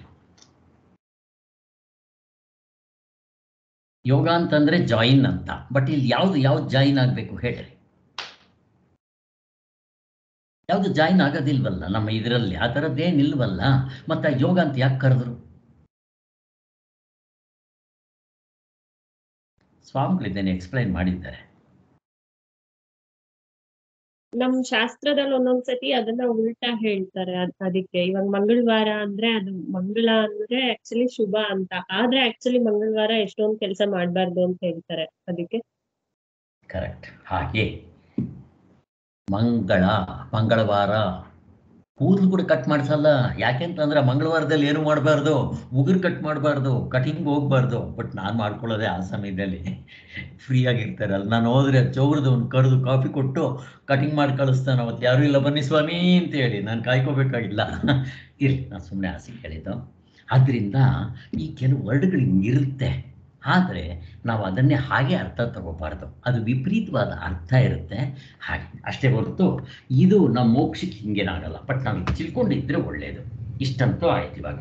ಯೋಗ ಅಂತಂದ್ರೆ ಜಾಯಿನ್ ಅಂತ ಬಟ್ ಇಲ್ಲಿ ಯಾವ್ದು ಯಾವ್ದು ಜಾಯಿನ್ ಆಗಬೇಕು ಹೇಳ್ರಿ ಯಾವುದು ಜಾಯಿನ್ ಆಗೋದಿಲ್ವಲ್ಲ ನಮ್ಮ ಇದರಲ್ಲಿ ಆ ಥರದ್ದೇನಿಲ್ವಲ್ಲ ಮತ್ತೆ ಆ ಯೋಗ ಅಂತ ಯಾಕೆ ಕರೆದ್ರು ಸ್ವಾಮಿಗಳಿದ್ದೇನೆ ಎಕ್ಸ್ಪ್ಲೈನ್ ಮಾಡಿದ್ದಾರೆ ನಮ್ ಶಾಸ್ತ್ರದಲ್ಲಿ ಒಂದೊಂದ್ಸತಿ ಅದನ್ನ ಉಲ್ಟಾ ಹೇಳ್ತಾರೆ ಅದ್- ಅದಕ್ಕೆ ಇವಾಗ ಮಂಗಳವಾರ ಅಂದ್ರೆ ಅದು ಮಂಗಳ ಅಂದ್ರೆ ಆಕ್ಚುಲಿ ಶುಭ ಅಂತ ಆದ್ರೆ ಆಕ್ಚುಲಿ ಮಂಗಳವಾರ ಎಷ್ಟೊಂದ್ ಕೆಲಸ ಮಾಡ್ಬಾರ್ದು ಅಂತ ಹೇಳ್ತಾರೆ ಅದಕ್ಕೆ ಕರೆಕ್ಟ್ ಹಾಗೆ ಮಂಗಳ ಮಂಗಳವಾರ ಕೂದಲು ಕೂಡ ಕಟ್ ಮಾಡಿಸಲ್ಲ ಯಾಕೆಂತಂದ್ರೆ ಮಂಗಳವಾರದಲ್ಲಿ ಏನು ಮಾಡಬಾರ್ದು ಉಗುರು ಕಟ್ ಮಾಡಬಾರ್ದು ಕಟಿಂಗ್ ಹೋಗ್ಬಾರ್ದು ಬಟ್ ನಾನು ಮಾಡ್ಕೊಳ್ಳೋದೇ ಆ ಸಮಯದಲ್ಲಿ ಫ್ರೀ ಆಗಿರ್ತಾರಲ್ಲ ನಾನು ಹೋದ್ರೆ ಚೌರದವ್ನು ಕರೆದು ಕಾಫಿ ಕೊಟ್ಟು ಕಟಿಂಗ್ ಮಾಡಿ ಕಳಿಸ್ತಾನೆ ಅವತ್ತು ಯಾರೂ ಇಲ್ಲ ಬನ್ನಿ ಸ್ವಾಮಿ ಅಂತ ಹೇಳಿ ನಾನು ಕಾಯ್ಕೋಬೇಕಾಗಿಲ್ಲ ಇರಲಿ ನಾನು ಸುಮ್ಮನೆ ಆಸೆ ಕೇಳಿದ್ದು ಆದ್ದರಿಂದ ಈ ಕೆಲವು ವರ್ಡ್ಗಳು ಹಿಂಗಿರುತ್ತೆ ಆದರೆ ನಾವು ಅದನ್ನೇ ಹಾಗೆ ಅರ್ಥ ತಗೋಬಾರ್ದು ಅದು ವಿಪರೀತವಾದ ಅರ್ಥ ಇರುತ್ತೆ ಹಾಗೆ ಅಷ್ಟೇ ಹೊರತು ಇದು ನಮ್ಮ ಮೋಕ್ಷಕ್ಕೆ ಹಿಂಗೇನಾಗಲ್ಲ ಬಟ್ ನಾವು ಇದು ತಿಳ್ಕೊಂಡಿದ್ರೆ ಒಳ್ಳೆಯದು ಇಷ್ಟಂತೂ ಆಯ್ತು ಇವಾಗ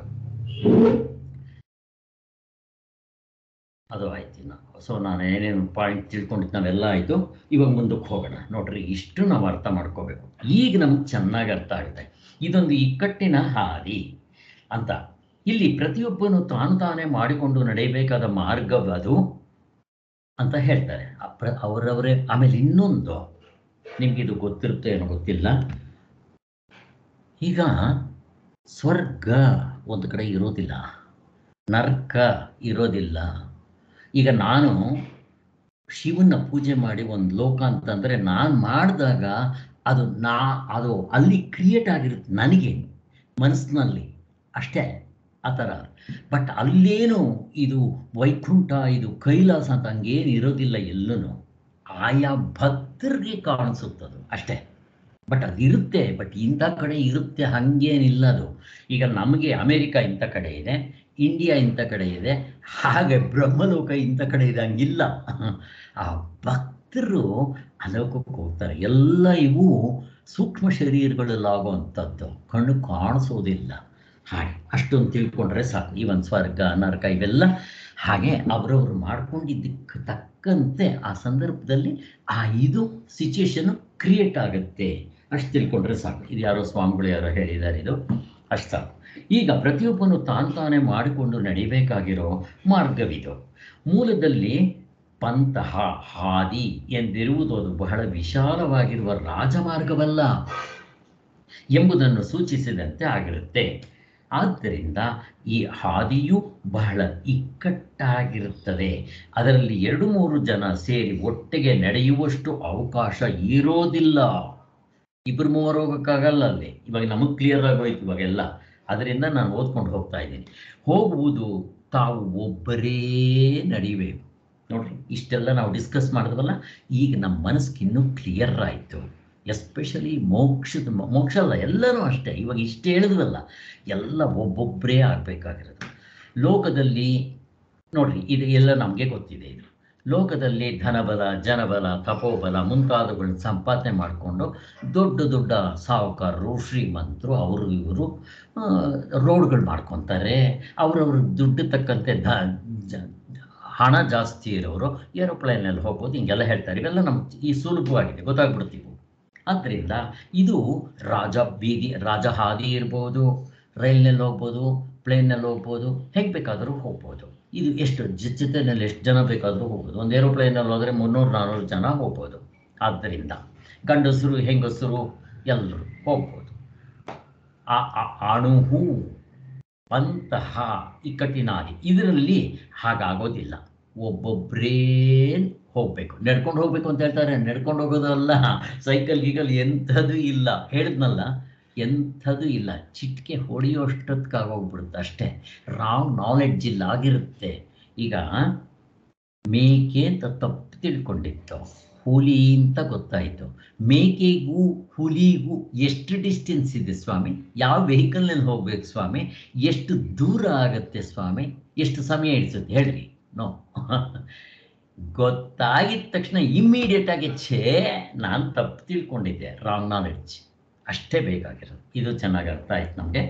ಅದು ಆಯ್ತು ನಾವು ಸೊ ನಾನು ಏನೇನು ಪಾಯಿಂಟ್ ತಿಳ್ಕೊಂಡಿದ್ದು ನಾವೆಲ್ಲ ಆಯಿತು ಇವಾಗ ಮುಂದಕ್ಕೆ ಹೋಗೋಣ ನೋಡ್ರಿ ಇಷ್ಟು ನಾವು ಅರ್ಥ ಮಾಡ್ಕೋಬೇಕು ಈಗ ನಮ್ಗೆ ಚೆನ್ನಾಗಿ ಅರ್ಥ ಆಗುತ್ತೆ ಇದೊಂದು ಇಕ್ಕಟ್ಟಿನ ಹಾದಿ ಅಂತ ಇಲ್ಲಿ ಪ್ರತಿಯೊಬ್ಬನು ತಾನು ತಾನೇ ಮಾಡಿಕೊಂಡು ನಡೆಯಬೇಕಾದ ಮಾರ್ಗವದು ಅಂತ ಹೇಳ್ತಾರೆ ಅಪ್ರ- ಅವರವರೇ ಆಮೇಲೆ ಇನ್ನೊಂದು ನಿಮ್ಗಿದು ಗೊತ್ತಿರುತ್ತೆ ಏನೋ ಗೊತ್ತಿಲ್ಲ ಈಗ ಸ್ವರ್ಗ ಒಂದು ಕಡೆ ಇರೋದಿಲ್ಲ ನರ್ಕ ಇರೋದಿಲ್ಲ ಈಗ ನಾನು ಶಿವನ ಪೂಜೆ ಮಾಡಿ ಒಂದು ಲೋಕ ಅಂತಂದರೆ ನಾನು ಮಾಡಿದಾಗ ಅದು ನಾ ಅದು ಅಲ್ಲಿ ಕ್ರಿಯೇಟ್ ಆಗಿರುತ್ತೆ ನನಗೆ ಮನಸ್ಸಿನಲ್ಲಿ ಅಷ್ಟೇ ಆ ಥರ ಬಟ್ ಅಲ್ಲೇನು ಇದು ವೈಕುಂಠ ಇದು ಕೈಲಾಸ ಅಂತ ಹಂಗೇನು ಇರೋದಿಲ್ಲ ಎಲ್ಲೂ ಆಯಾ ಭಕ್ತರಿಗೆ ಕಾಣಿಸುತ್ತದು ಅಷ್ಟೇ ಬಟ್ ಅದಿರುತ್ತೆ ಬಟ್ ಇಂಥ ಕಡೆ ಇರುತ್ತೆ ಹಂಗೇನಿಲ್ಲ ಅದು ಈಗ ನಮಗೆ ಅಮೇರಿಕ ಇಂಥ ಕಡೆ ಇದೆ ಇಂಡಿಯಾ ಇಂಥ ಕಡೆ ಇದೆ ಹಾಗೆ ಬ್ರಹ್ಮಲೋಕ ಇಂಥ ಕಡೆ ಇದೆ ಹಂಗಿಲ್ಲ ಆ ಭಕ್ತರು ಅಲೋಕಕ್ಕೆ ಹೋಗ್ತಾರೆ ಎಲ್ಲ ಇವು ಸೂಕ್ಷ್ಮ ಶರೀರಗಳಲ್ಲಾಗುವಂಥದ್ದು ಕಣ್ಣು ಕಾಣಿಸೋದಿಲ್ಲ ಹಾಗೆ ಅಷ್ಟೊಂದು ತಿಳ್ಕೊಂಡ್ರೆ ಸಾಕು ಈ ಒಂದು ಸ್ವರ್ಗ ನರಕ ಇವೆಲ್ಲ ಹಾಗೆ ಅವರವರು ಮಾಡ್ಕೊಂಡಿದ್ದಕ್ಕೆ ತಕ್ಕಂತೆ ಆ ಸಂದರ್ಭದಲ್ಲಿ ಆ ಇದು ಸಿಚುಯೇಷನ್ ಕ್ರಿಯೇಟ್ ಆಗುತ್ತೆ ಅಷ್ಟು ತಿಳ್ಕೊಂಡ್ರೆ ಸಾಕು ಇದು ಯಾರೋ ಸ್ವಾಮಿಗಳು ಯಾರೋ ಹೇಳಿದ್ದಾರೆ ಇದು ಅಷ್ಟು ಸಾಕು ಈಗ ಪ್ರತಿಯೊಬ್ಬನು ತಾನು ತಾನೇ ಮಾಡಿಕೊಂಡು ನಡಿಬೇಕಾಗಿರೋ ಮಾರ್ಗವಿದು ಮೂಲದಲ್ಲಿ ಪಂತಹ ಹಾದಿ ಎಂದಿರುವುದು ಅದು ಬಹಳ ವಿಶಾಲವಾಗಿರುವ ರಾಜಮಾರ್ಗವಲ್ಲ ಎಂಬುದನ್ನು ಸೂಚಿಸಿದಂತೆ ಆಗಿರುತ್ತೆ ಆದ್ದರಿಂದ ಈ ಹಾದಿಯು ಬಹಳ ಇಕ್ಕಟ್ಟಾಗಿರುತ್ತದೆ ಅದರಲ್ಲಿ ಎರಡು ಮೂರು ಜನ ಸೇರಿ ಒಟ್ಟಿಗೆ ನಡೆಯುವಷ್ಟು ಅವಕಾಶ ಇರೋದಿಲ್ಲ ಇಬ್ಬರು ಮೂವರು ಹೋಗೋಕ್ಕಾಗಲ್ಲ ಅಲ್ಲಿ ಇವಾಗ ನಮಗೆ ಕ್ಲಿಯರ್ ಆಗೋಯ್ತು ಇವಾಗೆಲ್ಲ ಅದರಿಂದ ನಾನು ಓದ್ಕೊಂಡು ಹೋಗ್ತಾ ಇದ್ದೀನಿ ಹೋಗುವುದು ತಾವು ಒಬ್ಬರೇ ನಡಿಬೇಕು ನೋಡ್ರಿ ಇಷ್ಟೆಲ್ಲ ನಾವು ಡಿಸ್ಕಸ್ ಮಾಡಿದ್ವಲ್ಲ ಈಗ ನಮ್ಮ ಮನಸ್ಸಿಗೆ ಇನ್ನೂ ಕ್ಲಿಯರ್ ಆಯಿತು ಎಸ್ಪೆಷಲಿ ಮೋಕ್ಷದ ಮೋಕ್ಷ ಅಲ್ಲ ಎಲ್ಲರೂ ಅಷ್ಟೇ ಇವಾಗ ಇಷ್ಟು ಹೇಳಿದ್ವಲ್ಲ ಎಲ್ಲ ಒಬ್ಬೊಬ್ಬರೇ ಆಗಬೇಕಾಗಿರೋದು ಲೋಕದಲ್ಲಿ ನೋಡ್ರಿ ಇದು ಎಲ್ಲ ನಮಗೆ ಗೊತ್ತಿದೆ ಇದು ಲೋಕದಲ್ಲಿ ಧನಬಲ ಜನಬಲ ತಪೋಬಲ ಮುಂತಾದವುಗಳನ್ನ ಸಂಪಾದನೆ ಮಾಡಿಕೊಂಡು ದೊಡ್ಡ ದೊಡ್ಡ ಸಾಹುಕಾರರು ಶ್ರೀಮಂತರು ಅವರು ಇವರು ರೋಡ್ಗಳು ಮಾಡ್ಕೊತಾರೆ ಅವ್ರವ್ರ ದುಡ್ಡು ತಕ್ಕಂತೆ ಧ ಜ- ಹಣ ಜಾಸ್ತಿ ಇರೋರು ಏರೋಪ್ಲೇನಲ್ಲಿ ಹೋಗ್ಬೋದು ಹಿಂಗೆಲ್ಲ ಹೇಳ್ತಾರೆ ಇವೆಲ್ಲ ನಮ್ಗೆ ಈ ಸುಲಭವಾಗಿದೆ ಗೊತ್ತಾಗ್ಬಿಡ್ತೀವಿ ಆದ್ದರಿಂದ ಇದು ರಾಜ ಬೀದಿ ರಾಜ ಹಾದಿ ಇರ್ಬೋದು ರೈಲ್ನಲ್ಲಿ ಹೋಗ್ಬೋದು ಪ್ಲೇನ್ನಲ್ಲಿ ಹೋಗ್ಬೋದು ಹೇಗೆ ಬೇಕಾದರೂ ಹೋಗ್ಬೋದು ಇದು ಎಷ್ಟು ಜ- ಜೊತೆನಲ್ಲಿ ಎಷ್ಟು ಜನ ಬೇಕಾದರೂ ಹೋಗ್ಬೋದು ಒಂದು ಏರೋಪ್ಲೇನಲ್ಲಿ ಹೋದರೆ ಮುನ್ನೂರು ನಾನ್ನೂರು ಜನ ಹೋಗ್ಬೋದು ಆದ್ದರಿಂದ ಗಂಡಸರು ಹೆಂಗಸರು ಎಲ್ಲರೂ ಹೋಗ್ಬೋದು ಆ ಆ ಅಣುಹು ಅಂತಹ ಇಕ್ಕಟ್ಟಿನಾದಿ ಇದರಲ್ಲಿ ಹಾಗಾಗೋದಿಲ್ಲ ಒಬ್ಬೊಬ್ಬರೇ ಹೋಗ್ಬೇಕು ನಡ್ಕೊಂಡು ಹೋಗ್ಬೇಕು ಅಂತ ಹೇಳ್ತಾರೆ ನಡ್ಕೊಂಡು ಹೋಗೋದಲ್ಲ ಸೈಕಲ್ ಗೀಕಲ್ ಎಂಥದ್ದು ಇಲ್ಲ ಹೇಳಿದ್ನಲ್ಲ ಎಂಥದ್ದು ಇಲ್ಲ ಚಿಟಿಕೆ ಹೊಡೆಯೋಷ್ಟೊತ್ತಿಗಾಗೋಗ್ಬಿಡುತ್ತೆ ಅಷ್ಟೇ ರಾಂಗ್ ನಾಲೆಡ್ಜ್ ಇಲ್ಲ ಆಗಿರುತ್ತೆ ಈಗ ಮೇಕೆ ಅಂತ ತಪ್ಪು ತಿಳ್ಕೊಂಡಿತ್ತು ಹುಲಿ ಅಂತ ಗೊತ್ತಾಯಿತು ಮೇಕೆಗೂ ಹುಲಿಗೂ ಎಷ್ಟು ಡಿಸ್ಟೆನ್ಸ್ ಇದೆ ಸ್ವಾಮಿ ಯಾವ ವೆಹಿಕಲ್ನಲ್ಲಿ ಹೋಗ್ಬೇಕು ಸ್ವಾಮಿ ಎಷ್ಟು ದೂರ ಆಗತ್ತೆ ಸ್ವಾಮಿ ಎಷ್ಟು ಸಮಯ ಹಿಡಿಸುತ್ತೆ ಹೇಳ್ರಿ ನೋ ಗೊತ್ತಾಗಿದ ತಕ್ಷಣ ಇಮ್ಮಿಡಿಯೇಟ್ ಆಗಿ ಛೇ ನಾನು ತಪ್ಪು ತಿಳ್ಕೊಂಡಿದ್ದೆ ರಾಂಗ್ ನಾಲೆಡ್ಜ್ ಅಷ್ಟೇ ಬೇಕಾಗಿರೋದು ಇದು ಚೆನ್ನಾಗಿ ಅರ್ಥ ಆಯ್ತು ನಮಗೆ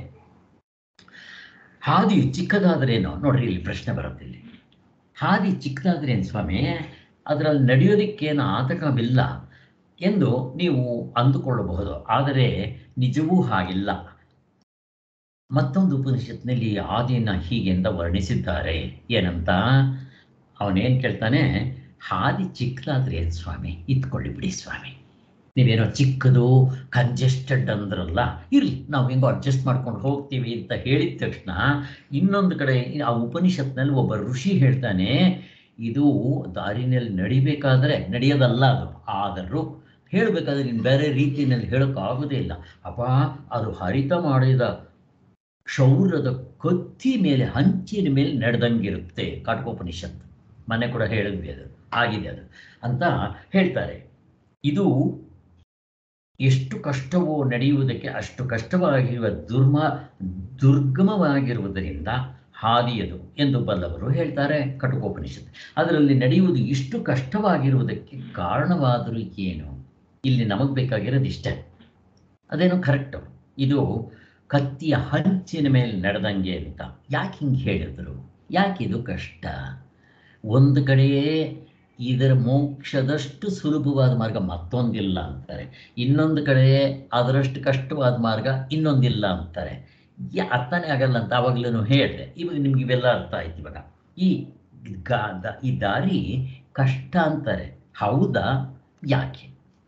ಹಾದಿ ಚಿಕ್ಕದಾದ್ರೇನು ನೋಡ್ರಿ ಇಲ್ಲಿ ಪ್ರಶ್ನೆ ಬರುತ್ತೆ ಇಲ್ಲಿ ಹಾದಿ ಚಿಕ್ಕದಾದ್ರೇನು ಸ್ವಾಮಿ ಅದರಲ್ಲಿ ನಡೆಯೋದಕ್ಕೇನು ಆತಂಕವಿಲ್ಲ ಎಂದು ನೀವು ಅಂದುಕೊಳ್ಳಬಹುದು ಆದರೆ ನಿಜವೂ ಹಾಗಿಲ್ಲ ಮತ್ತೊಂದು ಉಪನಿಷತ್ನಲ್ಲಿ ಆದಿನ ಹೀಗೆಂದ ವರ್ಣಿಸಿದ್ದಾರೆ ಏನಂತ ಅವನೇನು ಕೇಳ್ತಾನೆ ಹಾದಿ ಚಿಕ್ಕದಾದ್ರೆ ಏನು ಸ್ವಾಮಿ ಇತ್ಕೊಳ್ಳಿ ಬಿಡಿ ಸ್ವಾಮಿ ನೀವೇನೋ ಚಿಕ್ಕದು ಕಂಜೆಸ್ಟೆಡ್ ಅಂದ್ರಲ್ಲ ಇರಲಿ ನಾವು ಹೆಂಗೋ ಅಡ್ಜಸ್ಟ್ ಮಾಡ್ಕೊಂಡು ಹೋಗ್ತೀವಿ ಅಂತ ಹೇಳಿದ ತಕ್ಷಣ ಇನ್ನೊಂದು ಕಡೆ ಆ ಉಪನಿಷತ್ನಲ್ಲಿ ಒಬ್ಬ ಋಷಿ ಹೇಳ್ತಾನೆ ಇದು ದಾರಿನಲ್ಲಿ ನಡಿಬೇಕಾದ್ರೆ ನಡೆಯೋದಲ್ಲ ಅದು ಆದರೂ ಹೇಳಬೇಕಾದ್ರೆ ಇನ್ನು ಬೇರೆ ರೀತಿಯಲ್ಲಿ ಹೇಳೋಕ್ಕಾಗೋದೇ ಇಲ್ಲ ಅಪ್ಪ ಅದು ಹರಿತ ಮಾಡಿದ ಕ್ಷೌರದ ಕತ್ತಿ ಮೇಲೆ ಹಂಚಿನ ಮೇಲೆ ನಡೆದಂಗಿರುತ್ತೆ ಕಾಟಕೋಪನಿಷತ್ ಮನೆ ಕೂಡ ಹೇಳಿದ್ವಿ ಅದು ಆಗಿದೆ ಅದು ಅಂತ ಹೇಳ್ತಾರೆ ಇದು ಎಷ್ಟು ಕಷ್ಟವೋ ನಡೆಯುವುದಕ್ಕೆ ಅಷ್ಟು ಕಷ್ಟವಾಗಿರುವ ದುರ್ಮ ದುರ್ಗಮವಾಗಿರುವುದರಿಂದ ಹಾದಿಯದು ಎಂದು ಬಲ್ಲವರು ಹೇಳ್ತಾರೆ ಕಟುಕೋಪನಿಷತ್ ಅದರಲ್ಲಿ ನಡೆಯುವುದು ಇಷ್ಟು ಕಷ್ಟವಾಗಿರುವುದಕ್ಕೆ ಕಾರಣವಾದರೂ ಏನು ಇಲ್ಲಿ ನಮಗೆ ಬೇಕಾಗಿರೋದು ಇಷ್ಟೇ ಅದೇನೋ ಕರೆಕ್ಟು ಇದು ಕತ್ತಿಯ ಹಂಚಿನ ಮೇಲೆ ನಡೆದಂಗೆ ಅಂತ ಯಾಕೆ ಹಿಂಗೆ ಹೇಳಿದ್ರು ಯಾಕೆ ಇದು ಕಷ್ಟ ಒಂದು ಕಡೆಯೇ ಇದರ ಮೋಕ್ಷದಷ್ಟು ಸುಲಭವಾದ ಮಾರ್ಗ ಮತ್ತೊಂದಿಲ್ಲ ಅಂತಾರೆ ಇನ್ನೊಂದು ಕಡೆ ಅದರಷ್ಟು ಕಷ್ಟವಾದ ಮಾರ್ಗ ಇನ್ನೊಂದಿಲ್ಲ ಅಂತಾರೆ ಯಾ ಅರ್ಥನೇ ಆಗಲ್ಲ ಅಂತ ಆವಾಗಲೂ ಹೇಳಿದೆ ಇವಾಗ ನಿಮ್ಗೆ ಇವೆಲ್ಲ ಅರ್ಥ ಆಯ್ತು ಇವಾಗ ಈ ಗಾ ದ- ಈ ದಾರಿ ಕಷ್ಟ ಅಂತಾರೆ ಹೌದಾ ಯಾಕೆ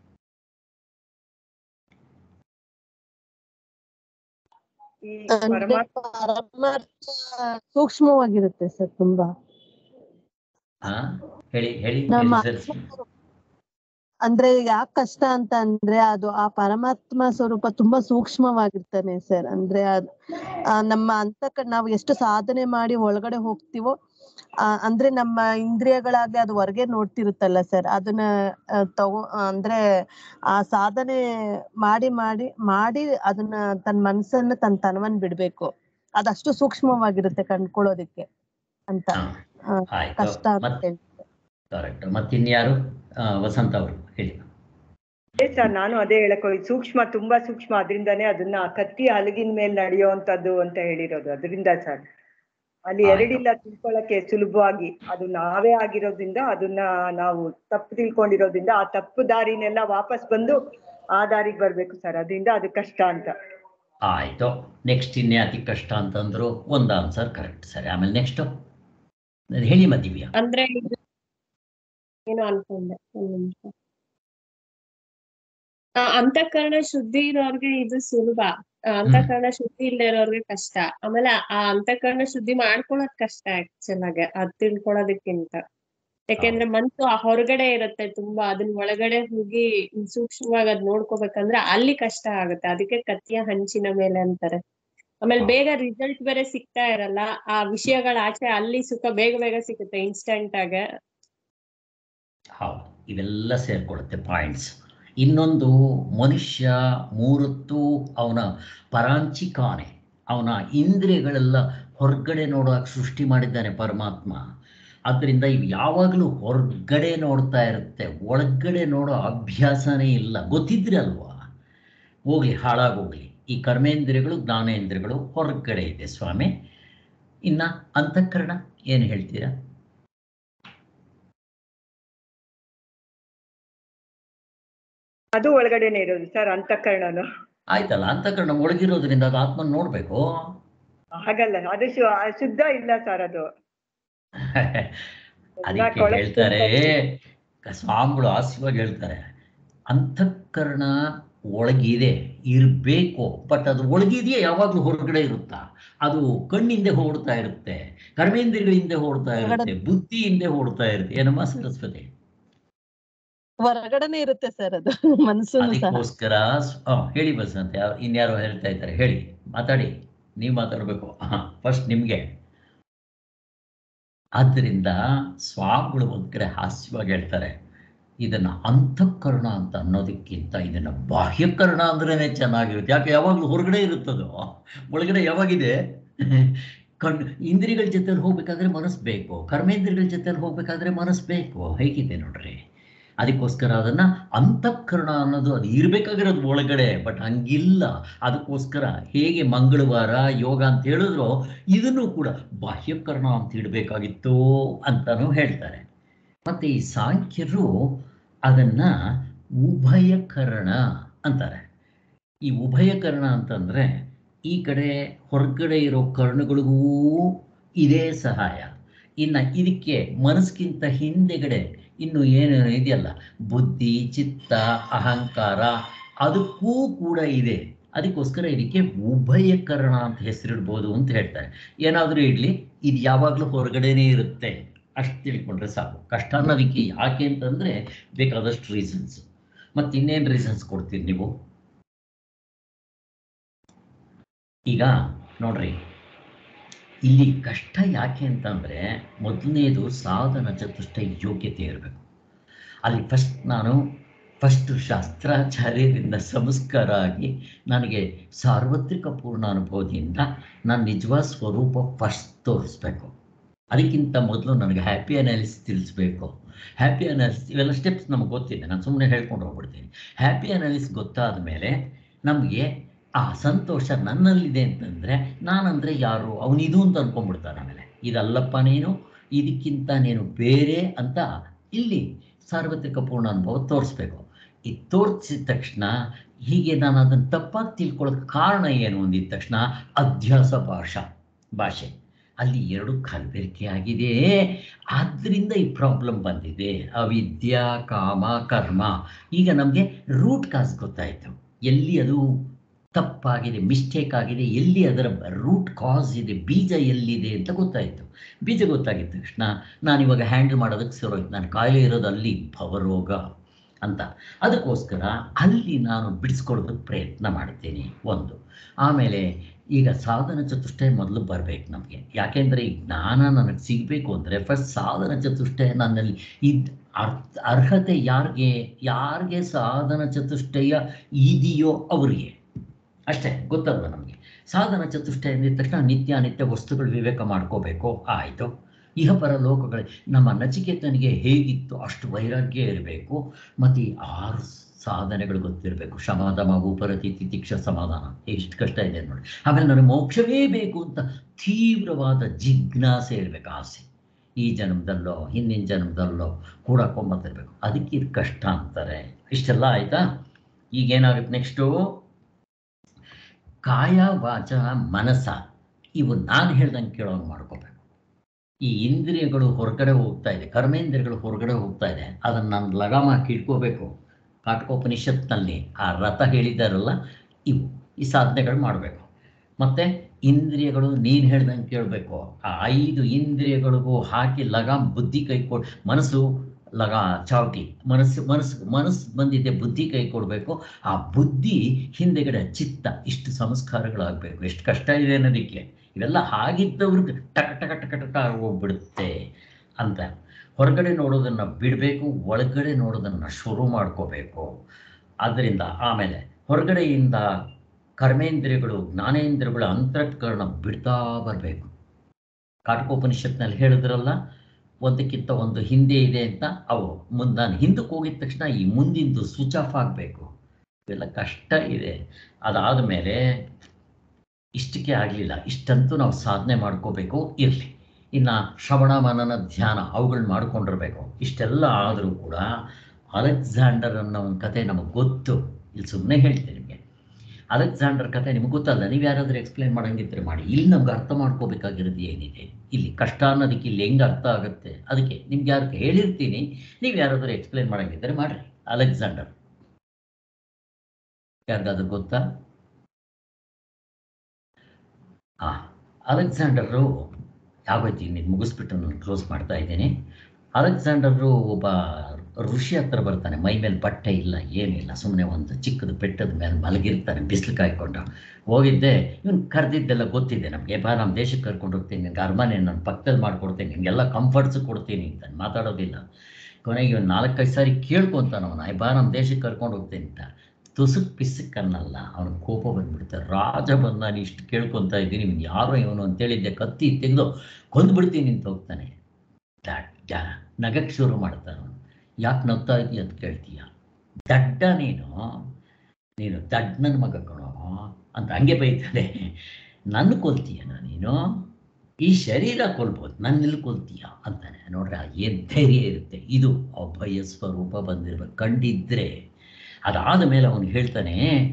ಈ ಅಂದ್ರೆ ಪರಮಾತ್ಮ ಪರಮಾರ್ಥ ಸೂಕ್ಷ್ಮವಾಗಿರುತ್ತೆ ಸರ್ ತುಂಬಾ ಹಾ ಹೇಳಿ ಹೇಳಿ ನಮ್ಮ ಹೇಳಿ ಸರ್ ಅಂದ್ರೆ ಯಾಕೆ ಕಷ್ಟ ಅಂತ ಅಂದ್ರೆ ಅದು ಆ ಪರಮಾತ್ಮ ಸ್ವರೂಪ ತುಂಬಾ ಸೂಕ್ಷ್ಮವಾಗಿರ್ತಾನೆ ಸರ್ ಅಂದ್ರೆ ಅದ್- ಆ ನಮ್ಮ ಅಂತಕ ನಾವು ಎಷ್ಟು ಸಾಧನೆ ಮಾಡಿ ಒಳಗಡೆ ಹೋಗ್ತೀವೋ ಆ ಅಂದ್ರೆ ನಮ್ಮ ಇಂದ್ರಿಯಗಳಾಗ್ಲಿ ಅದು ಹೊರಗೆ ನೋಡ್ತಿರುತ್ತಲ್ಲ ಸರ್ ಅದನ್ನ ಆ, ತಗೋ ಅಂದ್ರೆ ಆ ಸಾಧನೆ ಮಾಡಿ ಮಾಡಿ ಮಾಡಿ ಅದನ್ನ ತನ್ನ ಮನ್ಸನ್ನ ತನ್ನ ತನವನ್ನ ಬಿಡ್ಬೇಕು ಅದಷ್ಟು ಸೂಕ್ಷ್ಮವಾಗಿರುತ್ತೆ ಕಂಡ್ಕೊಳ್ಳೋದಿಕ್ಕೆ ಅಂತ ಹಾ ಆ, ಆಯ್ತು ಕಷ್ಟ ಅಂತ ಮತ್ ಹೇಳಿ ಕರೆಕ್ಟ್ ಮತ್ತಿನ್ಯಾರು ಆ, ವಸಂತ ಅವರು ಹೇಳಿ ಅದೇ ಸರ್ ನಾನು ಅದೇ ಹೇಳಕ್ ಹೋಗಿದ್ದು ಸೂಕ್ಷ್ಮ ತುಂಬಾ ಸೂಕ್ಷ್ಮ ಅದರಿಂದಾನೇ ಅದನ್ನ ಕತ್ತಿ ಹಲಗಿನ ಮೇಲೆ ನಡೆಯುವಂತದ್ದು ಅಂತ ಹೇಳಿರೋದು ಅದರಿಂದ ಸರ್ ಅಲ್ಲಿ ಆಯ್ತು. ಎರಡಿಲ್ಲ ತಿಳ್ಕೊಳಕ್ಕೆ ಸುಲಭವಾಗಿ ಅದು ನಾವೇ ಆಗಿರೋದ್ರಿಂದ ಅದನ್ನ ನಾವು ತಪ್ಪು ತಿಳ್ಕೊಂಡಿರೋದ್ರಿಂದ ಆ ತಪ್ಪು ದಾರಿನೆಲ್ಲ ವಾಪಸ್ ಬಂದು ಆ ದಾರಿಗೆ ಬರ್ಬೇಕು ಸರ್ ಅದರಿಂದ ಅದು ಕಷ್ಟ ಅಂತ ಆಯ್ತು ನೆಕ್ಸ್ಟ್ ಇನ್ನೇ ಅತಿ ಕಷ್ಟ ಅಂತಂದ್ರು ಒಂದು ಆನ್ಸರ್ ಕರೆಕ್ಟ್ ಸರಿ ಆಮೇಲೆ ನೆಕ್ಸ್ಟ್ ಹೇಳಿ ಮದಿವ್ಯಾ ಅಂದ್ರೆ ಇದು ಏನೋ ಅನ್ಕೊಂಡೆ ಒಂದ್ ನಿಮಿಷ ಆ, ಅಂತಃಕರಣ ಶುದ್ಧಿ ಇರೋರ್ಗೆ ಇದು ಸುಲಭ ಆ, ಅಂತಃಕರಣ ಶುದ್ಧಿ ಇಲ್ಲದೆ ಇರೋರ್ಗೆ ಕಷ್ಟ ಆಮೇಲೆ ಆ ಅಂತಃಕರಣ ಶುದ್ಧಿ ಮಾಡ್ಕೊಳೋದ್ ಕಷ್ಟ ಆಕ್ಚುಲ್ ಆಗಿ ಅದ್ ತಿಳ್ಕೊಳೋದಕ್ಕಿಂತ ಯಾಕೆಂದ್ರೆ ಮನ್ಸು ಆ ಹೊರಗಡೆ ಇರುತ್ತೆ ತುಂಬಾ ಅದನ್ನ ಒಳಗಡೆ ಹೋಗಿ ಸೂಕ್ಷ್ಮವಾಗಿ ಅದ್ ನೋಡ್ಕೋಬೇಕಂದ್ರೆ ಅಲ್ಲಿ ಕಷ್ಟ ಆಗುತ್ತೆ ಅದಕ್ಕೆ ಕತ್ತಿಯ ಹಂಚಿನ ಮೇಲೆ ಅಂತಾರೆ ಆಮೇಲೆ ಬೇಗ ರಿಸಲ್ಟ್ ಬೇರೆ ಸಿಗ್ತಾ ಇರಲ್ಲ ಆ ವಿಷಯಗಳ ಆಚೆ ಅಲ್ಲಿ ಸುಖ ಬೇಗ ಬೇಗ ಸಿಗುತ್ತೆ ಇನ್ಸ್ಟಂಟ್ ಆಗ ಹೌದು ಇವೆಲ್ಲ ಸೇರ್ಕೊಳ್ಳುತ್ತೆ ಪಾಯಿಂಟ್ಸ್ ಇನ್ನೊಂದು ಮನುಷ್ಯ ಮೂರತ್ತು ಅವನ ಪರಾಂಚಿಕಾನೆ ಅವನ ಇಂದ್ರಿಯಗಳೆಲ್ಲ ಹೊರಗಡೆ ನೋಡೋಕೆ ಸೃಷ್ಟಿ ಮಾಡಿದ್ದಾನೆ ಪರಮಾತ್ಮ ಆದ್ದರಿಂದ ಇವು ಯಾವಾಗಲೂ ಹೊರಗಡೆ ನೋಡ್ತಾ ಇರುತ್ತೆ ಒಳಗಡೆ ನೋಡೋ ಅಭ್ಯಾಸನೇ ಇಲ್ಲ ಗೊತ್ತಿದ್ರೆ ಅಲ್ವಾ ಹೋಗ್ಲಿ ಹಾಳಾಗೋಗ್ಲಿ ಈ ಕರ್ಮೇಂದ್ರಿಯಗಳು ಜ್ಞಾನೇಂದ್ರಿಯಗಳು ಹೊರಗಡೆ ಇದೆ ಸ್ವಾಮಿ ಇನ್ನ ಅಂತಃಕರಣ ಏನು ಹೇಳ್ತೀರಾ ಅದು ಒಳಗಡೆನೆ ಇರೋದು ಸರ್ ಅಂತಃಕರಣನು ಆಯ್ತಲ್ಲ ಅಂತಃಕರಣ ಒಳಗಿರೋದ್ರಿಂದ ಅದು ಆತ್ಮನ್ ನೋಡ್ಬೇಕು ಹಾಗಲ್ಲ ಅದು ಶು- ಶುದ್ಧ ಇಲ್ಲ ಸರ್ ಅದು ಅದಕ್ಕೆ ಕೊಳಕು ಹೇಳ್ತಾರೆ ಸ್ವಾಮಿಗಳು ಹಾಸ್ಯವಾಗಿ ಹೇಳ್ತಾರೆ ಅಂತಃಕರಣ ಒಳಗಿದೆ ಇರಬೇಕು ಬಟ್ ಅದು ಒಳಗಿದೆಯೇ ಯಾವಾಗಲೂ ಹೊರಗಡೆ ಇರುತ್ತಾ ಅದು ಕಣ್ಣಿಂದೆ ಓಡ್ತಾ ಇರುತ್ತೆ ಕರ್ಮೇಂದ್ರಿಯಗಳ ಹಿಂದೆ ಓಡ್ತಾ ಇರುತ್ತೆ ಬುದ್ಧಿ ಹಿಂದೆ ಓಡ್ತಾ ಇರುತ್ತೆ ಏನಮ್ಮ ಸರಸ್ವತಿ ಹೊರಗಡೆನೆ ಇರುತ್ತೆ ಸರ್ ಅದು ಮನ್ಸುನು ಸಹ ಅದಕ್ಕೋಸ್ಕರ ಸ್- ಆ, ಹೇಳಿ ಬಸಂತ ಯಾರು ಇನ್ಯಾರೋ ಹೇಳ್ತಾ ಇದ್ದಾರೆ ಹೇಳಿ ಮಾತಾಡಿ ನೀವು ಮಾತಾಡಬೇಕು ಫಸ್ಟ್ ನಿಮಗೆ ಆದ್ದರಿಂದ ಸ್ವಾಮಿಗಳು ಒಂದ್ ಕಡೆ ಹಾಸ್ಯವಾಗಿ ಹೇಳ್ತಾರೆ ಇದನ್ನ ಅಂತಃಕರಣ ಅಂತ ಅನ್ನೋದಕ್ಕಿಂತ ಇದನ್ನ ಬಾಹ್ಯಕರಣ ಅಂದ್ರೇನೆ ಚೆನ್ನಾಗಿರುತ್ತೆ ಯಾಕೆ ಯಾವಾಗಲೂ ಹೊರಗಡೆ ಇರುತ್ತದೋ ಒಳಗಡೆ ಯಾವಾಗಿದೆ ಕಣ್ ಇಂದ್ರಿಯಗಳ ಜೊತೆಲಿ ಹೋಗ್ಬೇಕಾದ್ರೆ ಮನಸ್ಸು ಬೇಕು ಕರ್ಮೇಂದ್ರಿಯಗಳ ಜೊತೆಲಿ ಹೋಗ್ಬೇಕಾದ್ರೆ ಮನಸ್ಸು ಬೇಕು ಹೇಗಿದೆ ನೋಡ್ರಿ ಅದಕ್ಕೋಸ್ಕರ ಅದನ್ನ ಅಂತಃಕರಣ ಅನ್ನೋದು ಅದು ಇರ್ಬೇಕಾಗಿರೋದು ಒಳಗಡೆ ಬಟ್ ಹಂಗಿಲ್ಲ ಅದಕ್ಕೋಸ್ಕರ ಹೇಗೆ ಮಂಗಳವಾರ ಯೋಗ ಅಂತ ಹೇಳಿದ್ರು ಇದನ್ನು ಕೂಡ ಬಾಹ್ಯಕರಣ ಅಂತ ಇಡಬೇಕಾಗಿತ್ತು ಅಂತಾನು ಹೇಳ್ತಾರೆ ಮತ್ತೆ ಈ ಸಾಂಖ್ಯರು ಅದನ್ನ ಉಭಯಕರಣ ಅಂತಾರೆ ಈ ಉಭಯಕರಣ ಅಂತಂದ್ರೆ ಈ ಕಡೆ ಹೊರಗಡೆ ಇರೋ ಕರ್ಣಗಳಿಗೂ ಇದೇ ಸಹಾಯ ಇನ್ನ ಇದಕ್ಕೆ ಮನಸ್ಸಿಗಿಂತ ಹಿಂದೆಗಡೆ ಇನ್ನು ಏನೇನು ಇದೆಯಲ್ಲ ಬುದ್ಧಿ ಚಿತ್ತ ಅಹಂಕಾರ ಅದಕ್ಕೂ ಕೂಡ ಇದೆ ಅದಕ್ಕೋಸ್ಕರ ಇದಕ್ಕೆ ಉಭಯಕರಣ ಅಂತ ಹೆಸರಿಡ್ಬೋದು ಅಂತ ಹೇಳ್ತಾರೆ ಏನಾದರೂ ಇರಲಿ ಇದು ಯಾವಾಗಲೂ ಹೊರಗಡೆನೇ ಇರುತ್ತೆ ಅಷ್ಟು ತಿಳ್ಕೊಂಡ್ರೆ ಸಾಕು ಕಷ್ಟ ಅನ್ನೋದಕ್ಕೆ ಯಾಕೆ ಅಂತಂದರೆ ಬೇಕಾದಷ್ಟು ರೀಸನ್ಸ್ ಮತ್ತು ಇನ್ನೇನು ರೀಸನ್ಸ್ ಕೊಡ್ತೀರಿ ನೀವು ಈಗ ನೋಡ್ರಿ ಇಲ್ಲಿ ಕಷ್ಟ ಯಾಕೆ ಅಂತಂದರೆ ಮೊದಲನೇದು ಸಾಧನ ಚತುಷ್ಟಯ ಯೋಗ್ಯತೆ ಇರಬೇಕು ಅಲ್ಲಿ ಫಸ್ಟ್ ನಾನು ಫಸ್ಟ್ ಶಾಸ್ತ್ರಾಚಾರ್ಯರಿಂದ ಸಂಸ್ಕಾರ ಆಗಿ ನನಗೆ ಸಾರ್ವತ್ರಿಕ ಪೂರ್ಣ ಅನುಭವದಿಂದ ನಾನು ನಿಜವಾದ ಸ್ವರೂಪ ಫಸ್ಟ್ ತೋರಿಸ್ಬೇಕು ಅದಕ್ಕಿಂತ ಮೊದಲು ನನಗೆ ಹ್ಯಾಪಿ ಅನಾಲಿಸಿಸ್ ತಿಳಿಸ್ಬೇಕು ಹ್ಯಾಪಿ ಅನಾಲಿಸಿಸ್ ಇವೆಲ್ಲ ಸ್ಟೆಪ್ಸ್ ನಮಗೆ ಗೊತ್ತಿದೆ ನಾನು ಸುಮ್ಮನೆ ಹೇಳ್ಕೊಂಡು ಹೋಗ್ಬಿಡ್ತೀನಿ ಹ್ಯಾಪಿ ಅನಾಲಿಸಿಸ್ ಗೊತ್ತಾದ ಮೇಲೆ ನಮಗೆ ಆ ಸಂತೋಷ ನನ್ನಲ್ಲಿದೆ ಅಂತಂದರೆ ನಾನಂದರೆ ಯಾರು ಅವನಿದು ಅಂತ ಅನ್ಕೊಂಡ್ಬಿಡ್ತಾನೆ ಆಮೇಲೆ ಇದಲ್ಲಪ್ಪ ನೀನು ಇದಕ್ಕಿಂತ ನೀನು ಬೇರೆ ಅಂತ ಇಲ್ಲಿ ಸಾರ್ವತ್ರಿಕ ಪೂರ್ಣ ಅನುಭವ ತೋರಿಸ್ಬೇಕು ಇದು ತೋರಿಸಿದ ತಕ್ಷಣ ಹೀಗೆ ನಾನು ಅದನ್ನು ತಪ್ಪಾಗಿ ತಿಳ್ಕೊಳ್ಳೋಕೆ ಕಾರಣ ಏನು ಅಂದಿದ ತಕ್ಷಣ ಅಧ್ಯಾಸ ಭಾಷಾ ಭಾಷೆ ಅಲ್ಲಿ ಎರಡು ಕಲಬೆರಕೆ ಆಗಿದೆ ಆದ್ರಿಂದ ಈ ಪ್ರಾಬ್ಲಮ್ ಬಂದಿದೆ ಅವಿದ್ಯಾ ಕಾಮ ಕರ್ಮ ಈಗ ನಮಗೆ ರೂಟ್ ಕಾಸ್ ಗೊತ್ತಾಯಿತು ಎಲ್ಲಿ ಅದು ತಪ್ಪಾಗಿದೆ ಮಿಸ್ಟೇಕ್ ಆಗಿದೆ ಎಲ್ಲಿ ಅದರ ರೂಟ್ ಕಾಸ್ ಇದೆ ಬೀಜ ಎಲ್ಲಿದೆ ಅಂತ ಗೊತ್ತಾಯಿತು ಬೀಜ ಗೊತ್ತಾಗಿದ್ದ ತಕ್ಷಣ ನಾನಿವಾಗ ಹ್ಯಾಂಡಲ್ ಮಾಡೋದಕ್ಕೆ ಶುರುವಾಯ್ತು ನಾನು ಕಾಯಿಲೆ ಇರೋದು ಅಲ್ಲಿ ಭವರೋಗ ಅಂತ ಅದಕ್ಕೋಸ್ಕರ ಅಲ್ಲಿ ನಾನು ಬಿಡಿಸ್ಕೊಳ್ಳೋದಕ್ಕೆ ಪ್ರಯತ್ನ ಮಾಡ್ತೀನಿ ಒಂದು ಆಮೇಲೆ ಈಗ ಸಾಧನ ಚತುಷ್ಟಯ ಮೊದಲು ಬರಬೇಕು ನಮಗೆ ಯಾಕೆಂದರೆ ಈ ಜ್ಞಾನ ನನಗೆ ಸಿಗಬೇಕು ಅಂದರೆ ಫಸ್ಟ್ ಸಾಧನ ಚತುಷ್ಟಯ ನನ್ನಲ್ಲಿ ಇದ್ ಅರ್ಥ ಅರ್ಹತೆ ಯಾರಿಗೆ ಯಾರಿಗೆ ಸಾಧನ ಚತುಷ್ಟಯ ಇದೆಯೋ ಅವರಿಗೆ ಅಷ್ಟೇ ಗೊತ್ತಲ್ವ ನಮಗೆ ಸಾಧನ ಚತುಷ್ಟಯ ಅಂದಿದ ತಕ್ಷಣ ನಿತ್ಯ ಅನಿತ್ಯ ವಸ್ತುಗಳು ವಿವೇಕ ಮಾಡ್ಕೋಬೇಕು ಆಯಿತು ಇಹಪರ ಲೋಕಗಳ ನಮ್ಮ ನಚಿಕೇತನಿಗೆ ಹೇಗಿತ್ತು ಅಷ್ಟು ವೈರಾಗ್ಯ ಇರಬೇಕು ಮತ್ತು ಈ ಆರು ಸಾಧನೆಗಳು ಗೊತ್ತಿರಬೇಕು ಶಮಾದಮ ಉಪರತಿ ತಿತಿಕ್ಷ ಸಮಾಧಾನ ಎಷ್ಟು ಕಷ್ಟ ಇದೆ ನೋಡಿ ಆಮೇಲೆ ನನಗೆ ಮೋಕ್ಷವೇ ಬೇಕು ಅಂತ ತೀವ್ರವಾದ ಜಿಜ್ಞಾಸೆ ಇರಬೇಕು ಆಸೆ ಈ ಜನ್ಮದಲ್ಲೋ ಹಿಂದಿನ ಜನ್ಮದಲ್ಲೋ ಕೂಡಕೊಂಬತ್ತಿರ್ಬೇಕು ಅದಕ್ಕೆ ಇದು ಕಷ್ಟ ಅಂತಾರೆ ಇಷ್ಟೆಲ್ಲ ಆಯ್ತಾ ಈಗೇನಾಗುತ್ತೆ ನೆಕ್ಸ್ಟು ಕಾಯ ವಾಚ ಮನಸ್ಸ ಇವು ನಾನು ಹೇಳ್ದಂಗೆ ಕೇಳೋಂಗೆ ಮಾಡ್ಕೋಬೇಕು ಈ ಇಂದ್ರಿಯಗಳು ಹೊರಗಡೆ ಹೋಗ್ತಾ ಇದೆ ಕರ್ಮೇಂದ್ರಿಯಗಳು ಹೊರಗಡೆ ಹೋಗ್ತಾ ಇದೆ ಅದನ್ನು ನಾನು ಲಗಾಮ ಹಾಕಿ ಇಟ್ಕೋಬೇಕು ಕಾಟಕೋಪನಿಷತ್ನಲ್ಲಿ ಆ ರಥ ಹೇಳಿದ್ದಾರಲ್ಲ ಇವು ಈ ಸಾಧನೆಗಳು ಮಾಡಬೇಕು ಮತ್ತು ಇಂದ್ರಿಯಗಳು ನೀನು ಹೇಳ್ದಂಗೆ ಕೇಳಬೇಕು ಆ ಐದು ಇಂದ್ರಿಯಗಳಿಗೂ ಹಾಕಿ ಲಗಾಮ್ ಬುದ್ಧಿ ಕೈ ಕೊಡ್ ಮನಸ್ಸು ಲಗಾ ಚಾವಟಿ ಮನಸ್ಸು ಮನಸ್ಸು ಮನಸ್ಸು ಬಂದಿದೆ ಬುದ್ಧಿ ಕೈ ಕೊಡಬೇಕು ಆ ಬುದ್ಧಿ ಹಿಂದೆಗಡೆ ಚಿತ್ತ ಇಷ್ಟು ಸಂಸ್ಕಾರಗಳಾಗಬೇಕು ಎಷ್ಟು ಕಷ್ಟ ಇದೆ ಅನ್ನೋದಕ್ಕೆ ಇವೆಲ್ಲ ಹಾಗಿದ್ದವ್ರಿಗೆ ಟಕ ಟಕ ಟಕ ಟಕ ಹೋಗ್ಬಿಡುತ್ತೆ ಅಂತ ಹೊರಗಡೆ ನೋಡೋದನ್ನು ಬಿಡಬೇಕು ಒಳಗಡೆ ನೋಡೋದನ್ನು ಶುರು ಮಾಡ್ಕೋಬೇಕು ಆದ್ದರಿಂದ ಆಮೇಲೆ ಹೊರಗಡೆಯಿಂದ ಕರ್ಮೇಂದ್ರಿಯಗಳು ಜ್ಞಾನೇಂದ್ರಿಯಗಳ ಅಂತಃಕರಣ ಬಿಡ್ತಾ ಬರಬೇಕು ಕಾಟಕೋಪನಿಷತ್ನಲ್ಲಿ ಹೇಳಿದ್ರಲ್ಲ ಒಂದಕ್ಕಿಂತ ಒಂದು ಹಿಂದೆ ಇದೆ ಅಂತ ಅವು ಮುಂದೆ ನಾನು ಹಿಂದಕ್ಕೆ ಹೋಗಿದ ತಕ್ಷಣ ಈ ಮುಂದಿಂದು ಸ್ವಿಚ್ ಆಫ್ ಆಗಬೇಕು ಇವೆಲ್ಲ ಕಷ್ಟ ಇದೆ ಅದಾದ ಮೇಲೆ ಇಷ್ಟಕ್ಕೆ ಆಗಲಿಲ್ಲ ಇಷ್ಟಂತೂ ನಾವು ಸಾಧನೆ ಮಾಡ್ಕೋಬೇಕು ಇರಲಿ ಇನ್ನು ಶ್ರವಣ ಮನನ ಧ್ಯಾನ ಅವುಗಳನ್ನ ಮಾಡ್ಕೊಂಡಿರ್ಬೇಕು ಇಷ್ಟೆಲ್ಲ ಆದರೂ ಕೂಡ ಅಲೆಕ್ಸಾಂಡರ್ ಅನ್ನೋ ಒಂದು ಕತೆ ನಮಗೆ ಗೊತ್ತು ಇಲ್ಲಿ ಸುಮ್ಮನೆ ಹೇಳ್ತೀನಿ ನಿಮಗೆ ಅಲೆಕ್ಸಾಂಡರ್ ಕತೆ ನಿಮ್ಗೆ ಗೊತ್ತಲ್ಲ ನೀವು ಯಾರಾದರೂ ಎಕ್ಸ್ಪ್ಲೈನ್ ಮಾಡಂಗಿದ್ರೆ ಮಾಡಿ ಇಲ್ಲಿ ನಮ್ಗೆ ಅರ್ಥ ಮಾಡ್ಕೋಬೇಕಾಗಿರೋದು ಏನಿದೆ ಇಲ್ಲಿ ಕಷ್ಟ ಅನ್ನೋದಕ್ಕೆ ಇಲ್ಲಿ ಹೆಂಗೆ ಅರ್ಥ ಆಗುತ್ತೆ ಅದಕ್ಕೆ ನಿಮ್ಗೆ ಯಾರು ಹೇಳಿರ್ತೀನಿ ನೀವು ಯಾರಾದರೂ ಎಕ್ಸ್ಪ್ಲೈನ್ ಮಾಡಂಗಿದ್ರೆ ಮಾಡಿರಿ ಅಲೆಕ್ಸಾಂಡರ್ ಯಾರಿಗಾದ್ರೂ ಗೊತ್ತಾ ಆ ಅಲೆಕ್ಸಾಂಡರು ಯಾವತ್ತು ಇನ್ನಿದು ಮುಗಿಸ್ಬಿಟ್ಟು ನಾನು ಕ್ಲೋಸ್ ಮಾಡ್ತಾ ಇದ್ದೀನಿ ಅಲೆಕ್ಸಾಂಡರು ಒಬ್ಬ ಋಷಿ ಹತ್ರ ಬರ್ತಾನೆ ಮೈ ಮೇಲೆ ಬಟ್ಟೆ ಇಲ್ಲ ಏನಿಲ್ಲ ಸುಮ್ಮನೆ ಒಂದು ಚಿಕ್ಕದು ಬೆಟ್ಟದ ಮೇಲೆ ಮಲಗಿರ್ತಾನೆ ಬಿಸಿಲು ಕಾಯ್ಕೊಂಡು ಹೋಗಿದ್ದೆ ಇವನು ಕರೆದಿದ್ದೆಲ್ಲ ಗೊತ್ತಿದೆ ನಮಗೆ ಬಾ ನಮ್ಮ ದೇಶಕ್ಕೆ ಕರ್ಕೊಂಡು ಹೋಗ್ತೀನಿ ನಿನ್ಗೆ ಅರಮನೆ ನಾನು ಪಕ್ಕದಲ್ಲಿ ಮಾಡ್ಕೊಡ್ತೀನಿ ನಿಮಗೆಲ್ಲ ಕಂಫರ್ಟ್ಸ್ ಕೊಡ್ತೀನಿ ಅಂತ ಮಾತಾಡೋದಿಲ್ಲ ಕೊನೆಗೆ ಇವನು ನಾಲ್ಕೈದು ಸಾರಿ ಕೇಳ್ಕೊತಾನ ಅವನು ಬಾ ನಮ್ಮ ದೇಶಕ್ಕೆ ಕರ್ಕೊಂಡು ಹೋಗ್ತೀನಿ ಅಂತ ತುಸುಕ್ ಪಿಸುಕ್ ಅನ್ನಲ್ಲ ಅವನ ಕೋಪ ಬಂದ್ಬಿಡುತ್ತೆ ರಾಜ ಬಂದ ನಾನು ಇಷ್ಟು ಕೇಳ್ಕೊತಾ ಇದ್ದೀನಿ ಇವನು ಯಾರೋ ಇವನು ಅಂತೇಳಿದ್ದೆ ಕತ್ತಿ ತೆಗೆದು ಕೊಂದ್ಬಿಡ್ತೀನಿ ಅಂತ ಹೋಗ್ತಾನೆ ದಡ್ಡ ನಗಕ್ಕೆ ಶುರು ಮಾಡ್ತಾನೆ ಅವನು ಯಾಕೆ ನಗ್ತಾ ಇದೀಯ ಅಂತ ಕೇಳ್ತೀಯ ದಡ್ಡ ನೀನು ನೀನು ದಡ್ಡನ ಮಗ ಕಣೋ ಅಂತ ಹಂಗೆ ಬೈತಾನೆ ನನ್ನ ಕೊಲ್ತೀಯನ ನೀನು ಈ ಶರೀರ ಕೊಲ್ಬೋದು ನನ್ನೆಲ್ಲಿ ಕೊಲ್ತೀಯ ಅಂತಾನೆ ನೋಡ್ರೆ ಏನು ಧೈರ್ಯ ಇರುತ್ತೆ ಇದು ಅಭಯ ಸ್ವರೂಪ ಬಂದಿರ್ಬೇಕು ಕಂಡಿದ್ರೆ ಅದಾದ ಮೇಲೆ ಅವನು ಹೇಳ್ತಾನೆ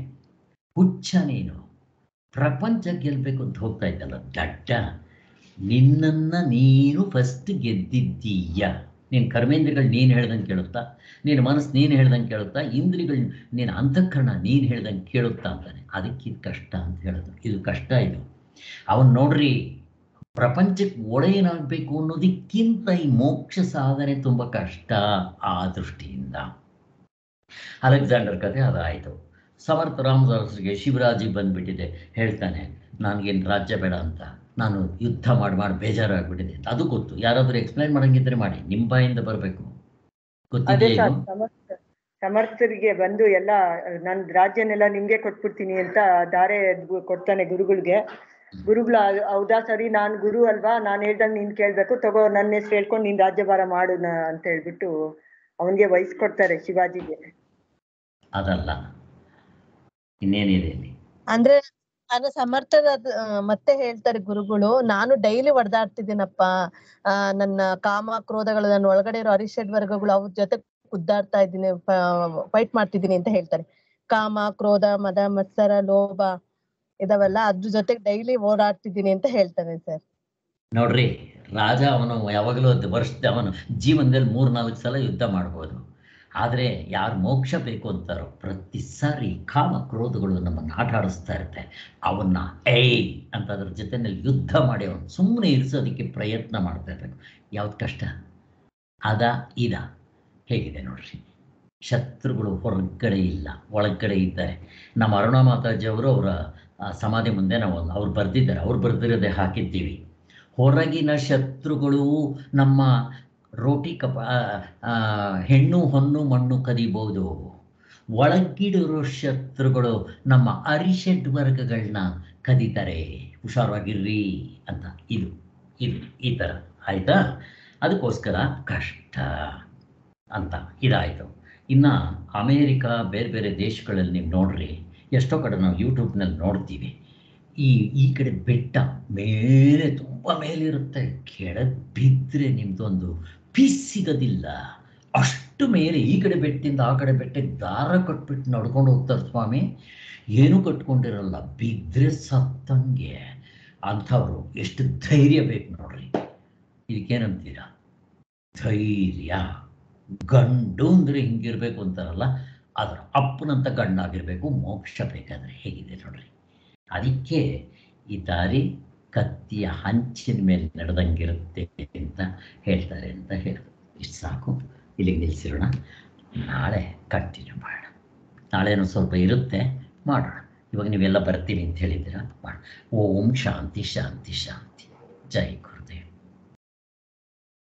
ಹುಚ್ಚ ನೀನು ಪ್ರಪಂಚ ಗೆಲ್ಲಬೇಕು ಅಂತ ಹೋಗ್ತಾ ಇದ್ದಲ್ಲ ದಡ್ಡ ನಿನ್ನನ್ನು ನೀನು ಫಸ್ಟ್ ಗೆದ್ದಿದ್ದೀಯ ನಿನ್ನ ಕರ್ಮೇಂದ್ರಿಗಳು ನೀನು ಹೇಳ್ದಂಗೆ ಕೇಳುತ್ತಾ ನಿನ್ನ ಮನಸ್ಸು ನೀನು ಹೇಳ್ದಂಗೆ ಕೇಳುತ್ತಾ ಇಂದ್ರಿಗಳು ನಿನ್ನ ಅಂತಃಕರಣ ನೀನು ಹೇಳ್ದಂಗೆ ಕೇಳುತ್ತಾ ಅಂತಾನೆ ಅದಕ್ಕೆ ಇದು ಕಷ್ಟ ಅಂತ ಹೇಳೋದು ಇದು ಕಷ್ಟ ಇದು ಅವನು ನೋಡ್ರಿ ಪ್ರಪಂಚಕ್ಕೆ ಒಡೆಯನಾಗಬೇಕು ಅನ್ನೋದಕ್ಕಿಂತ ಈ ಮೋಕ್ಷ ಸಾಧನೆ ತುಂಬ ಕಷ್ಟ ಆ ದೃಷ್ಟಿಯಿಂದ ಅಲೆಕ್ಸಾಂಡರ್ ಕತೆ ಅದಾಯಿತು ಸಮರ್ಥ ರಾಮದಾಸರಿಗೆ ಶಿವರಾಜಿ ಬಂದ್ಬಿಟ್ಟಿದೆ ಹೇಳ್ತಾನೆ ನನಗೇನು ರಾಜ್ಯ ಬೇಡ ಅಂತ ನಾನು ಯುದ್ಧ ಮಾಡಿ ಮಾಡಿ ಬೇಜಾರಾಗ್ಬಿಟ್ಟಿದೆ ಅಂತ ಅದು ಗೊತ್ತು ಯಾರಾದರೂ ಎಕ್ಸ್ಪ್ಲೈನ್ ಮಾಡಂಗಿದ್ರೆ ಮಾಡಿ ನಿಮ್ಮ ಬಾಯಿಂದ ಬರಬೇಕು ಅದೇ ಗೊತ್ತಿದೆಯಾ ಸರ್ ಸಮರ್ಥ ಸಮರ್ಥರಿಗೆ ಬಂದು ಎಲ್ಲ ನನ್ ರಾಜ್ಯನೆಲ್ಲ ನಿಮ್ಗೆ ಕೊಟ್ಬಿಡ್ತೀನಿ ಅಂತ ದಾರೆ ಗು- ಕೊಡ್ತಾನೆ ಗುರುಗಳಿಗೆ ಗುರುಗಳು "ಆ- ಹೌದಾ ಸರಿ ನಾನ್ ಗುರು ಅಲ್ವಾ ನಾನ್ ಹೇಳ್ದಂಗ್ ನೀನ್ ಕೇಳ್ಬೇಕು ತಗೋ ನನ್ನ ಹೆಸರು ಹೇಳ್ಕೊಂಡು ನೀನ್ ರಾಜ್ಯಭಾರ ಮಾಡು ನ- ಅಂತ ಹೇಳ್ಬಿಟ್ಟು ಅವನ್ಗೆ ವಹಿಸ್ಕೊಡ್ತಾರೆ ಶಿವಾಜಿಗೆ ಅದಲ್ಲ ಇನ್ನೇನಿದೆ ಇಲ್ಲಿ ಅಂದ್ರೆ ನಾನು ಸಮರ್ಥದ ಆ, ಮತ್ತೆ ಹೇಳ್ತಾರೆ ಗುರುಗಳು ನಾನು ಡೈಲಿ ಹೊಡೆದಾಡ್ತಿದ್ದೀನಪ್ಪ ಆ ನನ್ನ ಕಾಮ ಕ್ರೋಧಗಳು ನನ್ನ ಒಳಗಡೆ ಇರೋ ಅರಿಷಡ್ ವರ್ಗಗಳು ಅವ್ರ ಜೊತೆ ಕುದ್ದಾಡ್ತಾ ಇದ್ದೀನಿ ಫೈಟ್ ಮಾಡ್ತಿದ್ದೀನಿ ಅಂತ ಹೇಳ್ತಾರೆ ಕಾಮ ಕ್ರೋಧ ಮದ ಮತ್ಸರ ಲೋಭ ಇದಾವಲ್ಲ ಅದ್ರ ಜೊತೆಗೆ ಡೈಲಿ ಓಡಾಡ್ತಿದ್ದೀನಿ ಅಂತ ಹೇಳ್ತಾರೆ ಸರ್ ನೋಡ್ರಿ ರಾಜ ಅವನು ಯಾವಾಗಲೂ ಅದು ವರ್ಷದ ಅವನು ಜೀವನದಲ್ಲಿ ಮೂರು ನಾಲ್ಕು ಸಲ ಯುದ್ಧ ಮಾಡ್ಬೋದು ಆದರೆ ಯಾರು ಮೋಕ್ಷ ಬೇಕು ಅಂತಾರೋ ಪ್ರತಿ ಸಾರಿ ಕಾಮ ಕ್ರೋಧಗಳು ನಮ್ಮನ್ನು ಆಟ ಆಡಿಸ್ತಾ ಇರುತ್ತೆ ಅವನ್ನ ಏಯ್ ಅಂತ ಅದ್ರ ಜೊತೆನಲ್ಲಿ ಯುದ್ಧ ಮಾಡಿ ಅವನು ಸುಮ್ಮನೆ ಇರಿಸೋದಕ್ಕೆ ಪ್ರಯತ್ನ ಮಾಡ್ತಾ ಇರಬೇಕು ಯಾವ್ದು ಕಷ್ಟ ಅದ ಇದ ಹೇಗಿದೆ ನೋಡ್ರಿ ಶತ್ರುಗಳು ಹೊರಗಡೆ ಇಲ್ಲ ಒಳಗಡೆ ಇದ್ದಾರೆ ನಮ್ಮ ಅರುಣಾ ಮಾತಾಜಿಯವರು ಅವರ ಆ, ಸಮಾಧಿ ಮುಂದೆ ನಾವು ಅವ್ರು ಬರೆದಿದ್ದಾರೆ ಅವ್ರು ಬರೆದಿರೋದೇ ಹಾಕಿದ್ದೀವಿ ಹೊರಗಿನ ಶತ್ರುಗಳು ನಮ್ಮ ರೋಟಿ ಕಪ ಆ, ಆ, ಹೆಣ್ಣು ಹೊನ್ನು ಮಣ್ಣು ಕದಿಬೋದು ಒಳಗಿಡಿರೋ ಶತ್ರುಗಳು ನಮ್ಮ ಅರಿಷಡ್ ವರ್ಗಗಳನ್ನ ಕದೀತಾರೆ ಹುಷಾರಾಗಿರ್ರಿ ಅಂತ ಇದು ಇದು ಈ ಥರ ಆಯಿತಾ ಅದಕ್ಕೋಸ್ಕರ ಕಷ್ಟ ಅಂತ ಇದಾಯಿತು ಇನ್ನು ಅಮೇರಿಕಾ ಬೇರೆ ಬೇರೆ ದೇಶಗಳಲ್ಲಿ ನೀವು ನೋಡ್ರಿ ಎಷ್ಟೋ ಕಡೆ ನಾವು ಯೂಟ್ಯೂಬ್ನಲ್ಲಿ ನೋಡ್ತೀವಿ ಈ ಈ ಕಡೆ ಬೆಟ್ಟ ಮೇಲೆ ತುಂಬ ಮೇಲಿರುತ್ತೆ ಕೆಳಗೆ ಬಿದ್ದರೆ ನಿಮ್ಮದೊಂದು ಪೀಸ್ ಸಿಗೋದಿಲ್ಲ ಅಷ್ಟು ಮೇಲೆ ಈ ಕಡೆ ಬೆಟ್ಟದಿಂದ ಆ ಕಡೆ ಬೆಟ್ಟಕ್ಕೆ ದಾರ ಕಟ್ಬಿಟ್ಟು ನಡ್ಕೊಂಡು ಹೋಗ್ತಾರೆ ಸ್ವಾಮಿ ಏನೂ ಕಟ್ಕೊಂಡಿರಲ್ಲ ಬಿದ್ದರೆ ಸತ್ತಂಗೆ ಅಂಥವ್ರು ಎಷ್ಟು ಧೈರ್ಯ ಬೇಕು ನೋಡ್ರಿ ಇದಕ್ಕೇನಂತೀರಾ ಧೈರ್ಯ ಗಂಡು ಅಂದರೆ ಹಿಂಗಿರ್ಬೇಕು ಅಂತಾರಲ್ಲ ಅದರ ಅಪ್ಪನಂತ ಗಂಡಾಗಿರ್ಬೇಕು ಮೋಕ್ಷ ಬೇಕಾದರೆ ಹೇಗಿದೆ ನೋಡ್ರಿ ಅದಕ್ಕೆ ಈ ದಾರಿ ಕತ್ತಿಯ ಹಂಚಿನ ಮೇಲೆ ನಡೆದಂಗಿರುತ್ತೆ ಅಂತ ಹೇಳ್ತಾರೆ ಅಂತ ಹೇಳಿದ್ರು ಇಷ್ಟು ಸಾಕು ಇಲ್ಲಿಗೆ ನಿಲ್ಲಿಸಿರೋಣ ನಾಳೆ ಕಂಟಿನ್ಯೂ ಮಾಡೋಣ ನಾಳೆನೂ ಸ್ವಲ್ಪ ಇರುತ್ತೆ ಮಾಡೋಣ ಇವಾಗ ನೀವೆಲ್ಲ ಬರ್ತೀವಿ ಅಂತ ಹೇಳಿದ್ದೀರಾ ಮಾಡೋಣ ಓಂ ಶಾಂತಿ ಶಾಂತಿ ಶಾಂತಿ ಜೈ ಗುರು